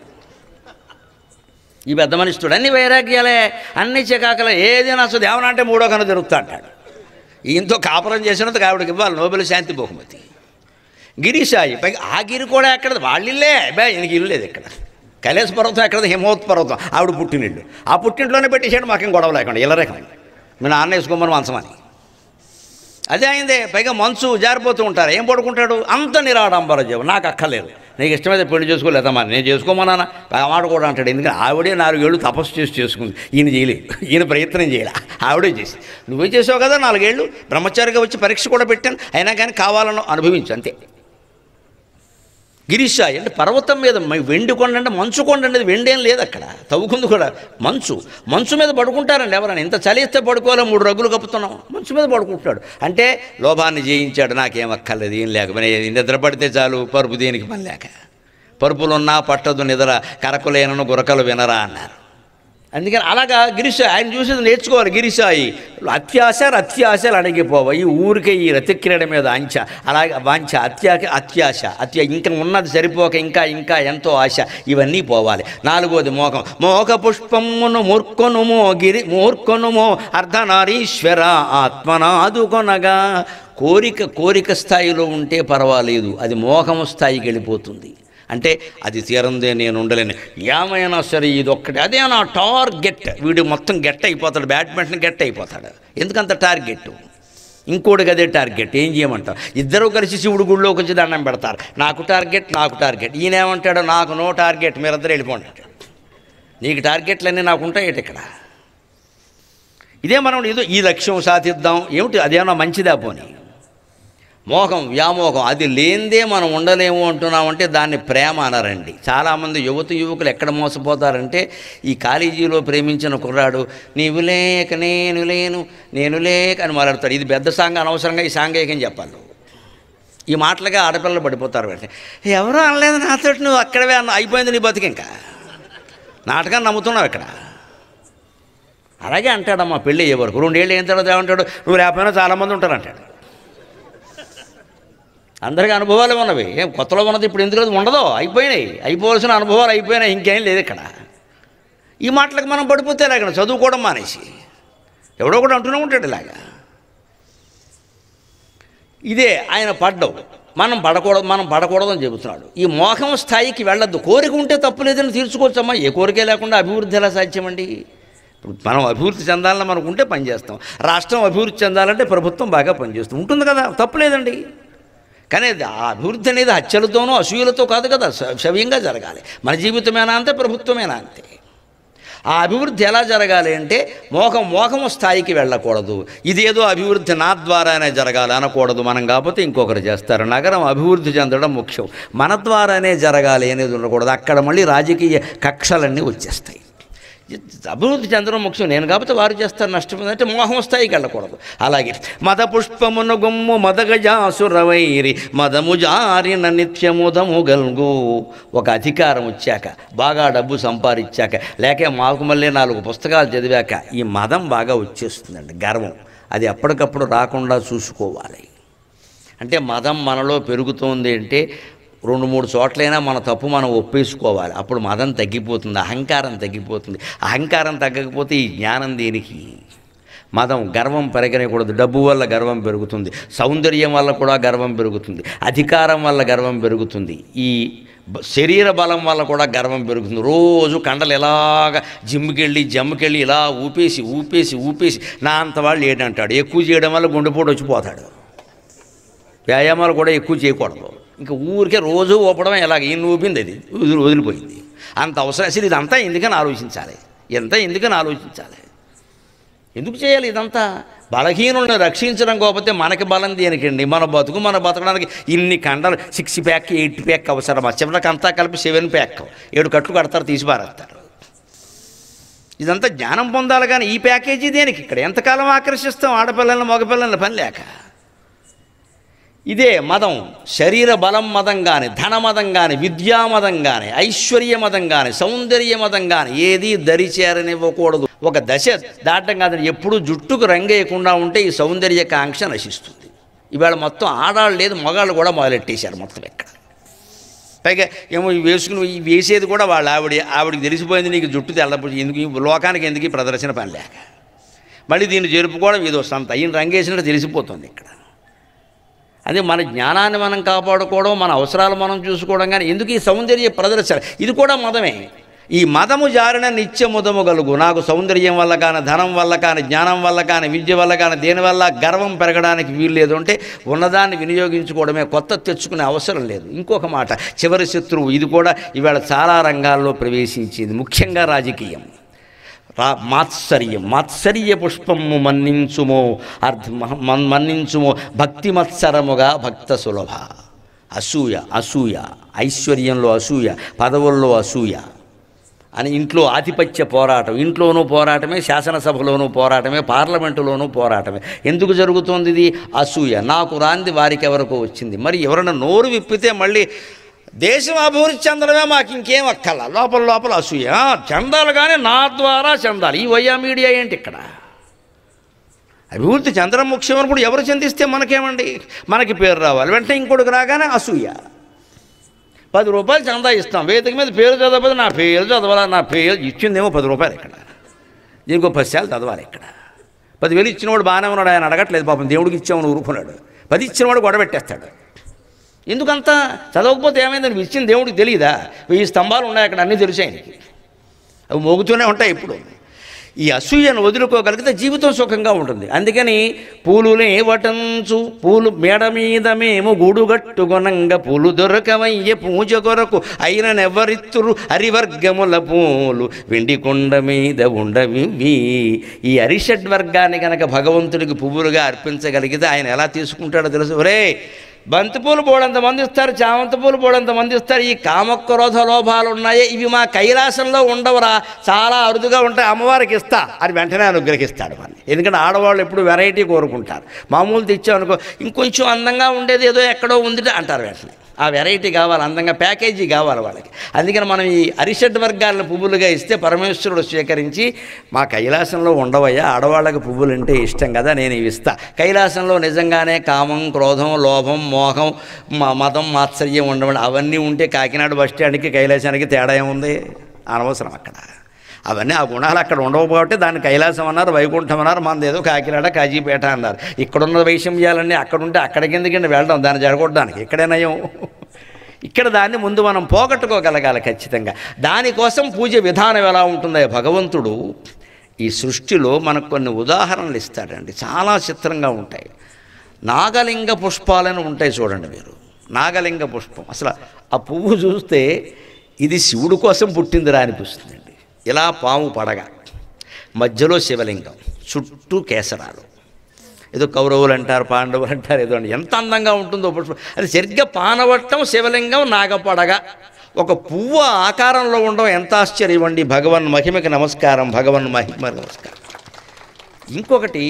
ఈ పెద్ద మనిషితుడు అన్ని వైరాగ్యాలే అన్ని చికాకలే ఏదైనా అసలు ఏమన్నా అంటే మూడో కన్నా జరుగుతా అంటాడు ఈయనతో కాపురం చేసినందుకు ఆవిడకి ఇవ్వాలి నోబెల్ శాంతి బహుమతి గిరిసాయి పైగా ఆ గిరి కూడా ఎక్కడది వాళ్ళిల్లే బే ఈయనకి ఇల్లు లేదు ఇక్కడ కైలాస పర్వతం ఎక్కడది హిమవత్ పర్వతం ఆవిడ పుట్టినిల్లు ఆ పుట్టింట్లోనే పెట్టేసాడు మాకేం గొడవ లేకుండా ఇలా రకం మీ నాన్న వేసుకోమని మంచమని అదే అయిందే పైగా మంచు జారిపోతూ ఉంటారు ఏం పడుకుంటాడు అంత నిరాడంబర జీవం నాకు అక్కర్లేదు నీకు ఇష్టమైతే పెళ్లి చేసుకోలేదమ్మా నేను చేసుకోమన్నానా ఆ మాట కూడా అంటాడు ఎందుకంటే ఆవిడే నాలుగేళ్ళు తపస్సు చేసి చేసుకుంది ఈయన చేయలేదు ఈయన ప్రయత్నం చేయలే ఆవిడే చేసి నువ్వే చేసావు కదా నాలుగేళ్ళు బ్రహ్మచారిగా వచ్చి పరీక్ష కూడా పెట్టాను అయినా కానీ కావాలను అనుభవించు అంతే గిరిశాయి అంటే పర్వతం మీద మ- వెండి కొండ అంటే మంచు కొండ అనేది వెండేం లేదు అక్కడ తవ్వుకుంది కూడా మంచు మంచు మీద పడుకుంటారండి ఎవరైనా ఇంత చలిస్తే పడుకోవాలో మూడు రగ్గులు కప్పుతున్నాం మంచు మీద పడుకుంటాడు అంటే లోభాన్ని జయించాడు నాకేం అక్కర్లేదు ఏం లేకపోయినా నిద్ర పడితే చాలు పరుపు దేనికి పని లేక పరుపులున్నా పట్టదు నిద్ర కరకులేనను గురకలు వినరా అన్నారు అందుకని అలాగా గిరిసాయి ఆయన చూసేది నేర్చుకోవాలి గిరిసాయి అత్యాశ అత్యాశలు అణిగిపోవ ఈ ఊరికే ఈ రతిక్రీడ మీద అంచ అలాగే వాంఛ అత్యాక అత్యాశ అత్య ఇంకా ఉన్నది సరిపోక ఇంకా ఇంకా ఎంతో ఆశ ఇవన్నీ పోవాలి నాలుగోది మోకం మోక పుష్పమును మూర్ఖనుమో గిరి మూర్ఖనుమో అర్ధనారీశ్వర ఆత్మనాదుకొనగా కోరిక కోరిక స్థాయిలో ఉంటే పర్వాలేదు అది మోహము స్థాయికి వెళ్ళిపోతుంది అంటే అది తీరందే నేను ఉండలేను ఏమైనా సరే ఇది ఒక్కటి అదే నా టార్గెట్ వీడు మొత్తం గెట్ అయిపోతాడు బ్యాడ్మింటన్ గెట్ అయిపోతాడు ఎందుకంత టార్గెట్ ఇంకోటికి అదే టార్గెట్ ఏం చేయమంటావు ఇద్దరు కలిసి శివుడు గుళ్ళోకి వచ్చి దండం పెడతారు నాకు టార్గెట్ నాకు టార్గెట్ ఈయన ఏమంటాడు నాకు నో టార్గెట్ మీరందరూ వెళ్ళిపోండి అంటాడు నీకు టార్గెట్లన్నీ నాకు ఉంటాయి ఇక్కడ ఇదే మనం ఏదో ఈ లక్ష్యం సాధిద్దాం ఏమిటి అదేమన్నా మంచిదా పోనీ మోహం వ్యామోహం అది లేనిదే మనం ఉండలేము అంటున్నామంటే దాన్ని ప్రేమ అనరండి చాలామంది యువత యువకులు ఎక్కడ మోసపోతారంటే ఈ కాలేజీలో ప్రేమించిన కుర్రాడు నీవు లేక నేను లేను నేను లేక అని మాట్లాడతాడు ఇది పెద్ద సాంగ్ అనవసరంగా ఈ సాంగేకం చెప్పాలి ఈ మాటలుగా ఆడపిల్లలు పడిపోతారు వెంటనే ఎవరో అనలేదు నాతో నువ్వు అక్కడవే అన్న అయిపోయింది నీ బతుకు ఇంకా నాటకాన్ని నమ్ముతున్నావు ఇక్కడ అలాగే అంటాడమ్మా పెళ్ళి అయ్యే వరకు రెండేళ్ళు ఏం తర్వాత ఏమంటాడు నువ్వు లేకపోయినా చాలామంది ఉంటారు అంటాడు అందరికీ అనుభవాలు ఉన్నవి ఏం కొత్తలో ఉన్నది ఇప్పుడు ఎందుకు లేదు? ఉండదు అయిపోయినాయి అయిపోవలసిన అనుభవాలు అయిపోయినాయి ఇంకేం లేదు ఇక్కడ ఈ మాటలకు మనం పడిపోతే ఇక్కడ చదువుకోవడం మానేసి ఎవడో కూడా అంటూనే ఉంటాడు ఇలాగా ఇదే ఆయన పడ్డం మనం పడకూడదు మనం పడకూడదని చెబుతున్నాడు ఈ మోహం స్థాయికి వెళ్ళొద్దు కోరిక ఉంటే తప్పు లేదని తీర్చుకోవచ్చమ్మా ఏ కోరిక లేకుండా అభివృద్ధి ఎలా సాధ్యమండి ఇప్పుడు మనం అభివృద్ధి చెందాలని మనకు ఉంటే పనిచేస్తాం రాష్ట్రం అభివృద్ధి చెందాలంటే ప్రభుత్వం బాగా పనిచేస్తుంది ఉంటుంది కదా తప్పు లేదండి కానీ అది ఆ అభివృద్ధి అనేది హత్యలతోనూ అసూయలతో కాదు కదా స- సవ్యంగా జరగాలి మన జీవితమేనా అంతే ప్రభుత్వమేనా అంతే ఆ అభివృద్ధి ఎలా జరగాలి అంటే మోహం మోహము స్థాయికి వెళ్ళకూడదు ఇదేదో అభివృద్ధి నా ద్వారానే జరగాలి అనకూడదు మనం కాకపోతే ఇంకొకరు చేస్తారు నగరం అభివృద్ధి చెందడం ముఖ్యం మన ద్వారానే జరగాలి అనేది ఉండకూడదు అక్కడ మళ్ళీ రాజకీయ కక్షలన్నీ వచ్చేస్తాయి అభివృద్ధి చెందడం ముఖ్యం నేను కాకపోతే వారు చేస్తారు నష్టం అంటే మోహం స్థాయికి వెళ్ళకూడదు అలాగే మద పుష్పమును గుమ్ము మదగజాసురవైరి మదము జారిన నిత్యముదము గల్గు ఒక అధికారం వచ్చాక బాగా డబ్బు సంపాదించాక లేక మాకు మళ్ళీ నాలుగు పుస్తకాలు చదివాక ఈ మదం బాగా వచ్చేస్తుందండి గర్వం అది ఎప్పటికప్పుడు రాకుండా చూసుకోవాలి అంటే మదం మనలో పెరుగుతోంది అంటే రెండు మూడు చోట్లైనా మన తప్పు మనం ఒప్పేసుకోవాలి అప్పుడు మదం తగ్గిపోతుంది అహంకారం తగ్గిపోతుంది అహంకారం తగ్గకపోతే ఈ జ్ఞానం దేనికి మదం గర్వం పెరగనేకూడదు డబ్బు వల్ల గర్వం పెరుగుతుంది సౌందర్యం వల్ల కూడా గర్వం పెరుగుతుంది అధికారం వల్ల గర్వం పెరుగుతుంది ఈ బ- శరీర బలం వల్ల కూడా గర్వం పెరుగుతుంది రోజు కండలు ఎలాగ జిమ్కి వెళ్ళి జమ్ముకెళ్ళి ఇలా ఊపేసి ఊపేసి ఊపేసి నా అంత వాళ్ళు ఏంటంటాడు ఎక్కువ చేయడం వల్ల గుండెపోటు వచ్చిపోతాడు వ్యాయామాలు కూడా ఎక్కువ చేయకూడదు ఇంకా ఊరికే రోజు ఊపడం ఎలాగ ఈయన ఊపింది అది వదిలి వదిలిపోయింది అంత అవసరం అసలు ఇదంతా ఎందుకని ఆలోచించాలి ఎంత ఎందుకని ఆలోచించాలి ఎందుకు చేయాలి ఇదంతా బలహీనులను రక్షించడం కాకపోతే మనకి బలం దేనికండి మన బతుకు మన బతకడానికి ఇన్ని కండలు సిక్స్ ప్యాక్ ఎయిట్ ప్యాక్ అవసరం చివరికి అంతా కలిపి సెవెన్ ప్యాక్ ఏడు కట్లు కడతారు తీసి పారేస్తారు ఇదంతా జ్ఞానం పొందాలి కానీ ఈ ప్యాకేజీ దేనికి ఇక్కడ ఎంతకాలం ఆకర్షిస్తాం ఆడపిల్లల్ని మగపిల్లల్ని పని లేక ఇదే మదం శరీర బలం మదం కానీ ధన మదం కానీ విద్యా మదం కానీ ఐశ్వర్య మదం కానీ సౌందర్య మదం కానీ ఏది దరి చేరనివ్వకూడదు ఒక దశ దాటం కాదని ఎప్పుడు జుట్టుకు రంగేయకుండా ఉంటే ఈ సౌందర్య కాంక్ష నశిస్తుంది ఇవాళ మొత్తం ఆడాళ్ళు లేదు మగాళ్ళు కూడా మొదలెట్టేశారు మొత్తం ఇక్కడ పైగా ఏమో ఇవి వేసుకుని ఇవి వేసేది కూడా వాళ్ళ ఆవిడ ఆవిడకి తెలిసిపోయింది నీకు జుట్టు తెల్లపోయి ఎందుకు ఈ లోకానికి ఎందుకు ఈ ప్రదర్శన పని లేక మళ్ళీ దీన్ని జరుపుకోవడం ఏదో సంత ఈయన రంగేసినట్టు తెలిసిపోతుంది ఇక్కడ అదే మన జ్ఞానాన్ని మనం కాపాడుకోవడం మన అవసరాలు మనం చూసుకోవడం కానీ ఎందుకు ఈ సౌందర్య ప్రదర్శన ఇది కూడా మదమే ఈ మదము జారిన నిత్యముదము గలుగు నాకు సౌందర్యం వల్ల కానీ ధనం వల్ల కానీ జ్ఞానం వల్ల కానీ విద్య వల్ల కానీ దేనివల్ల గర్వం పెరగడానికి వీలు లేదు అంటే ఉన్నదాన్ని వినియోగించుకోవడమే కొత్త తెచ్చుకునే అవసరం లేదు ఇంకొక మాట చివరి శత్రువు ఇది కూడా ఇవాళ చాలా రంగాల్లో ప్రవేశించింది ముఖ్యంగా రాజకీయం రా మాత్సర్యం మాత్సర్య పుష్పము మన్నించుమో అర్థ మన్- మన్నించుమో భక్తి మత్సరముగా భక్త సులభ అసూయ అసూయ ఐశ్వర్యంలో అసూయ పదవుల్లో అసూయ అని ఇంట్లో ఆధిపత్య పోరాటం ఇంట్లోనూ పోరాటమే శాసనసభలోనూ పోరాటమే పార్లమెంటులోనూ పోరాటమే ఎందుకు జరుగుతోంది ఇది అసూయ నాకు రాంది వారికి ఎవరికో వచ్చింది మరి ఎవరైనా నోరు విప్పితే మళ్ళీ దేశం అభివృద్ధి చెందడమే మాకు ఇంకేం అక్కల లోపల లోపల అసూయ ఆ, చెందాలి కానీ నా ద్వారా చెందాలి ఈ వయ్యా మీడియా ఏంటి ఇక్కడ అభివృద్ధి చెందడం ముఖ్యమైనప్పుడు ఎవరు చెందిస్తే మనకేమండి మనకి పేరు రావాలి వెంటనే ఇంకోటికి రాగానే అసూయ పది రూపాయలు చందా ఇస్తాం వేదిక మీద పేరు చదవకపోతే నా పేరు చదవాలా నా పేరు ఇచ్చిందేమో పది రూపాయలు ఇక్కడ దీనికి ఒక పది సార్లు చదవాలి ఇక్కడ పదివేలు ఇచ్చినవాడు బాగానే ఉన్నాడు ఆయన అడగట్లేదు పాపం దేవుడికి ఇచ్చామని ఊరుకున్నాడు పది ఇచ్చినవాడు గొడవ పెట్టేస్తాడు ఎందుకంత చదవకపోతే ఏమైందని ఇచ్చిన దేవుడికి తెలియదా వెయ్యి స్తంభాలు ఉన్నాయి అక్కడ అన్నీ తెలిసాయి ఆయనకి అవి మోగుతూనే ఉంటాయి ఇప్పుడు ఈ అసూయను వదులుకోగలిగితే జీవితం సుఖంగా ఉంటుంది అందుకని పూలులే వటంచు పూలు మేడ మీద మేము గూడుగట్టుకొనంగ పూలు దొరకవయ్య పూజ కొరకు అయిన నెవ్వరిత్తురు హరివర్గముల పూలు వెండి కొండ మీద ఉండవి ఈ అరిషడ్ వర్గాన్ని కనుక భగవంతుడికి పువ్వులుగా అర్పించగలిగితే ఆయన ఎలా తీసుకుంటాడో తెలుసు ఒరే బంతిపూలు బోడంత మంది ఇస్తారు చామంతి పూలు బోడంత మంది ఇస్తారు ఈ కామక్రోధ లోభాలు ఉన్నాయే ఇవి మా కైలాసంలో ఉండవరా చాలా అరుదుగా ఉంటాయి అమ్మవారికి ఇస్తా అని వెంటనే అనుగ్రహిస్తాడు మన ఎందుకంటే ఆడవాళ్ళు ఎప్పుడు వెరైటీ కోరుకుంటారు మామూలు తెచ్చామనుకో ఇంకొంచెం అందంగా ఉండేది ఏదో ఎక్కడో ఉంది అంటారు వెంటనే ఆ వెరైటీ కావాలి అందంగా ప్యాకేజీ కావాలి వాళ్ళకి అందుకని మనం ఈ అరిషడ్ వర్గాలను పువ్వులుగా ఇస్తే పరమేశ్వరుడు స్వీకరించి మా కైలాసంలో ఉండవయ్యా ఆడవాళ్ళకి పువ్వులు అంటే ఇష్టం కదా నేను ఇవి ఇస్తా కైలాసంలో నిజంగానే కామం క్రోధం లోభం మోహం మ- మతం మాత్సర్యం ఉండడం అవన్నీ ఉంటే కాకినాడ బస్ స్టాండ్కి కైలాసానికి తేడా ఏముంది అనవసరం అక్కడ అవన్నీ ఆ గుణాలు అక్కడ ఉండవు కాబట్టి దాన్ని కైలాసం అన్నారు వైకుంఠం అన్నారు మనది ఏదో కాకినాడ కాజీపేట అన్నారు ఇక్కడున్న వైషమ్యాలన్నీ అక్కడ ఉంటే అక్కడికి ఎందుకంటే వెళ్ళడం దాన్ని జరగొట్టడానికి ఇక్కడే నయం ఇక్కడ దాన్ని ముందు మనం పోగొట్టుకోగలగాలి ఖచ్చితంగా దానికోసం పూజ విధానం ఎలా ఉంటుందో భగవంతుడు ఈ సృష్టిలో మనకు కొన్ని ఉదాహరణలు ఇస్తాడండి చాలా చిత్రంగా ఉంటాయి నాగలింగ పుష్పాలను ఉంటాయి చూడండి మీరు నాగలింగ పుష్పం అసలు ఆ పువ్వు చూస్తే ఇది శివుడు కోసం పుట్టిందిరా అనిపిస్తుందండి ఇలా పాము పడగ మధ్యలో శివలింగం చుట్టూ కేసరాలు ఏదో కౌరవులు అంటారు పాండవులు అంటారు ఏదో అండి ఎంత అందంగా ఉంటుందో పుష్పం అది సరిగ్గా పానవట్టం శివలింగం నాగపడగ ఒక పువ్వు ఆకారంలో ఉండడం ఎంత ఆశ్చర్యం అండి భగవన్ మహిమకి నమస్కారం భగవన్ మహిమ నమస్కారం ఇంకొకటి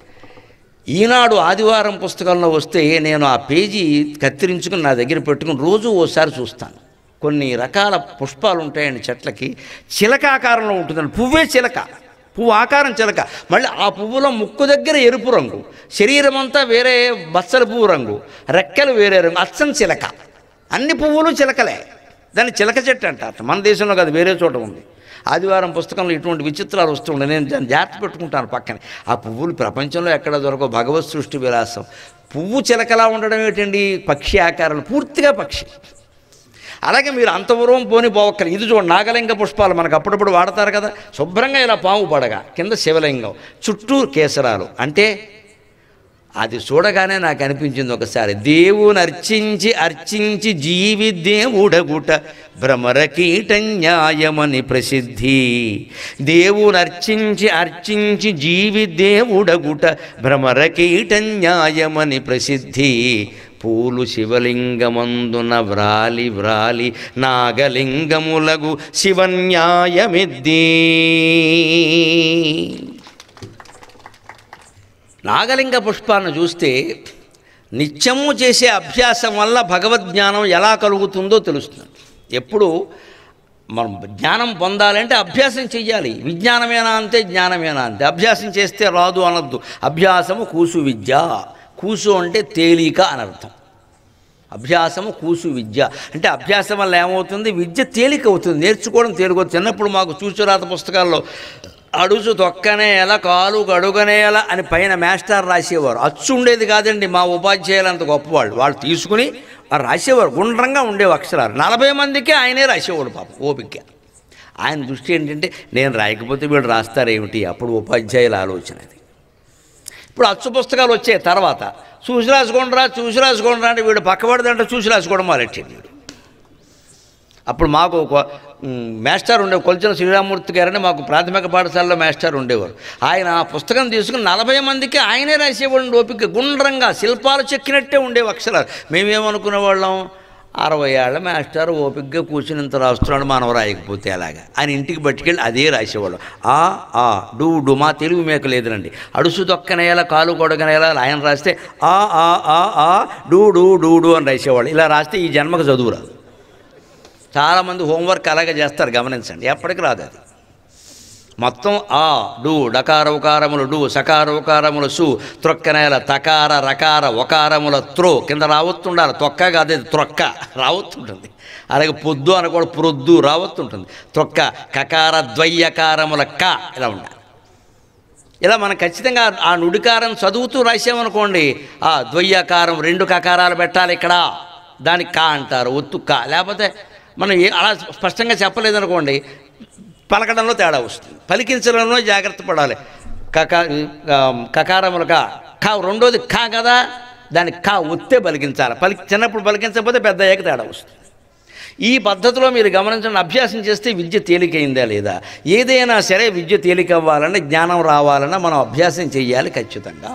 ఈనాడు ఆదివారం పుస్తకంలో వస్తే నేను ఆ పేజీ కత్తిరించుకుని నా దగ్గర పెట్టుకుని రోజు ఓసారి చూస్తాను కొన్ని రకాల పుష్పాలు ఉంటాయండి చెట్లకి చిలక ఆకారంలో ఉంటుందండి పువ్వే చిలక పువ్వు ఆకారం చిలక మళ్ళీ ఆ పువ్వులో ముక్కు దగ్గర ఎరుపు రంగు శరీరం అంతా వేరే బచ్చల పువ్వు రంగు రెక్కలు వేరే రంగు అచ్చం చిలక అన్ని పువ్వులు చిలకలే దాన్ని చిలక చెట్టు అంటారు మన దేశంలో కాదు వేరే చోట ఉంది ఆదివారం పుస్తకంలో ఇటువంటి విచిత్రాలు వస్తుండే నేను దాన్ని జాగ్రత్త పెట్టుకుంటాను పక్కనే ఆ పువ్వులు ప్రపంచంలో ఎక్కడ దొరకవు భగవత్ సృష్టి విలాసం పువ్వు చిలకలా ఉండడం ఏంటండి పక్షి ఆకారాలు పూర్తిగా పక్షి అలాగే మీరు అంతవరం పోని పోవక్కలు ఇది చూడండి నాగలింగ పుష్పాలు మనకు అప్పుడప్పుడు వాడతారు కదా శుభ్రంగా ఇలా పాము పడగా కింద శివలింగం చుట్టూ కేసరాలు అంటే అది చూడగానే నాకు అనిపించింది ఒకసారి దేవుని అర్చించి అర్చించి జీవి దేవుడగుట భ్రమర కీట న్యాయమని ప్రసిద్ధి దేవుని అర్చించి అర్చించి జీవి దేవుడగుట భ్రమర కీట న్యాయమని ప్రసిద్ధి పూలు శివలింగమందున వ్రాలి వ్రాలి నాగలింగములగు శివన్యాయమిద్ది నాగలింగ పుష్పాన్ని చూస్తే నిత్యము చేసే అభ్యాసం వల్ల భగవద్జ్ఞానం ఎలా కలుగుతుందో తెలుస్తుంది ఎప్పుడు మనం జ్ఞానం పొందాలంటే అభ్యాసం చెయ్యాలి విజ్ఞానమేనా అంతే జ్ఞానమేనా అంతే అభ్యాసం చేస్తే రాదు అనొద్దు అభ్యాసము కూసు విద్య కూసు అంటే తేలిక అని అర్థం అభ్యాసము కూసు విద్య అంటే అభ్యాసం వల్ల ఏమవుతుంది విద్య తేలిక అవుతుంది నేర్చుకోవడం తేలిక చిన్నప్పుడు మాకు చూచురాత పుస్తకాల్లో అడుచు తొక్కనే ఎలా కాలు అడుగనే ఎలా అని పైన మాస్టర్ రాసేవారు అచ్చు ఉండేది కాదండి మా ఉపాధ్యాయులు అంత గొప్పవాళ్ళు వాళ్ళు తీసుకుని వారు రాసేవారు గుండ్రంగా ఉండేవి అక్షరాలు నలభై మందికే ఆయనే రాసేవాడు పాపం ఓపిక ఆయన దృష్టి ఏంటంటే నేను రాయకపోతే వీళ్ళు రాస్తారేమిటి అప్పుడు ఉపాధ్యాయుల ఆలోచన అది ఇప్పుడు అచ్చు పుస్తకాలు వచ్చాయి తర్వాత చూసి రాసుకోండిరా చూసి రాసుకోండిరా అంటే వీడు పక్కబడిదంటే చూసి రాసుకోవడం మొదలెట్టింది వీడు అప్పుడు మాకు ఒక మ్, మాస్టర్ ఉండే కొలిచిన శ్రీరామూర్తి గారని మాకు ప్రాథమిక పాఠశాలలో మాస్టర్ ఉండేవారు ఆయన ఆ పుస్తకం తీసుకుని నలభై మందికి ఆయనే రాసేవాడు ఓపిక గుండ్రంగా శిల్పాలు చెక్కినట్టే ఉండేవి అక్షరాలు మేమేమనుకునే వాళ్ళం అరవై ఏళ్ళ మాస్టర్ ఓపికగా కూర్చుని ఇంత రాస్తున్నాడు మనం రాయకపోతే అలాగా ఆయన ఇంటికి పట్టుకెళ్ళి అదే రాసేవాళ్ళం ఆ ఆ డు డు మా తెలుగు మేక లేదునండి అడుసు దొక్కనేలా కాలు కొడగనేలా ఆయన రాస్తే ఆ ఆ ఆ ఆ డూ డూ డూ డూ అని రాసేవాళ్ళు ఇలా రాస్తే ఈ జన్మకు చదువు రాదు చాలామంది హోంవర్క్ అలాగే చేస్తారు గమనించండి ఎప్పటికి రాదు అది మొత్తం ఆ డు డకార ఉకారములు డు సకార ఉకారములు సు త్రొక్కనేల తకార రకార ఒకారముల త్రో కింద రావత్తుండాలి తొక్క కాదు ఇది త్రొక్క రావత్తుంటుంది అలాగే పొద్దు అనకూడదు ప్రొద్దు రావత్తుంటుంది త్రొక్క కకార ద్వయ్యకారముల క ఇలా ఉండాలి ఇలా మనం ఖచ్చితంగా ఆ నుడికారం చదువుతూ రాసామనుకోండి ఆ ద్వయ్యకారం రెండు కకారాలు పెట్టాలి ఇక్కడ దానికి కా అంటారు ఒత్తు కా లేకపోతే మనం ఏ అలా స్పష్టంగా చెప్పలేదనుకోండి పలకడంలో తేడా వస్తుంది పలికించడంలో జాగ్రత్త పడాలి కకా కకారములు కా కా రెండోది కా కదా దానికి కా ఒత్తే పలికించాలి పలి చిన్నప్పుడు పలికించకపోతే పెద్ద అయ్యాక తేడా వస్తుంది ఈ పద్ధతిలో మీరు గమనించండి అభ్యాసం చేస్తే విద్య తేలికైందా లేదా ఏదైనా సరే విద్య తేలిక అవ్వాలన్నా జ్ఞానం రావాలన్నా మనం అభ్యాసం చెయ్యాలి ఖచ్చితంగా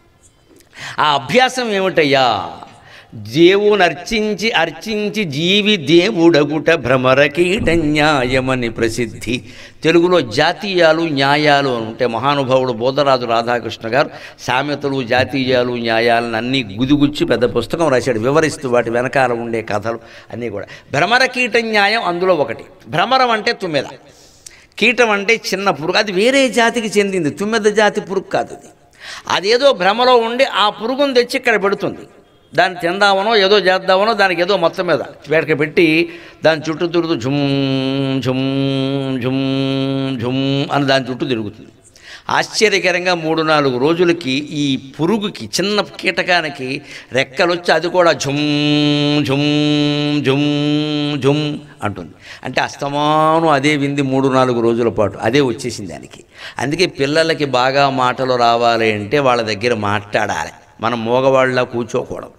ఆ అభ్యాసం ఏమిటయ్యా దేవుని అర్చించి అర్చించి జీవి దేవుడగుట భ్రమర కీట న్యాయమని ప్రసిద్ధి తెలుగులో జాతీయాలు న్యాయాలు అని ఉంటే మహానుభావుడు బోధరాజు రాధాకృష్ణ గారు సామెతలు జాతీయాలు న్యాయాలను అన్నీ గుదిగుచ్చి పెద్ద పుస్తకం రాశాడు వివరిస్తూ వాటి వెనకాల ఉండే కథలు అన్నీ కూడా భ్రమర కీట న్యాయం అందులో ఒకటి భ్రమరం అంటే తుమ్మెద కీటం అంటే చిన్న పురుగు అది వేరే జాతికి చెందింది తుమ్మెద జాతి పురుగు కాదు అది అదేదో భ్రమలో ఉండి ఆ పురుగును తెచ్చి ఇక్కడ పెడుతుంది దాన్ని తిందామనో ఏదో చేద్దామనో దానికి ఏదో మొత్తం మీద వేడక పెట్టి దాని చుట్టూ తిరుగుతూ ఝుమ్ ఝుమ్ ఝుమ్ ఝుమ్ అని దాని చుట్టూ తిరుగుతుంది ఆశ్చర్యకరంగా మూడు నాలుగు రోజులకి ఈ పురుగుకి చిన్న కీటకానికి రెక్కలు వచ్చి అది కూడా ఝుమ్ ఝుమ్ ఝుమ్ ఝుమ్ అంటుంది అంటే అస్తమానం అదే వింది మూడు నాలుగు రోజుల పాటు అదే వచ్చేసింది దానికి అందుకే పిల్లలకి బాగా మాటలు రావాలి అంటే వాళ్ళ దగ్గర మాట్లాడాలి మనం మోగవాళ్ళ కూర్చోకూడదు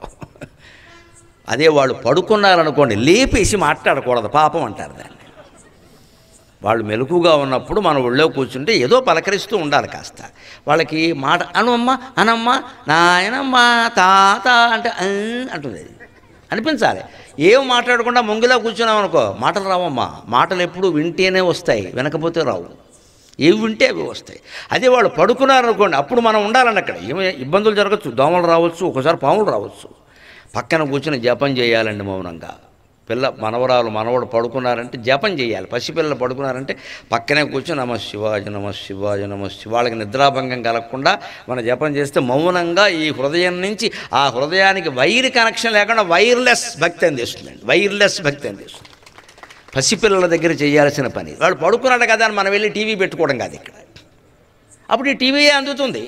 అదే వాళ్ళు పడుకున్నారనుకోండి లేపేసి మాట్లాడకూడదు పాపం అంటారు దాన్ని వాళ్ళు మెలకుగా ఉన్నప్పుడు మన ఒళ్ళో కూర్చుంటే ఏదో పలకరిస్తూ ఉండాలి కాస్త వాళ్ళకి మాట అనమ్మ అనమ్మ నాయనమ్మ తాత అంటే "అన్" అంటుంది అది అనిపించాలి ఏం మాట్లాడకుండా ముంగిలా కూర్చున్నాం అనుకో మాటలు రావమ్మా మాటలు ఎప్పుడు వింటేనే వస్తాయి వినకపోతే రావు ఏవి వింటే అవి వస్తాయి అదే వాళ్ళు పడుకున్నారనుకోండి అప్పుడు మనం ఉండాలండి అక్కడ ఏమి ఇబ్బందులు జరగచ్చు దోమలు రావచ్చు ఒకసారి పాములు రావచ్చు పక్కన కూర్చుని జపం చేయాలండి మౌనంగా పిల్ల మనవరాలు మనవడు పడుకున్నారంటే జపం చేయాలి పసిపిల్లలు పడుకున్నారంటే పక్కనే కూర్చొని నమ శివాజ నమ శివాజ నమ శివ వాళ్ళకి నిద్రాభంగం కలగకుండా మన జపం చేస్తే మౌనంగా ఈ హృదయం నుంచి ఆ హృదయానికి వైర్ కనెక్షన్ లేకుండా వైర్లెస్ భక్తి అందిస్తుందండి వైర్లెస్ భక్తి అందిస్తుంది పసిపిల్లల దగ్గర చేయాల్సిన పని వాడు పడుకున్నాడు కదా అని మనం వెళ్ళి టీవీ పెట్టుకోవడం కాదు ఇక్కడ అప్పుడు ఈ టీవీయే అందుతుంది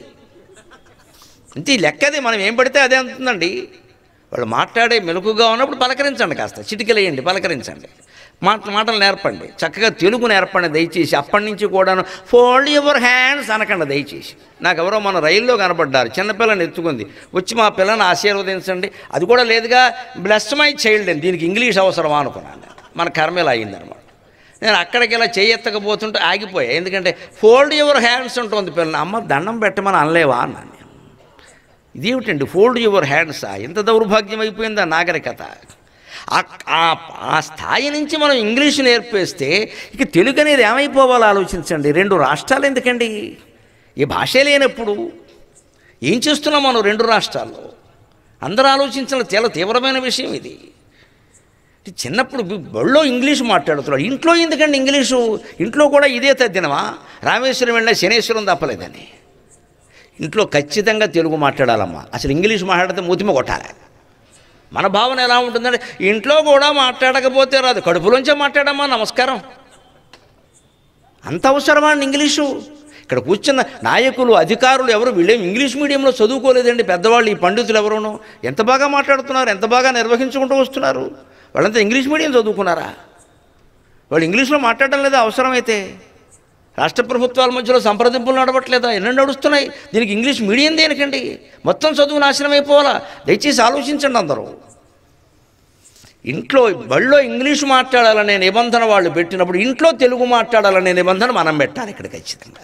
అంతే ఈ లెక్కది మనం ఏం పడితే అదే అందుతుందండి వాళ్ళు మాట్లాడే మెలకుగా ఉన్నప్పుడు పలకరించండి కాస్త చిటికలేయండి పలకరించండి మాట మాటలు నేర్పండి చక్కగా తెలుగు నేర్పండి దయచేసి అప్పటి నుంచి కూడాను ఫోల్డ్ యువర్ హ్యాండ్స్ అనకండి దయచేసి నాకు ఎవరో మన రైల్లో కనపడ్డారు చిన్నపిల్లని ఎత్తుకుంది వచ్చి మా పిల్లని ఆశీర్వదించండి అది కూడా లేదుగా బ్లెస్ మై చైల్డ్ అని దీనికి ఇంగ్లీష్ అవసరమా అనుకున్నాను మన కర్మేలా అయిందనమాట నేను అక్కడికి ఇలా చేయెత్తకపోతుంటే ఆగిపోయా ఎందుకంటే ఫోల్డ్ యువర్ హ్యాండ్స్ ఉంటుంది పిల్లని అమ్మ దండం పెట్టమని అనలేవా అన్నాను నేను ఇదేమిటండి ఫోల్డ్ యువర్ హ్యాండ్సా ఎంత దౌర్భాగ్యం అయిపోయిందా నాగరికత ఆ- ఆ- ఆ స్థాయి నుంచి మనం ఇంగ్లీష్ నేర్పేస్తే ఇక తెలుగు అనేది ఏమైపోవాలో ఆలోచించండి రెండు రాష్ట్రాలు ఎందుకండి ఈ భాష లేనప్పుడు ఏం చేస్తున్నాం మనం రెండు రాష్ట్రాల్లో అందరూ ఆలోచించిన చాలా తీవ్రమైన విషయం ఇది చిన్నప్పుడు బి- బళ్ళో ఇంగ్లీష్ మాట్లాడుతున్నాడు ఇంట్లో ఎందుకండి ఇంగ్లీషు ఇంట్లో కూడా ఇదే తద్దినమా రామేశ్వరం వెళ్ళిన శనేశ్వరం తప్పలేదని ఇంట్లో ఖచ్చితంగా తెలుగు మాట్లాడాలమ్మా అసలు ఇంగ్లీష్ మాట్లాడితే మూతిమ కొట్టాలి మన భావన ఎలా ఉంటుందంటే ఇంట్లో కూడా మాట్లాడకపోతే రాదు కడుపులోంచే మాట్లాడమ్మా నమస్కారం అంత అవసరమా అండి ఇంగ్లీషు ఇక్కడ కూర్చున్న నాయకులు అధికారులు ఎవరు వీళ్ళేం ఇంగ్లీష్ మీడియంలో చదువుకోలేదండి పెద్దవాళ్ళు ఈ పండితులు ఎవరును ఎంత బాగా మాట్లాడుతున్నారు ఎంత బాగా నిర్వహించుకుంటూ వస్తున్నారు వాళ్ళంతా ఇంగ్లీష్ మీడియం చదువుకున్నారా వాళ్ళు ఇంగ్లీష్లో మాట్లాడడం లేదా అవసరమైతే రాష్ట్ర ప్రభుత్వాల మధ్యలో సంప్రదింపులు నడవట్లేదా ఎన్నో నడుస్తున్నాయి దీనికి ఇంగ్లీష్ మీడియం దేనికండి మొత్తం చదువు నాశనం అయిపోవాలా దయచేసి ఆలోచించండి అందరూ ఇంట్లో బళ్ళో ఇంగ్లీష్ మాట్లాడాలనే నిబంధన వాళ్ళు పెట్టినప్పుడు ఇంట్లో తెలుగు మాట్లాడాలనే నిబంధన మనం పెట్టాలి ఇక్కడ ఖచ్చితంగా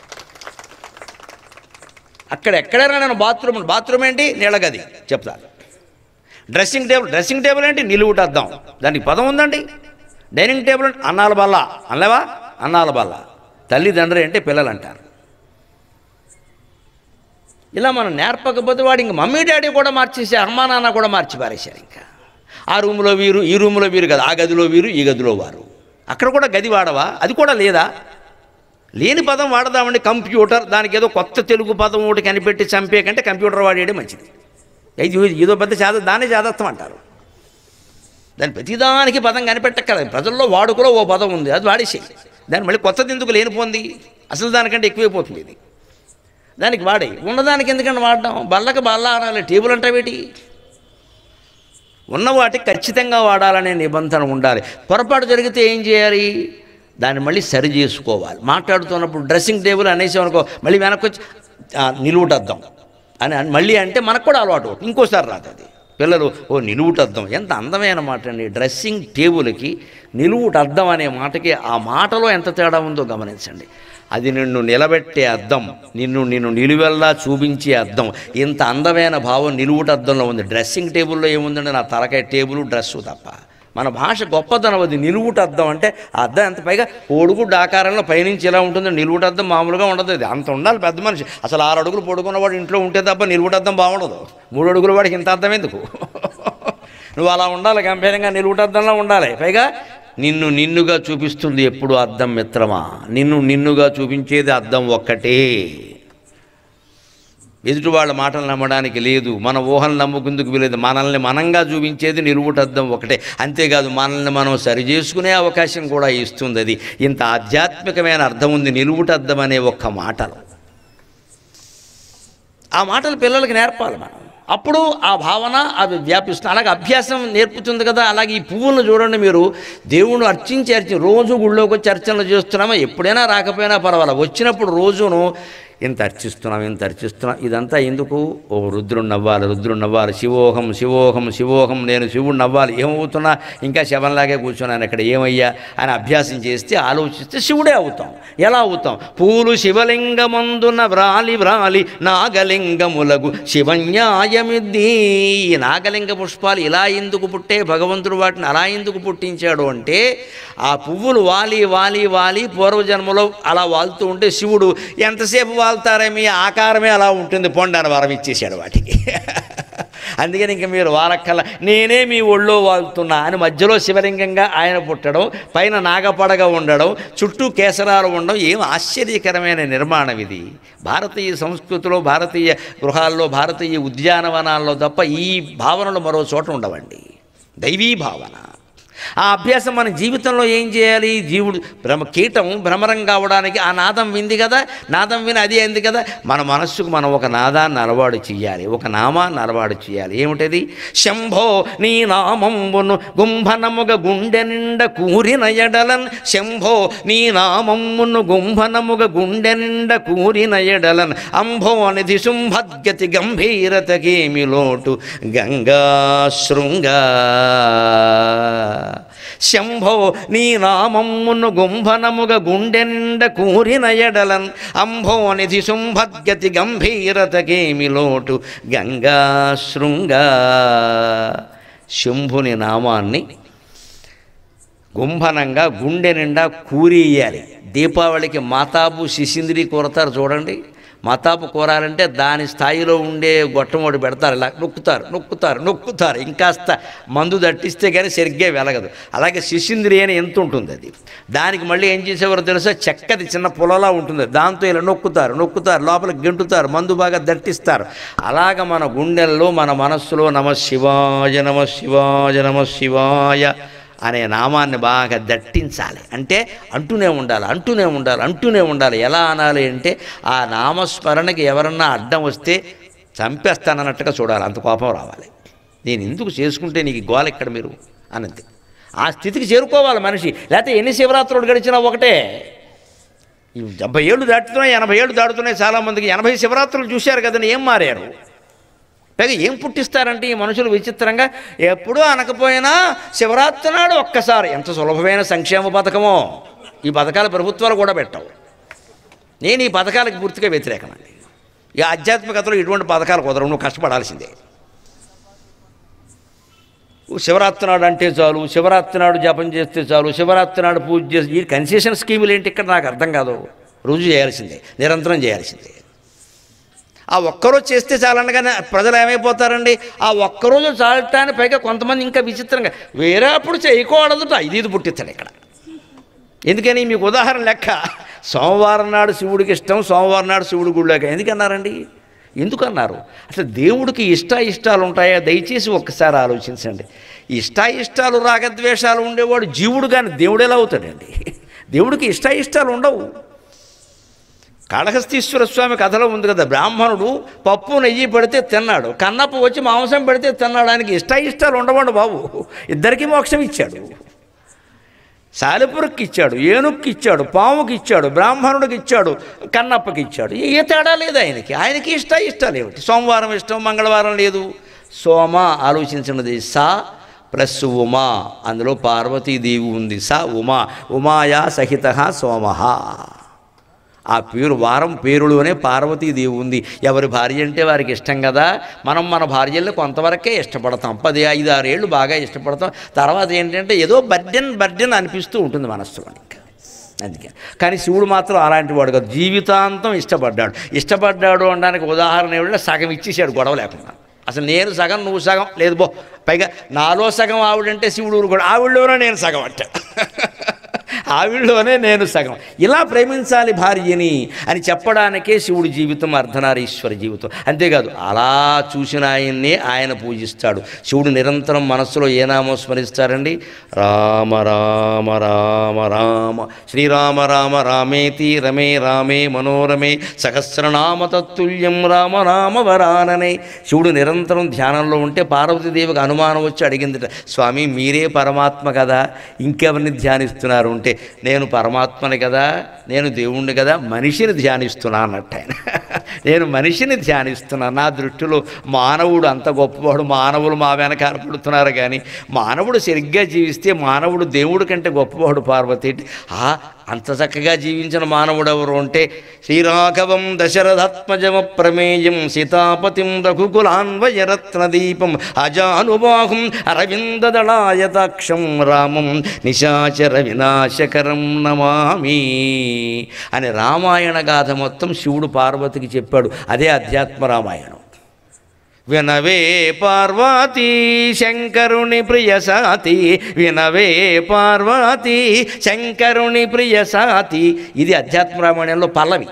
అక్కడ ఎక్కడైనా నేను బాత్రూమ్ బాత్రూమ్ ఏంటి నీళ్ళగది చెప్తాను డ్రెస్సింగ్ టేబుల్ డ్రెస్సింగ్ టేబుల్ ఏంటి నిలువుటద్దాం దానికి పదం ఉందండి డైనింగ్ టేబుల్ అంటే అన్నాల బల్ల అనలేవా అన్నాల బల్ల తల్లిదండ్రులు అంటే పిల్లలు అంటారు ఇలా మనం నేర్పకపోతే వాడు ఇంక మమ్మీ డాడీ కూడా మార్చేసి అమ్మా నాన్న కూడా మార్చి పారేశారు ఇంకా ఆ రూమ్లో వీరు ఈ రూమ్లో వీరు కదా ఆ గదిలో వీరు ఈ గదిలో వారు అక్కడ కూడా గది వాడవా అది కూడా లేదా లేని పదం వాడదామండి కంప్యూటర్ దానికి ఏదో కొత్త తెలుగు పదం ఒకటి కనిపెట్టి చంపే కంటే కంప్యూటర్ వాడేయడం మంచిది ఇది ఏదో పెద్ద చేద దాన్నే చేదత్వం అంటారు దాని ప్రతిదానికి పదం కనిపెట్టక్కల ప్రజల్లో వాడుకలో ఓ పదం ఉంది అది వాడేసి దాన్ని మళ్ళీ కొత్తది ఎందుకు లేనిపోంది అసలు దానికంటే ఎక్కువైపోతుంది ఇది దానికి వాడే ఉన్నదానికి ఎందుకంటే వాడడం బల్లకి బల్ల అనాలి టేబుల్ అంటే వేటి ఉన్న వాటికి ఖచ్చితంగా వాడాలనే నిబంధన ఉండాలి పొరపాటు జరిగితే ఏం చేయాలి దాన్ని మళ్ళీ సరి చేసుకోవాలి మాట్లాడుతున్నప్పుడు డ్రెస్సింగ్ టేబుల్ అనేసామనుకో మళ్ళీ వెనక్కి వచ్చి "ఆ, నిలువుటద్దాం అని అని మళ్ళీ అంటే మనకు కూడా అలవాటు అవుతుంది ఇంకోసారి రాదు అది పిల్లలు ఓ నిలువుటద్దం ఎంత అందమైన మాట అండి డ్రెస్సింగ్ టేబుల్కి నిలువుటద్దం అనే మాటకి ఆ మాటలో ఎంత తేడా ఉందో గమనించండి అది నిన్ను నిలబెట్టే అద్దం నిన్ను నిన్ను నిలువెల్లా చూపించే అద్దం ఇంత అందమైన భావం నిలువుట అద్దంలో ఉంది డ్రెస్సింగ్ టేబుల్లో ఏముందండి నా తలకాయ టేబుల్ డ్రెస్సు తప్ప మన భాష గొప్పదనం అది నిలువుట అద్దం అంటే ఆ అద్దం ఎంత పైగా పొడుగుడ్డు ఆకారంలో పైనుంచి ఎలా ఉంటుంది నిలువుట అద్దం మామూలుగా ఉండదు అది అంత ఉండాలి పెద్ద మనిషి అసలు ఆరు అడుగులు పొడుకున్నవాడు ఇంట్లో ఉంటే తప్ప నిలువుట అద్దం బాగుండదు మూడు అడుగుల వాడికి ఇంత అద్దం ఎందుకు నువ్వు అలా ఉండాలి గంభీరంగా నిలువుట అద్దంలో ఉండాలి పైగా నిన్ను నిన్నుగా చూపిస్తుంది ఎప్పుడు అద్దం మిత్రమా నిన్ను నిన్నుగా చూపించేది అద్దం ఒక్కటే ఎదుటి వాళ్ళ మాటలు నమ్మడానికి లేదు మన ఊహలు నమ్ముకుందుకు వీలేదు మనల్ని మనంగా చూపించేది నిలువుటద్దం ఒకటే అంతేకాదు మనల్ని మనం సరి చేసుకునే అవకాశం కూడా ఇస్తుంది అది ఇంత ఆధ్యాత్మికమైన అర్థం ఉంది నిలువుటద్దం అనే ఒక్క మాటలో ఆ మాటలు పిల్లలకి నేర్పాలి మనం అప్పుడు ఆ భావన అవి వ్యాపిస్తుంది అలాగే అభ్యాసం నేర్పుతుంది కదా అలాగే ఈ పువ్వులను చూడండి మీరు దేవుణ్ణి అర్చించి అర్చి రోజు గుళ్ళోకి వచ్చి అర్చనలు చేస్తున్నామా ఎప్పుడైనా రాకపోయినా పర్వాలేదు వచ్చినప్పుడు రోజును ఇంత అర్చిస్తున్నాం ఇంత అర్చిస్తున్నాం ఇదంతా ఎందుకు ఓ రుద్రుడు నవ్వాలి రుద్రుడు నవ్వాలి శివోహం శివోహం శివోహం నేను శివుడు నవ్వాలి ఏమవుతున్నా ఇంకా శవంలాగే కూర్చున్నాను ఇక్కడ ఏమయ్యా అని అభ్యాసం చేస్తే ఆలోచిస్తే శివుడే అవుతాం ఎలా అవుతాం పూలు శివలింగమందున వ్రాలి వ్రాలి నాగలింగములగు శివన్యాయమిద్ది ఈ నాగలింగ పుష్పాలు ఇలా ఎందుకు పుట్టే భగవంతుడు వాటిని అలా ఎందుకు పుట్టించాడు అంటే ఆ పువ్వులు వాలి వాలి వాలి పూర్వజన్మలో అలా వాలుతూ ఉంటే శివుడు ఎంతసేపు వాళ్తారే మీ ఆకారమే అలా ఉంటుంది పొండి అని వరం ఇచ్చేశాడు వాటికి అందుకని ఇంక మీరు వారక్కల నేనే మీ ఒళ్ళో వాళ్తున్నా అని మధ్యలో శివలింగంగా ఆయన పుట్టడం పైన నాగపడగ ఉండడం చుట్టూ కేసరాలు ఉండడం ఏం ఆశ్చర్యకరమైన నిర్మాణం ఇది భారతీయ సంస్కృతిలో భారతీయ గృహాల్లో భారతీయ ఉద్యానవనాల్లో తప్ప ఈ భావనలు మరో చోట ఉండవండి దైవీ భావన ఆ అభ్యాసం మన జీవితంలో ఏం చేయాలి జీవుడు భ్రమ కీటం భ్రమరం కావడానికి ఆ నాదం వింది కదా నాదం విని అది అయింది కదా మన మనస్సుకు మనం ఒక నాదాన్ని అలవాటు చేయాలి ఒక నామాన్ని అలవాటు చేయాలి ఏమిటది శంభో నీ నామంబును గుంభనముగ గుండె నిండ కూరిన ఎడలన్ శంభో నీ నామమ్మును గుంభనముగ గుండె నిండ కూరిన ఎడలన్ అంభో నిధి శుంభద్గతి గంభీరతకేమి లోటు గంగా శృంగా శంభో నీ నామమ్మును గుంభనముగ గుండె నిండ కూరిన ఎడలన్ అంభో నిధి శుంభద్గతి గంభీరతకేమి లోటు గంగా శృంగా శంభుని నామాన్ని గుంభనంగా గుండె నిండా కూరేయాలి దీపావళికి మాతాపు శిశింద్రి కూరతారు చూడండి మతాపు కూరాలంటే దాని స్థాయిలో ఉండే గొట్టం ఒకటి పెడతారు ఇలా నొక్కుతారు నొక్కుతారు నొక్కుతారు ఇంకాస్త మందు దట్టిస్తే కానీ సరిగ్గా వెలగదు అలాగే శిశింద్రి అని ఎంత ఉంటుంది అది దానికి మళ్ళీ ఏం చేసేవారో తెలుసా చెక్కది చిన్న పొలలా ఉంటుంది దాంతో ఇలా నొక్కుతారు నొక్కుతారు లోపల గెంటుతారు మందు బాగా దట్టిస్తారు అలాగ మన గుండెల్లో మన మనస్సులో నమ శివాయ నమ శివాయ నమ శివాయ అనే నామాన్ని బాగా దట్టించాలి అంటే అంటూనే ఉండాలి అంటూనే ఉండాలి అంటూనే ఉండాలి ఎలా అనాలి అంటే ఆ నామస్మరణకి ఎవరన్నా అడ్డం వస్తే చంపేస్తానన్నట్టుగా చూడాలి అంత కోపం రావాలి నేను ఎందుకు చేసుకుంటే నీకు గోల ఇక్కడ మీరు అనంతే ఆ స్థితికి చేరుకోవాలి మనిషి లేకపోతే ఎన్ని శివరాత్రులు గడిచినా ఒకటే ఈ డెబ్బై ఏళ్ళు దాటుతున్నాయి ఎనభై ఏళ్ళు దాటుతున్నాయి చాలామందికి ఎనభై శివరాత్రులు చూశారు కదండి ఏం మారారు పైగా ఏం పుట్టిస్తారంటే ఈ మనుషులు విచిత్రంగా ఎప్పుడూ అనకపోయినా శివరాత్రి నాడు ఒక్కసారి ఎంత సులభమైన సంక్షేమ పథకమో ఈ పథకాలు ప్రభుత్వాలు కూడా పెట్టవు నేను ఈ పథకాలకు పూర్తిగా వ్యతిరేకమండి ఈ ఆధ్యాత్మికతలో ఇటువంటి పథకాలు కుదరవు నువ్వు కష్టపడాల్సిందే శివరాత్రి నాడు అంటే చాలు శివరాత్రి నాడు జపం చేస్తే చాలు శివరాత్రి నాడు పూజ చేసి ఈ కన్సెషన్ స్కీములు ఏంటి ఇక్కడ నాకు అర్థం కాదు రోజు చేయాల్సిందే నిరంతరం చేయాల్సిందే ఆ ఒక్కరోజు చేస్తే చాలనగానే ప్రజలు ఏమైపోతారండి ఆ ఒక్కరోజు చాలటానికి పైగా కొంతమంది ఇంకా విచిత్రంగా వేరే అప్పుడు చేయకూడదుట ఇది ఇది పుట్టిస్తాడు ఇక్కడ ఎందుకని మీకు ఉదాహరణ లెక్క సోమవారం నాడు శివుడికి ఇష్టం సోమవారం నాడు శివుడి గుళ్ళక ఎందుకన్నారండి ఎందుకన్నారు అసలు దేవుడికి ఇష్ట ఇష్టాలు ఉంటాయా దయచేసి ఒక్కసారి ఆలోచించండి ఇష్ట ఇష్టాలు రాగద్వేషాలు ఉండేవాడు జీవుడు కానీ దేవుడు ఎలా అవుతాడండి దేవుడికి ఇష్ట ఇష్టాలు ఉండవు కాళహస్తీశ్వర స్వామి కథలో ఉంది కదా బ్రాహ్మణుడు పప్పు నెయ్యి పెడితే తిన్నాడు కన్నప్ప వచ్చి మాంసం పెడితే తినడానికి ఇష్ట ఇష్టాలు ఉండవండి బాబు ఇద్దరికీ మోక్షం ఇచ్చాడు సాలిపురుక్కి ఇచ్చాడు ఏనుక్కి ఇచ్చాడు పాముకి ఇచ్చాడు బ్రాహ్మణుడికి ఇచ్చాడు కన్నప్పకి ఇచ్చాడు ఏ తేడా లేదు ఆయనకి ఆయనకి ఇష్ట ఇష్టాలు ఏమిటి సోమవారం ఇష్టం మంగళవారం లేదు సోమ ఆలోచించినది సా ప్లస్ ఉమా అందులో పార్వతీదేవి ఉంది సా ఉమా ఉమాయా సహిత సోమహ ఆ పేరు వారం పేరులోనే పార్వతీదేవి ఉంది ఎవరి భార్య అంటే వారికి ఇష్టం కదా మనం మన భార్యల్ని కొంతవరకే ఇష్టపడతాం పది ఐదు ఆరేళ్ళు బాగా ఇష్టపడతాం తర్వాత ఏంటంటే ఏదో బర్డెన్ బర్డెన్ అనిపిస్తూ ఉంటుంది మనస్సులో ఇంకా అందుకే కానీ శివుడు మాత్రం అలాంటి వాడు కాదు జీవితాంతం ఇష్టపడ్డాడు ఇష్టపడ్డాడు అనడానికి ఉదాహరణ ఏమిటంటే సగం ఇచ్చేసాడు గొడవ లేకుండా అసలు నేను సగం నువ్వు సగం లేదు బో పైగా నాలో సగం ఆవిడంటే శివుడు కూడా ఆవిడలోనే నేను సగం అంట ఆవిడలోనే నేను సగం ఇలా ప్రేమించాలి భార్యని అని చెప్పడానికే శివుడి జీవితం అర్ధనారీశ్వర జీవితం అంతేకాదు అలా చూసిన ఆయన్నే ఆయన పూజిస్తాడు శివుడు నిరంతరం మనస్సులో ఏ నామం స్మరిస్తారండి రామ రామ రామ రామ శ్రీరామ రామ రామేతి రమే రామే మనోరమే సహస్రనామ తత్తుల్యం రామ రామ వరాననే శివుడు నిరంతరం ధ్యానంలో ఉంటే పార్వతీదేవికి అనుమానం వచ్చి అడిగిందిట స్వామి మీరే పరమాత్మ కదా ఇంకెవరిని ధ్యానిస్తున్నారు అంటే నేను పరమాత్మని కదా నేను దేవుణ్ణి కదా మనిషిని ధ్యానిస్తున్నా అన్నట్టు ఆయన నేను మనిషిని ధ్యానిస్తున్నా నా దృష్టిలో మానవుడు అంత గొప్పవాడు మానవులు మా వెనక పడుతున్నారు కానీ మానవుడు సరిగ్గా జీవిస్తే మానవుడు దేవుడి కంటే గొప్పవాడు పార్వతి ఆ అంత చక్కగా జీవించిన మానవుడు ఎవరు అంటే శ్రీరాఘవం దశరథాత్మజమ ప్రమేయం సీతాపతిం రఘుకులాన్వయరత్నదీపం అజానుబాహుం అరవిందదళాయతాక్షం రామం నిశాచర వినాశకరం నమామి అని రామాయణ గాథ మొత్తం శివుడు పార్వతికి చెప్పాడు అదే అధ్యాత్మ రామాయణం వినవే పార్వతీ శంకరుని ప్రియ సాతి వినవే పార్వతీ శంకరుని ప్రియ సాతి ఇది అధ్యాత్మ రామాయణంలో పల్లవి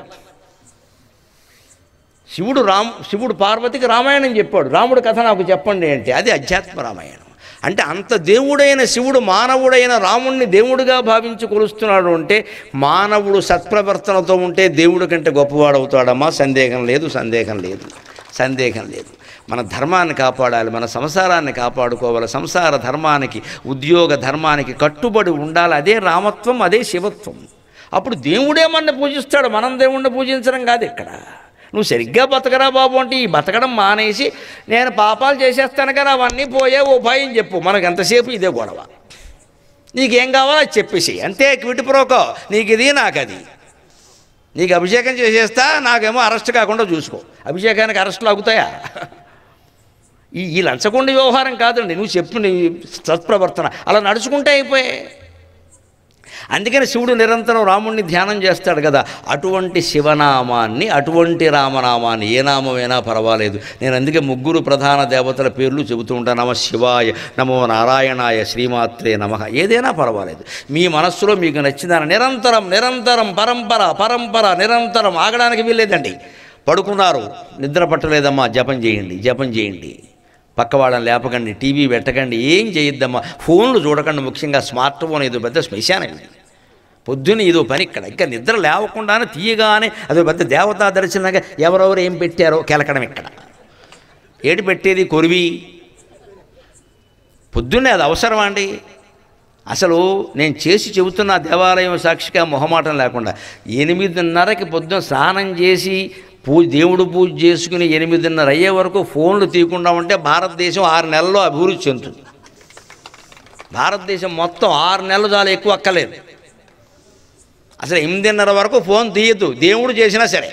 శివుడు రామ్ శివుడు పార్వతికి రామాయణం చెప్పాడు రాముడు కథ నాకు చెప్పండి అంటే అది అధ్యాత్మ రామాయణం అంటే అంత దేవుడైన శివుడు మానవుడైన రాముణ్ణి దేవుడిగా భావించి కొలుస్తున్నాడు అంటే మానవుడు సత్ప్రవర్తనతో ఉంటే దేవుడి కంటే గొప్పవాడవుతాడమ్మా సందేహం లేదు సందేహం లేదు సందేహం లేదు మన ధర్మాన్ని కాపాడాలి మన సంసారాన్ని కాపాడుకోవాలి సంసార ధర్మానికి ఉద్యోగ ధర్మానికి కట్టుబడి ఉండాలి అదే రామత్వం అదే శివత్వం అప్పుడు దేవుడే మన పూజిస్తాడు మనం దేవుణ్ణి పూజించడం కాదు ఇక్కడ నువ్వు సరిగ్గా బతకరా బాబు అంటే ఈ బతకడం మానేసి నేను పాపాలు చేసేస్తాను కదా అవన్నీ పోయే ఉపాయం చెప్పు మనకు ఎంతసేపు ఇదే గొడవ నీకేం కావాలో అది చెప్పేసి అంతే క్విట్ ప్రోకో నీకు ఇది నాకు అది నీకు అభిషేకం చేసేస్తా నాకేమో అరెస్ట్ కాకుండా చూసుకో అభిషేకానికి అరెస్టులు అవుతాయా ఈ ఈ లంచగొండ వ్యవహారం కాదండి నువ్వు చెప్పు నీ సత్ప్రవర్తన అలా నడుచుకుంటే అయిపోయే అందుకని శివుడు నిరంతరం రాముణ్ణి ధ్యానం చేస్తాడు కదా అటువంటి శివనామాన్ని అటువంటి రామనామాన్ని ఏ నామమైనా పర్వాలేదు నేను అందుకే ముగ్గురు ప్రధాన దేవతల పేర్లు చెబుతూ ఉంటాను నమ శివాయ నమో నారాయణాయ శ్రీమాత్రే నమ ఏదైనా పర్వాలేదు మీ మనస్సులో మీకు నచ్చిందని నిరంతరం నిరంతరం పరంపర పరంపర నిరంతరం ఆగడానికి వీల్లేదండి పడుకున్నారు నిద్ర పట్టలేదమ్మా జపం చేయండి జపం చేయండి పక్క వాళ్ళని లేపకండి టీవీ పెట్టకండి ఏం చేయొద్దమ్మా ఫోన్లు చూడకండి ముఖ్యంగా స్మార్ట్ ఫోన్ ఏదో పెద్ద శ్మశానం ఇది పొద్దున్న ఇదో పని ఇక్కడ ఇంకా నిద్ర లేవకుండానే తీయగానే అదో పెద్ద దేవతా దర్శనంగా ఎవరెవరు ఏం పెట్టారో కెలకడం ఇక్కడ ఏటి పెట్టేది కొరివి పొద్దున్నే అది అవసరమా అండి అసలు నేను చేసి చెబుతున్న దేవాలయం సాక్షిగా మొహమాటం లేకుండా ఎనిమిదిన్నరకి పొద్దున స్నానం చేసి పూ దేవుడు పూజ చేసుకుని ఎనిమిదిన్నర అయ్యే వరకు ఫోన్లు తీయకుండా ఉంటే భారతదేశం ఆరు నెలల్లో అభివృద్ధి చెందుతుంది భారతదేశం మొత్తం ఆరు నెలలు చాలా ఎక్కువ అక్కలేదు అసలు ఎనిమిదిన్నర వరకు ఫోన్ తీయద్దు దేవుడు చేసినా సరే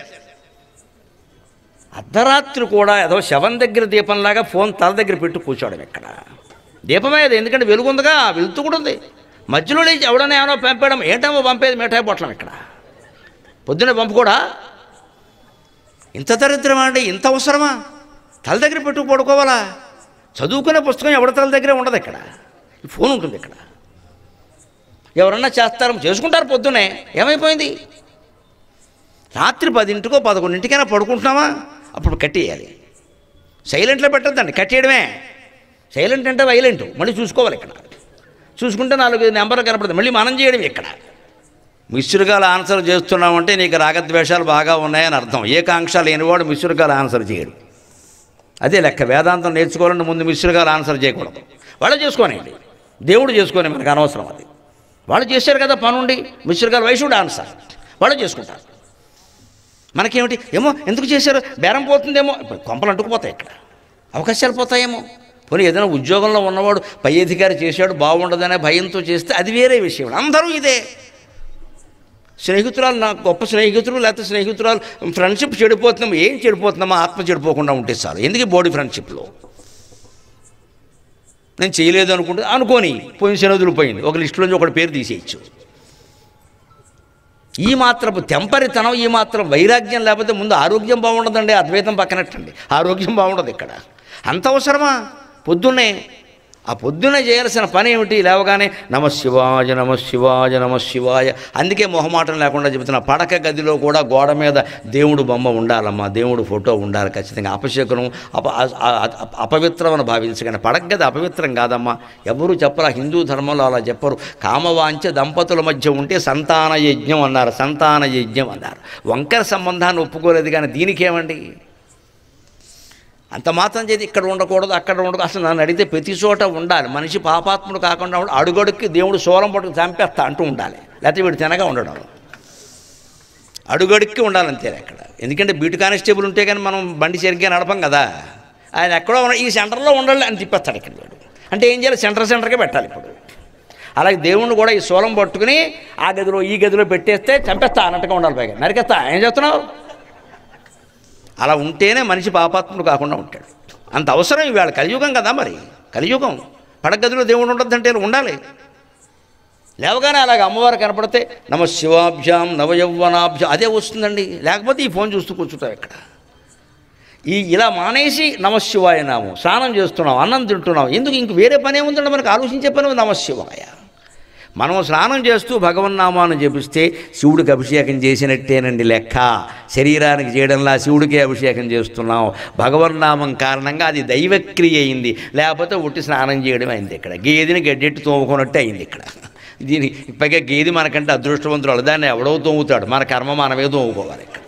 అర్ధరాత్రి కూడా ఏదో శవం దగ్గర దీపంలాగా ఫోన్ తల దగ్గర పెట్టి కూర్చోవడం ఇక్కడ దీపమే అది ఎందుకంటే వెలుగుందిగా వెలుతూ కూడా ఉంది మధ్యలో లేచి ఎవడన్నా ఏమైనా పంపేయడం ఏంటమ్మో పంపేది మిఠాయి పొట్లం ఇక్కడ పొద్దున్నే పంపు కూడా ఇంత దరిద్రమా అండి ఇంత అవసరమా తల దగ్గర పెట్టు పడుకోవాలా చదువుకునే పుస్తకం ఎవరి తల దగ్గరే ఉండదు ఇక్కడ ఈ ఫోన్ ఉంటుంది ఇక్కడ ఎవరన్నా చేస్తారు చేసుకుంటారు పొద్దునే ఏమైపోయింది రాత్రి పదింటికో పదకొండింటికైనా పడుకుంటున్నామా అప్పుడు కట్టేయాలి సైలెంట్లో పెట్టద్దండి కట్టేయడమే సైలెంట్ అంటే వైలెంట్ మళ్ళీ చూసుకోవాలి ఇక్కడ చూసుకుంటే నాలుగు నెంబర్లు కనపడుతుంది మళ్ళీ మనం చేయడం ఇక్కడ మిశ్రుగాల ఆన్సర్ చేస్తున్నామంటే నీకు రాగద్వేషాలు బాగా ఉన్నాయని అర్థం ఏకాంక్ష లేనివాడు మిశ్రుగాల ఆన్సర్ చేయడు అదే లెక్క వేదాంతం నేర్చుకోవాలంటే ముందు మిశ్రుగాల ఆన్సర్ చేయకూడదు వాళ్ళు చేసుకోనండి దేవుడు చేసుకొని మనకు అనవసరం అది వాళ్ళు చేశారు కదా పనుండి మిశ్రుగాల వైషుడు ఆన్సర్ వాళ్ళు చేసుకుంటారు మనకేమిటి ఏమో ఎందుకు చేశారు బేరం పోతుందేమో ఇప్పుడు కొంపలు అంటుకుపోతాయి ఇక్కడ అవకాశాలు పోతాయేమో పోనీ ఏదైనా ఉద్యోగంలో ఉన్నవాడు పై అధికారి చేశాడు బాగుండదనే భయంతో చేస్తే అది వేరే విషయం అందరూ ఇదే స్నేహితురాలు నాకు గొప్ప స్నేహితులు లేకపోతే స్నేహితురాలు ఫ్రెండ్షిప్ చెడిపోతున్నాం ఏం చెడిపోతున్నామా ఆత్మ చెడిపోకుండా ఉంటే చాలు ఎందుకు బాడీ ఫ్రెండ్షిప్లో నేను చేయలేదు అనుకుంటే అనుకోని పోయిన శనదులు పోయింది ఒక లిస్టులోంచి ఒకటి పేరు తీసేయచ్చు ఈ మాత్రపు తెంపరితనం ఈ మాత్రం వైరాగ్యం లేకపోతే ముందు ఆరోగ్యం బాగుండదండి అద్వైతం పక్కనట్టండి ఆరోగ్యం బాగుండదు ఇక్కడ అంత అవసరమా పొద్దున్నే ఆ పొద్దున్నే చేయాల్సిన పని ఏమిటి లేవగానే నమ శివాయ నమ శివాయ నమ శివాయ అందుకే మొహమాటం లేకుండా చెబుతున్నా పడక గదిలో కూడా గోడ మీద దేవుడు బొమ్మ ఉండాలమ్మా దేవుడు ఫోటో ఉండాలి ఖచ్చితంగా అపశకునం అప అ- అ- అపవిత్రం అని భావించగానే పడక గది అపవిత్రం కాదమ్మా ఎవరు చెప్పరా హిందూ ధర్మంలో అలా చెప్పరు కామవాంఛ దంపతుల మధ్య ఉంటే సంతాన యజ్ఞం అన్నారు సంతాన యజ్ఞం అన్నారు వంకర సంబంధాన్ని ఒప్పుకోలేదు కానీ దీనికేమండి అంత మాత్రం చేతి ఇక్కడ ఉండకూడదు అక్కడ ఉండకూడదు అసలు నన్ను అడిగితే ప్రతి చోట ఉండాలి మనిషి పాపాత్ముడు కాకుండా ఉండాలి. అడుగడుక్కి దేవుడు సోలం పట్టుకు చంపేస్తా అంటూ ఉండాలి లేకపోతే వీడు తినగా ఉండడం అడుగడుక్కి ఉండాలి అంతే అక్కడ ఎందుకంటే బీటు కానిస్టేబుల్ ఉంటే కానీ మనం బండి సరిగ్గా నడపం కదా ఆయన ఎక్కడో ఉన్న- ఈ సెంటర్లో ఉండాలి అని తిప్పేస్తాడు ఇక్కడ వాడు అంటే ఏం చేయాలి సెంటర్ సెంటర్కే పెట్టాలి ఇప్పుడు అలాగే దేవుణ్ణి కూడా ఈ సోలం పట్టుకుని ఆ గదిలో ఈ గదిలో పెట్టేస్తే చంపేస్తా అన్నట్టుగా ఉండాలి పైగా నరికేస్తా ఏం చేస్తున్నావు అలా ఉంటేనే మనిషి పాపాత్ముడు కాకుండా ఉంటాడు అంత అవసరం ఇవాళ కలియుగం కదా మరి కలియుగం పడగదిలో దేవుడు ఉండద్దంటే ఉండాలి లేవగానే అలాగ అమ్మవారు కనపడితే నమ శివాభ్యాం నవయౌవనాభ్యాం అదే వస్తుందండి లేకపోతే ఈ ఫోన్ చూస్తూ కూర్చుంటాం ఇక్కడ ఈ ఇలా మానేసి నమశివాయ నామం స్నానం చేస్తున్నాం అన్నం తింటున్నాం ఎందుకు ఇంక వేరే పని ఏముందంటే మనకు ఆలోచించే పని ఉంది నమశివాయ మనం స్నానం చేస్తూ భగవన్నామాన్ని జపిస్తే శివుడికి అభిషేకం చేసినట్టేనండి లెక్క శరీరానికి చేయడంలా శివుడికే అభిషేకం చేస్తున్నాం భగవన్నామం కారణంగా అది దైవక్రియ అయింది లేకపోతే ఉట్టి స్నానం చేయడం అయింది ఇక్కడ గేదెని గడ్డెట్టి తోముకున్నట్టే అయింది ఇక్కడ దీని పైగా గేదె మనకంటే అదృష్టవంతురాలు దాన్ని ఎవడో తోముతాడు మన కర్మ మనమే తోముకోవాలి ఇక్కడ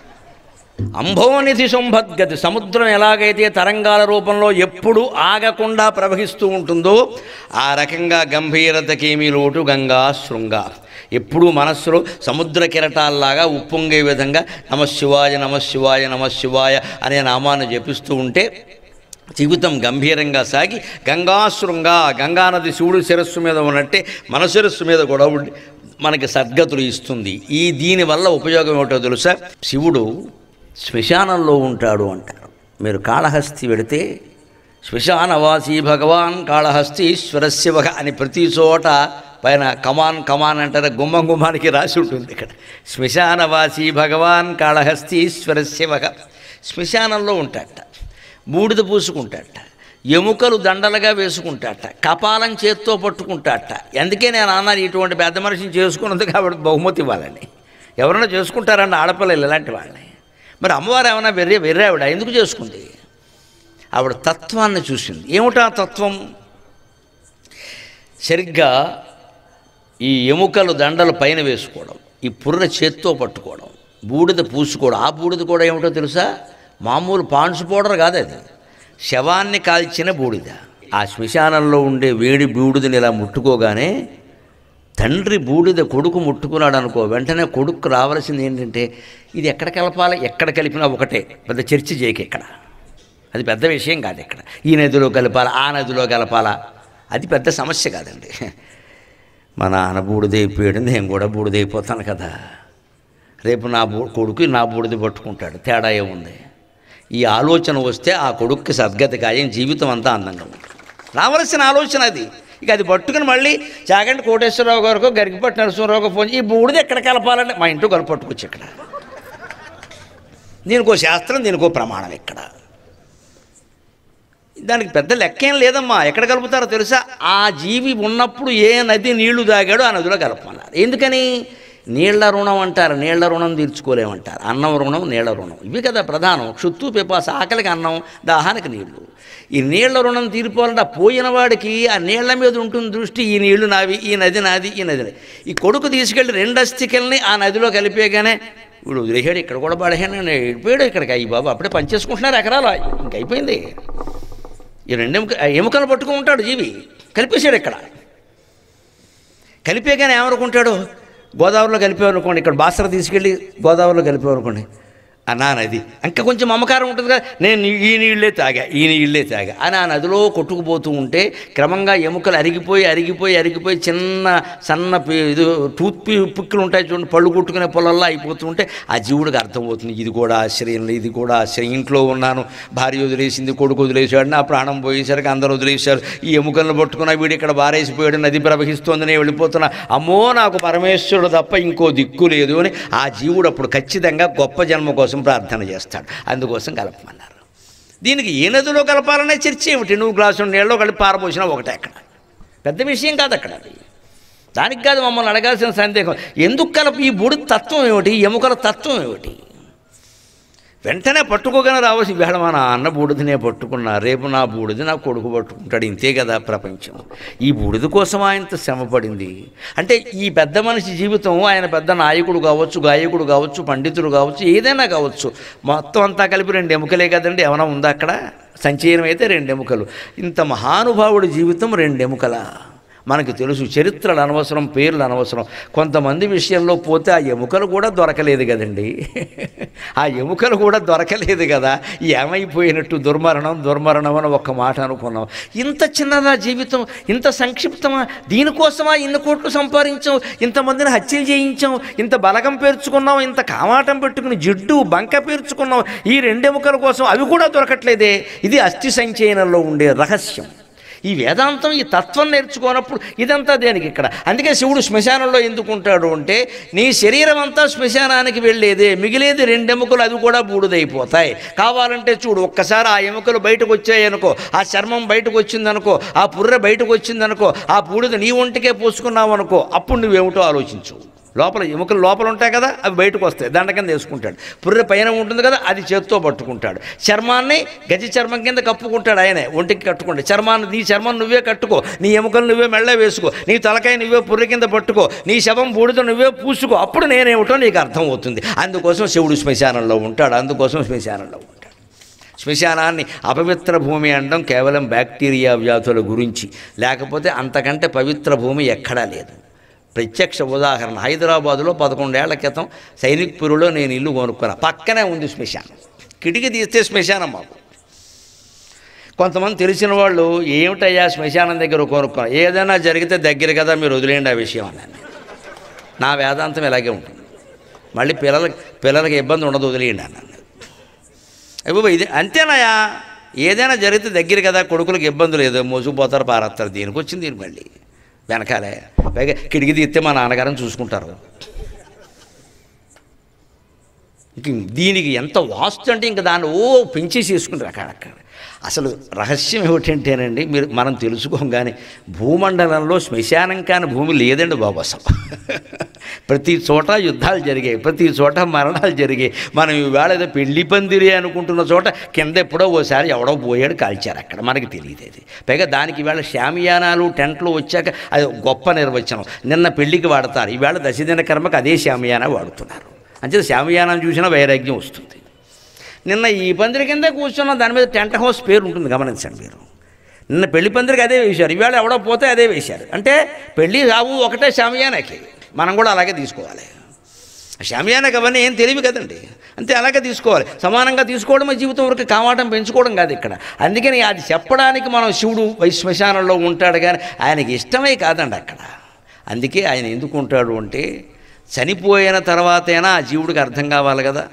అంభోనిధి సంభద్గతి సముద్రం ఎలాగైతే తరంగాల రూపంలో ఎప్పుడు ఆగకుండా ప్రవహిస్తూ ఉంటుందో ఆ రకంగా గంభీరతకేమీ లోటు గంగా శృంగ ఎప్పుడూ మనస్సులో సముద్ర కెరటాల్లాగా ఉప్పొంగే విధంగా నమశివాయ నమశివాయ నమశివాయ అనే నామాన్ని జపిస్తూ ఉంటే జీవితం గంభీరంగా సాగి గంగాశృంగ గంగానది శివుడు శిరస్సు మీద ఉన్నట్టే మన శిరస్సు మీద కూడా ఉండి మనకి సద్గతులు ఇస్తుంది ఈ దీనివల్ల ఉపయోగం ఏమిటో తెలుసా శివుడు శ్మశానంలో ఉంటాడు అంటారు మీరు కాళహస్తి వెడితే శ్మశానవాసి భగవాన్ కాళహస్తి ఈశ్వర శివ అని ప్రతి చోట పైన కమాన్ కమాన్ అంటారు గుమ్మం గుమ్మానికి రాసి ఉంటుంది ఇక్కడ శ్మశానవాసి భగవాన్ కాళహస్తి ఈశ్వర శివ శ్మశానంలో ఉంటాడట బూడిద పూసుకుంటాడట ఎముకలు దండలుగా వేసుకుంటాడట కపాలం చేత్తో పట్టుకుంటాడట అందుకే నేను అన్నాను ఇటువంటి పెద్ద మనిషిని చేసుకున్నందుకు కాబట్టి బహుమతి ఇవ్వాలని ఎవరైనా చేసుకుంటారండి ఆడపిల్లలు ఇలాంటి వాళ్ళని మరి అమ్మవారు ఏమైనా వెర్రే వెర్రే ఆవిడ ఎందుకు చేసుకుంది ఆవిడ తత్వాన్ని చూసింది ఏమిటా తత్వం సరిగ్గా ఈ ఎముకలు దండలు పైన వేసుకోవడం ఈ పుర్ర చేత్తో పట్టుకోవడం బూడిద పూసుకోవడం ఆ బూడిద కూడా ఏమిటో తెలుసా మామూలు పాండ్స్ పౌడర్ కాదు అది శవాన్ని కాల్చిన బూడిద ఆ శ్మశానంలో ఉండే వేడి బూడిదని ఇలా ముట్టుకోగానే తండ్రి బూడిద కొడుకు ముట్టుకున్నాడు అనుకో వెంటనే కొడుకు రావాల్సింది ఏంటంటే ఇది ఎక్కడ కలపాలి ఎక్కడ కలిపినా ఒకటే పెద్ద చర్చ చేయక ఇక్కడ అది పెద్ద విషయం కాదు ఇక్కడ ఈ నదిలో కలపాలా ఆ నదిలో కలపాలా అది పెద్ద సమస్య కాదండి మా నాన్న బూడిదైపోయాడు నేను కూడా బూడిదైపోతాను కదా రేపు నా బూ కొడుకు నా బూడిద పట్టుకుంటాడు తేడా ఏముంది ఈ ఆలోచన వస్తే ఆ కొడుక్కి సద్గతి ఖాయం జీవితం అంతా అందంగా ఉంటుంది రావలసిన ఆలోచన అది ఇక అది పట్టుకుని మళ్ళీ చాగంటి కోటేశ్వరరావు గారికో గరికిపట్టి నరసింహరావుకో ఫోన్ చేసి, ఈ బూడిద ఎక్కడ కలపాలంటే మా ఇంట్లో కలుపు పట్టుకొచ్చి ఇక్కడ దీనికో శాస్త్రం దీనికో ప్రమాణం ఇక్కడ దానికి పెద్ద లెక్కేం లేదమ్మా ఎక్కడ కలుపుతారో తెలుసా ఆ జీవి ఉన్నప్పుడు ఏ నది నీళ్లు తాగాడో ఆ నదిలో కలపమన్నారు ఎందుకని నీళ్ల రుణం అంటారు నీళ్ల రుణం తీర్చుకోలేమంటారు అన్నం రుణం నీళ్ల రుణం ఇవి కదా ప్రధానం క్షుత్తు పిపాస ఆకలికి అన్నం దాహానికి నీళ్లు ఈ నీళ్ల రుణం తీరిపోవాలంటే ఆ పోయిన వాడికి ఆ నీళ్ల మీద ఉంటుంది దృష్టి ఈ నీళ్లు నావి ఈ నది నాది ఈ నది నాది. ఈ కొడుకు తీసుకెళ్ళి రెండు అస్థికల్ని ఆ నదిలో కలిపేగానే ఇప్పుడు వదిలేసాడు ఇక్కడ కూడా పడేసాను వెళ్ళిపోయాడు ఇక్కడికి అయ్యి బాబు అప్పుడే పనిచేసుకుంటున్నారు ఎకరాలు ఇంకైపోయింది ఈ రెండు ఎముక ఎముకలు పట్టుకుని ఉంటాడు జీవి కలిపేశాడు ఇక్కడ కలిపేగానే ఏమనుకుంటాడు గోదావరిలో కలిపేవనుకోండి ఇక్కడ బాసర తీసుకెళ్ళి గోదావరిలో కలిపేవనుకోండి అన్నా నది ఇంకా కొంచెం మమకారం ఉంటుంది కదా నేను నీ- ఈ నీళ్ళే తాగా ఈ నీళ్ళే తాగా అని ఆ నదిలో కొట్టుకుపోతూ ఉంటే క్రమంగా ఎముకలు అరిగిపోయి అరిగిపోయి అరిగిపోయి చిన్న సన్న పి- ఇది టూత్ పి పిక్కులు ఉంటాయి చూడండి పళ్ళు కొట్టుకునే పొలల్లో అయిపోతూ ఉంటే ఆ జీవుడికి అర్థమవుతుంది ఇది కూడా ఆశ్రయం ఇది కూడా ఆశ్రయం ఇంట్లో ఉన్నాను భార్య వదిలేసింది కొడుకు వదిలేసాడు నా ప్రాణం పోయేసరికి అందరూ వదిలేశారు ఈ ఎముకలను పట్టుకున్న వీడు ఇక్కడ బారేసిపోయాడు నది ప్రవహిస్తోంది నేను వెళ్ళిపోతున్నా అమ్మో నాకు పరమేశ్వరుడు తప్ప ఇంకో దిక్కు లేదు అని ఆ జీవుడు అప్పుడు ఖచ్చితంగా గొప్ప జన్మ కోసం ప్రార్థన చేస్తాడు అందుకోసం కలపమన్నారు దీనికి ఏ నదిలో కలపాలనే చర్చ ఏమిటి నువ్వు గ్లాసు నీళ్ళలో కలిపి పారపోసినా ఒకటే అక్కడ పెద్ద విషయం కాదు అక్కడ అది దానికి కాదు మమ్మల్ని అడగాల్సిన సందేహం ఎందుకు కలప ఈ బుడి తత్వం ఏమిటి ఈ ఎముకల తత్వం ఏమిటి వెంటనే పట్టుకోగానే రావాల్సి వేళ మా నాన్న బూడిదనే పట్టుకున్నా రేపు నా బూడిద నా కొడుకు పట్టుకుంటాడు ఇంతే కదా ప్రపంచం ఈ బూడిద కోసం ఆయనతో శ్రమపడింది అంటే ఈ పెద్ద మనిషి జీవితం ఆయన పెద్ద నాయకుడు కావచ్చు గాయకుడు కావచ్చు పండితుడు కావచ్చు ఏదైనా కావచ్చు మొత్తం అంతా కలిపి రెండు ఎముకలే కదండి ఏమైనా ఉందా అక్కడ సంచయనం అయితే రెండు ఎముకలు ఇంత మహానుభావుడి జీవితం రెండు ఎముకల మనకు తెలుసు చరిత్రలు అనవసరం పేర్లు అనవసరం కొంతమంది విషయంలో పోతే ఆ ఎముకలు కూడా దొరకలేదు కదండి ఆ ఎముకలు కూడా దొరకలేదు కదా ఏమైపోయినట్టు దుర్మరణం దుర్మరణం అని ఒక్క మాట అనుకున్నాం ఇంత చిన్నదా జీవితం ఇంత సంక్షిప్తమా దీనికోసమా ఇన్ని కోట్లు సంపాదించాం ఇంతమందిని హత్యలు చేయించాం ఇంత బలగం పేర్చుకున్నాం ఇంత కామాటం పెట్టుకుని జిడ్డు బంక పేర్చుకున్నాం ఈ రెండెముకల కోసం అవి కూడా దొరకట్లేదే ఇది అస్థి సంచయనంలో ఉండే రహస్యం ఈ వేదాంతం ఈ తత్వం నేర్చుకోనప్పుడు ఇదంతా దేనికి ఇక్కడ అందుకే శివుడు శ్మశానంలో ఎందుకుంటాడు అంటే నీ శరీరం అంతా శ్మశానానికి వెళ్ళేదే మిగిలేది రెండు ఎముకలు అవి కూడా బూడిదైపోతాయి కావాలంటే చూడు ఒక్కసారి ఆ ఎముకలు బయటకు వచ్చాయనుకో ఆ చర్మం బయటకు వచ్చిందనుకో ఆ పుర్రె బయటకు వచ్చిందనుకో ఆ బూడిద నీ ఒంటికే పోసుకున్నావు అనుకో అప్పుడు నువ్వేమిటో ఆలోచించు లోపల ఎముకలు లోపల ఉంటాయి కదా అవి బయటకు వస్తాయి దండ కింద వేసుకుంటాడు పుర్రె పైన ఉంటుంది కదా అది చేత్తో పట్టుకుంటాడు చర్మాన్ని గజ చర్మం కింద కప్పుకుంటాడు ఆయనే ఒంటికి కట్టుకుంటాడు చర్మాన్ని నీ చర్మం నువ్వే కట్టుకో నీ ఎముకలు నువ్వే మెళ్ళ వేసుకో నీ తలకాయ నువ్వే పుర్రె కింద పట్టుకో నీ శవం బూడిద నువ్వే పూసుకో అప్పుడు నేనేమిటో నీకు అర్థం అవుతుంది అందుకోసం శివుడు శ్మశానంలో ఉంటాడు అందుకోసం శ్మశానంలో ఉంటాడు శ్మశానాన్ని అపవిత్ర భూమి అనడం కేవలం బ్యాక్టీరియా వ్యాధుల గురించి లేకపోతే అంతకంటే పవిత్ర భూమి ఎక్కడా లేదు ప్రత్యక్ష ఉదాహరణ హైదరాబాదులో పదకొండేళ్ల క్రితం సైనిక్పురిలో నేను ఇల్లు కొనుక్కున్నా పక్కనే ఉంది శ్మశానం కిటికీ తీస్తే శ్మశానం మాకు కొంతమంది తెలిసిన వాళ్ళు ఏమిటయ్యా శ్మశానం దగ్గర కొనుక్కున్నా ఏదైనా జరిగితే దగ్గర కదా మీరు వదిలేయండి ఆ విషయం అన్నాను నా వేదాంతం ఇలాగే ఉంటుంది మళ్ళీ పిల్లలకి పిల్లలకి ఇబ్బంది ఉండదు వదిలేయండి అన్నాను అయ్యో ఇది అంతేనాయా ఏదైనా జరిగితే దగ్గర కదా కొడుకులకు ఇబ్బంది లేదు మోసుకుపోతారు పారేస్తారు దీనికి వచ్చింది దీని మళ్ళీ వెనకాలే పైగా కిటికీ తీస్తే మా నాన్నగారిని చూసుకుంటారు ఇంక దీనికి ఎంత వాస్తు అంటే ఇంకా దాన్ని ఓ పెంచేసి చేసుకుంటారు అక్కడక్కడ అసలు రహస్యం ఏమిటంటేనండి మీరు మనం తెలుసుకోగానే భూమండలంలో శ్మశానం కాని భూమి లేదండి బాబు అసలు ప్రతి చోట యుద్ధాలు జరిగాయి ప్రతి చోట మరణాలు జరిగాయి మనం ఈవేళ ఏదో పెళ్లి పందిరి అనుకుంటున్న చోట కింద ఎప్పుడో ఓసారి ఎవడో పోయాడు కాల్చారు అక్కడ మనకి తెలియదు అది పైగా దానికి ఈవేళ శామియానాలు టెంట్లు వచ్చాక అది గొప్ప నిర్వచనం నిన్న పెళ్లికి వాడతారు ఈవేళ దశదిన కర్మకు అదే శామియానా వాడుతున్నారు అంతే శామియానం చూసినా వైరాగ్యం వస్తుంది నిన్న ఈ పందిరి కింద కూర్చున్న దాని మీద టెంట్ హౌస్ పేరు ఉంటుంది గమనించండి మీరు నిన్న పెళ్లి పందిరికి అదే వేశారు ఇవాళ ఎవడో పోతే అదే వేశారు అంటే పెళ్లి రావు ఒకటే శామియానాకి మనం కూడా అలాగే తీసుకోవాలి శామియానాకి అవన్నీ ఏం తెలివి కదండి అంతే అలాగే తీసుకోవాలి సమానంగా తీసుకోవడమే జీవితం వరకు కావాటం పెంచుకోవడం కాదు ఇక్కడ అందుకని అది చెప్పడానికి మనం శివుడు వై శ్మశానంలో ఉంటాడు కానీ ఆయనకి ఇష్టమే కాదండి అక్కడ అందుకే ఆయన ఎందుకు ఉంటాడు అంటే చనిపోయిన తర్వాతైనా ఆ జీవుడికి అర్థం కావాలి కదా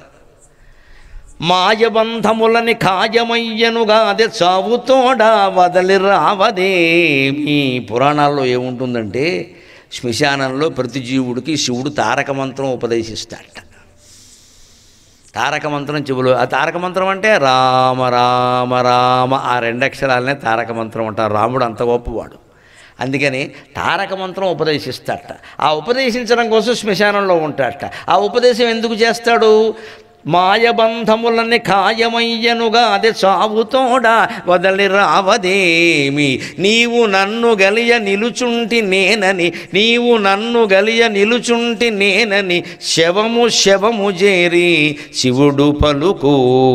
మాయబంధములని ఖాయమయ్యనుగాదే చావుతోడా వదలి రావదేమి పురాణాల్లో ఏముంటుందంటే శ్మశానంలో ప్రతి జీవుడికి శివుడు తారక మంత్రం ఉపదేశిస్తాడట తారక మంత్రం చెవులు ఆ తారక మంత్రం అంటే రామ రామ రామ ఆ రెండు అక్షరాలనే తారక మంత్రం అంటారు రాముడు అంత గొప్పవాడు అందుకని తారక మంత్రం ఉపదేశిస్తాడట ఆ ఉపదేశించడం కోసం శ్మశానంలో ఉంటాడట ఆ ఉపదేశం ఎందుకు చేస్తాడు మాయబంధములని ఖాయమయ్యనుగా అది చావుతోడా వదలి రావదేమి నీవు నన్ను గలియ నిలుచుంటి నేనని నీవు నన్ను గలియ నిలుచుంటి నేనని శవము శవము చేరి శివుడు పలుకు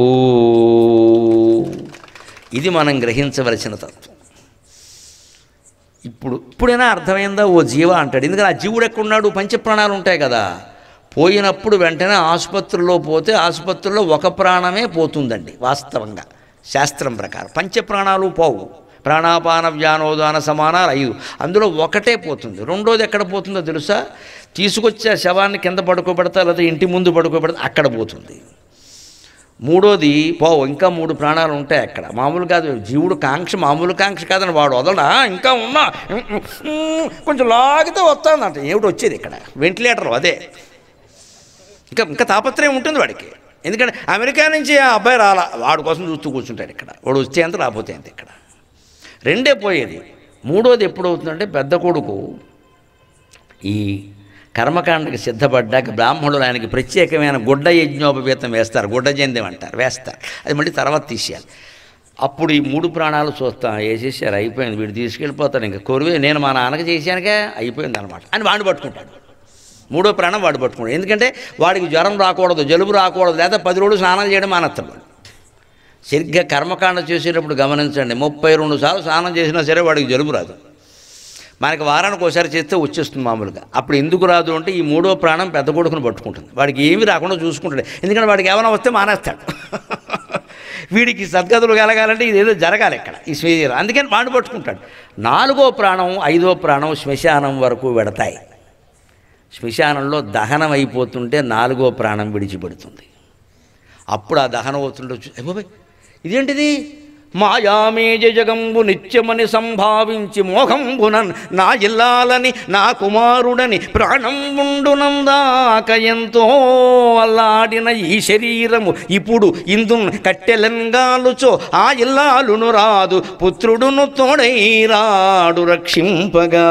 ఇది మనం గ్రహించవలసిన తత్వం ఇప్పుడు ఇప్పుడైనా అర్థమైందా ఓ జీవ అంటాడు ఎందుకంటే ఆ జీవుడు ఎక్కడున్నాడు పంచప్రాణాలు ఉంటాయి కదా పోయినప్పుడు వెంటనే ఆసుపత్రిలో పోతే ఆసుపత్రిలో ఒక ప్రాణమే పోతుందండి వాస్తవంగా శాస్త్రం ప్రకారం పంచప్రాణాలు పోవు ప్రాణాపాన వ్యానోదాన సమానాలు ఐదు అందులో ఒకటే పోతుంది రెండోది ఎక్కడ పోతుందో తెలుసా తీసుకొచ్చే శవాన్ని కింద పడుకోబెడతా లేదా ఇంటి ముందు పడుకోబెడతా అక్కడ పోతుంది మూడోది పోవు ఇంకా మూడు ప్రాణాలు ఉంటాయి అక్కడ మామూలు కాదు జీవుడు కాంక్ష మామూలు కాంక్ష కాదని వాడు వదలడా ఇంకా ఉన్నా కొంచెం లాగితే వస్తుందంట ఏమిటి వచ్చేది ఇక్కడ వెంటిలేటర్ అదే ఇంకా ఇంకా తాపత్రయం ఉంటుంది వాడికి ఎందుకంటే అమెరికా నుంచి ఆ అబ్బాయి రాలా వాడి కోసం చూస్తూ కూర్చుంటాడు ఇక్కడ వాడు వచ్చే అంత రాకపోతే అంత ఇక్కడ రెండే పోయేది మూడోది ఎప్పుడు అవుతుందంటే పెద్ద కొడుకు ఈ కర్మకాండకి సిద్ధపడ్డాక బ్రాహ్మణులు ఆయనకి ప్రత్యేకమైన గుడ్డ యజ్ఞోపవీతం వేస్తారు గుడ్డ జందెం అంటారు వేస్తారు అది మళ్ళీ తర్వాత తీసేయాలి అప్పుడు ఈ మూడు ప్రాణాలు చూస్తాం వేసేసారు అయిపోయింది వీడు తీసుకెళ్ళిపోతాడు ఇంకా కొరివే నేను మా నాన్నకి చేశానుగా అయిపోయింది అనమాట అని వాడిని పట్టుకుంటాడు మూడో ప్రాణం వాడు పట్టుకుంటాడు ఎందుకంటే వాడికి జ్వరం రాకూడదు జలుబు రాకూడదు లేదా పది రోజులు స్నానం చేయడం మానేస్తాడు వాడు సరిగ్గా కర్మకాండ చేసేటప్పుడు గమనించండి ముప్పై రెండు సార్లు స్నానం చేసినా సరే వాడికి జలుబు రాదు మనకి వారానికి ఒకసారి చేస్తే వచ్చేస్తుంది మామూలుగా అప్పుడు ఎందుకు రాదు అంటే ఈ మూడో ప్రాణం పెద్ద కొడుకుని పట్టుకుంటుంది వాడికి ఏమీ రాకుండా చూసుకుంటాడు ఎందుకంటే వాడికి ఏమైనా వస్తే మానేస్తాడు వీడికి సద్గతులు కలగాలంటే ఇదేదో జరగాలి ఇక్కడ ఈ శరీరం అందుకని వాడు పట్టుకుంటాడు నాలుగో ప్రాణం ఐదో ప్రాణం శ్మశానం వరకు వెడతాయి శ్మశానంలో దహనం అయిపోతుంటే నాలుగో ప్రాణం విడిచిపెడుతుంది అప్పుడు ఆ దహనం అవుతుంటే చూ- అయ్య బాబోయ్, ఇదేంటిది మాయామేజ జగంబు నిత్యమని సంభావించి మోహంబునన్ నా ఇల్లాలని నా కుమారుడని ప్రాణం ఉండునందాక ఎంతో అల్లాడిన ఈ శరీరము ఇప్పుడు ఇందు కట్టెలంగాలుచో ఆ ఇల్లాలును రాదు పుత్రుడును తోడై రాడు రక్షింపగా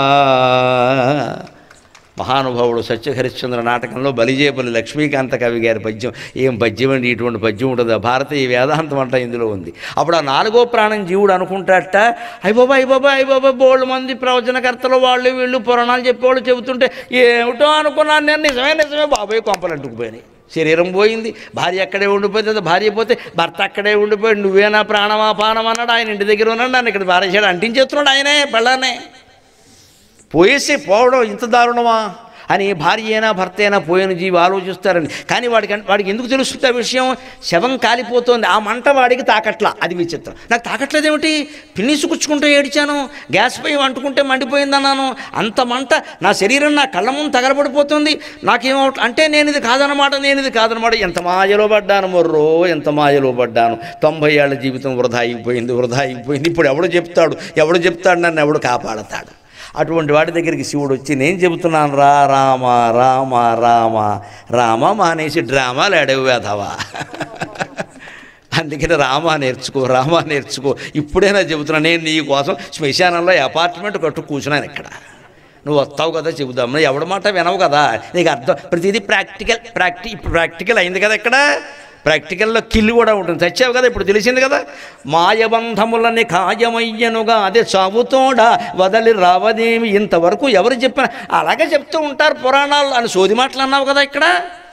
మహానుభావుడు సత్యహరిశ్చంద్ర నాటకంలో బలిజేపల్లి లక్ష్మీకాంత కవి గారి పద్యం ఏం పద్యం అండి ఇటువంటి పద్యం ఉంటుంది ఆ భారతీయ వేదాంతం అంట ఇందులో ఉంది అప్పుడు ఆ నాలుగో ప్రాణం జీవుడు అనుకుంటాడట అయ్యబాబా అయ్యబాబా అయ్యబాబా బోళ్ళు మంది ప్రవచనకర్తలు వాళ్ళు వీళ్ళు పురాణాలు చెప్పేవాళ్ళు చెబుతుంటే ఏమిటో అనుకున్నాను నేను నిజమే నిజమే బాబాయ్ కొంపలు అంటుకుపోయినాయి శరీరం పోయింది భార్య అక్కడే ఉండిపోయింది భార్య పోతే భర్త అక్కడే ఉండిపోయి నువ్వేనా ప్రాణమా పానం అన్నాడు ఆయన ఇంటి దగ్గర ఉన్నాడు నన్ను ఇక్కడ భార్య అంటించేస్తున్నాడు ఆయనే పెళ్ళానే పోయేసి పోవడం ఇంత దారుణమా అని భార్య అయినా భర్త అయినా పోయిన జీవి ఆలోచిస్తారని కానీ వాడికి వాడికి ఎందుకు తెలుస్తుంది ఆ విషయం శవం కాలిపోతోంది ఆ మంట వాడికి తాకట్లా అది విచిత్రం నాకు తాకట్లేదేమిటి పిన్నిసుకుచ్చుకుంటే ఏడిచాను గ్యాస్ పై అంటుకుంటే మండిపోయిందన్నాను అంత మంట నా శరీరం నా కళ్ళ ముందు తగలబడిపోతుంది నాకేమో అంటే నేను ఇది కాదనమాట నేను ఇది కాదనమాట ఎంత మాయలో పడ్డాను మొర్రో ఎంత మాయలో పడ్డాను తొంభై ఏళ్ళ జీవితం వృధా అయిపోయింది వృధా అయిపోయింది ఇప్పుడు ఎవడు చెప్తాడు ఎవడు చెప్తాడు నన్ను ఎవడు కాపాడతాడు అటువంటి వాడి దగ్గరికి శివుడు వచ్చి నేను చెబుతున్నాను రా రామ రామ రామ రామ మానేసి డ్రామాలు ఆడేవు వేధవా అందుకని రామా నేర్చుకో రామా నేర్చుకో ఇప్పుడైనా చెబుతున్నా నేను నీ కోసం శ్మశానంలో అపార్ట్మెంట్ కట్టు కూర్చున్నాను ఇక్కడ నువ్వు వస్తావు కదా చెబుదాం ఎవడి మాట వినవు కదా నీకు అర్థం ప్రతిదీ ప్రాక్టికల్ ప్రాక్టి ఇప్పుడు ప్రాక్టికల్ అయింది కదా ఇక్కడ ప్రాక్టికల్లో కిల్లు కూడా ఉంటుంది చచ్చావు కదా ఇప్పుడు తెలిసింది కదా మాయబంధములని ఖాయమయ్యనుగా అదే చావుతోడా వదలి రావదేమి ఇంతవరకు ఎవరు చెప్పినా అలాగే చెప్తూ ఉంటారు పురాణాలు అని సోది మాటలు అన్నావు కదా ఇక్కడ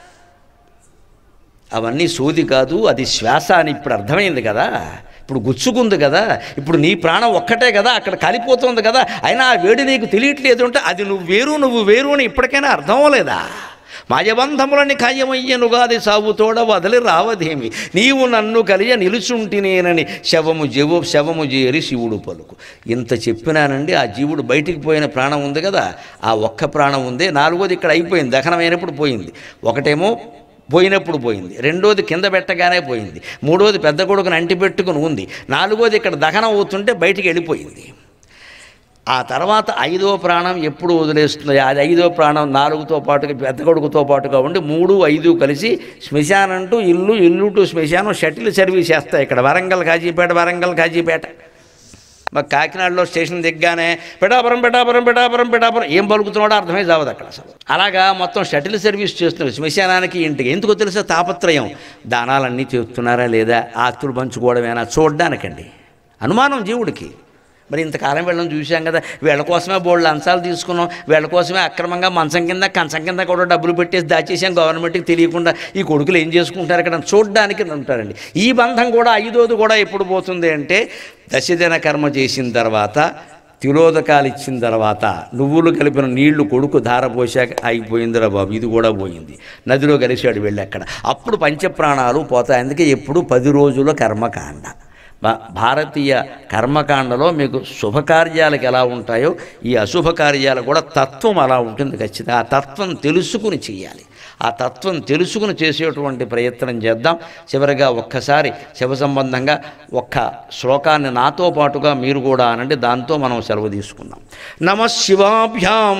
అవన్నీ సోది కాదు అది శ్వాస అని ఇప్పుడు అర్థమైంది కదా ఇప్పుడు గుచ్చుకుంది కదా ఇప్పుడు నీ ప్రాణం ఒక్కటే కదా అక్కడ కాలిపోతుంది కదా అయినా ఆ వేడి నీకు తెలియట్లేదు అంటే అది నువ్వు వేరు నువ్వు వేరు అని ఇప్పటికైనా అర్థం అవ్వలేదా మాయబంధములని ఖాయమయ్యనుగాది సాగుతోడ వదలి రావదేమి నీవు నన్ను కలియ నిలుచుంటినేనని శవము జీవు శవము చేరి శివుడు పలుకు ఇంత చెప్పినానండి ఆ జీవుడు బయటికి పోయిన ప్రాణం ఉంది కదా ఆ ఒక్క ప్రాణం ఉంది నాలుగోది ఇక్కడ అయిపోయింది దహనమైనప్పుడు పోయింది ఒకటేమో పోయినప్పుడు పోయింది రెండోది కింద పెట్టగానే పోయింది మూడోది పెద్ద కొడుకుని అంటి పెట్టుకుని ఉంది నాలుగోది ఇక్కడ దహనం అవుతుంటే బయటికి వెళ్ళిపోయింది ఆ తర్వాత ఐదో ప్రాణం ఎప్పుడు వదిలేస్తుంది అది ఐదో ప్రాణం నాలుగుతో పాటుగా పెద్ద కొడుకుతో పాటుగా ఉండి మూడు ఐదు కలిసి శ్మశానం టు ఇల్లు ఇల్లు టు శ్మశానం షటిల్ సర్వీస్ చేస్తాయి ఇక్కడ వరంగల్ కాజీపేట వరంగల్ కాజీపేట మాకు కాకినాడలో స్టేషన్ దిగ్గానే పిఠాపురం పిఠాపురం పిఠాపురం పిఠాపురం ఏం పలుకుతున్నాడో అర్థమై చావదు అక్కడ అసలు అలాగా మొత్తం షటిల్ సర్వీస్ చేస్తున్నారు శ్మశానానికి ఇంటికి ఎందుకో తెలుసా తాపత్రయం దానాలన్నీ చేస్తున్నారా లేదా ఆస్తులు పంచుకోవడమేనా చూడడానికండి అనుమానం జీవుడికి మరి ఇంతకాలం వీళ్ళని చూశాం కదా వీళ్ళ కోసమే బోళ్ళు అంశాలు తీసుకున్నాం వీళ్ళ కోసమే అక్రమంగా మంచం కింద కంచం కింద కూడా డబ్బులు పెట్టేసి దాచేసాం గవర్నమెంట్కి తెలియకుండా ఈ కొడుకులు ఏం చేసుకుంటారు ఇక్కడ చూడడానికి ఉంటారండి ఈ బంధం కూడా ఐదోది కూడా ఎప్పుడు పోతుంది అంటే దశదిన కర్మ చేసిన తర్వాత తిలోదకాలు ఇచ్చిన తర్వాత నువ్వులు కలిపిన నీళ్లు కొడుకు ధారపోసాక అయిపోయిందిరా బాబు ఇది కూడా పోయింది నదిలో కలిసాడు వెళ్ళి అక్కడ అప్పుడు పంచప్రాణాలు పోతాయి అందుకే ఎప్పుడు పది రోజుల కర్మకాండ భా- భారతీయ కర్మకాండలో మీకు శుభకార్యాలకు ఎలా ఉంటాయో ఈ అశుభ కార్యాలు కూడా తత్వం అలా ఉంటుంది ఖచ్చితంగా ఆ తత్వం తెలుసుకుని చేయాలి ఆ తత్వం తెలుసుకుని చేసేటువంటి ప్రయత్నం చేద్దాం చివరిగా ఒక్కసారి శివ సంబంధంగా ఒక్క శ్లోకాన్ని నాతో పాటుగా మీరు కూడా అనండి దాంతో మనం సెలవు తీసుకుందాం నమ శివాభ్యాం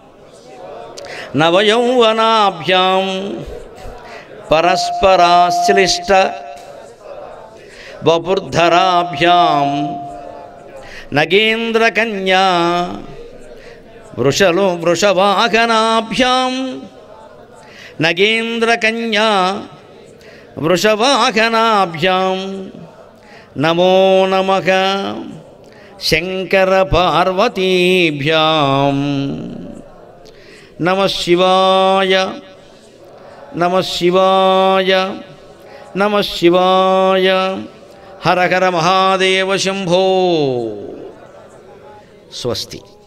నవయౌవనాభ్యాం పరస్పరాశ్లిష్ట వపుర్ధరాభ్యాం నగేంద్రకన్యా వృషలు వృషవాహనాభ్యాం నగేంద్రకన్యా వృషవాహనాభ్యాం నమో నమ శంకర పార్వతీభ్యాం నమ శివాయ నమ శివాయ నమ శివాయ హర హర మహాదేవ శంభో స్వస్తి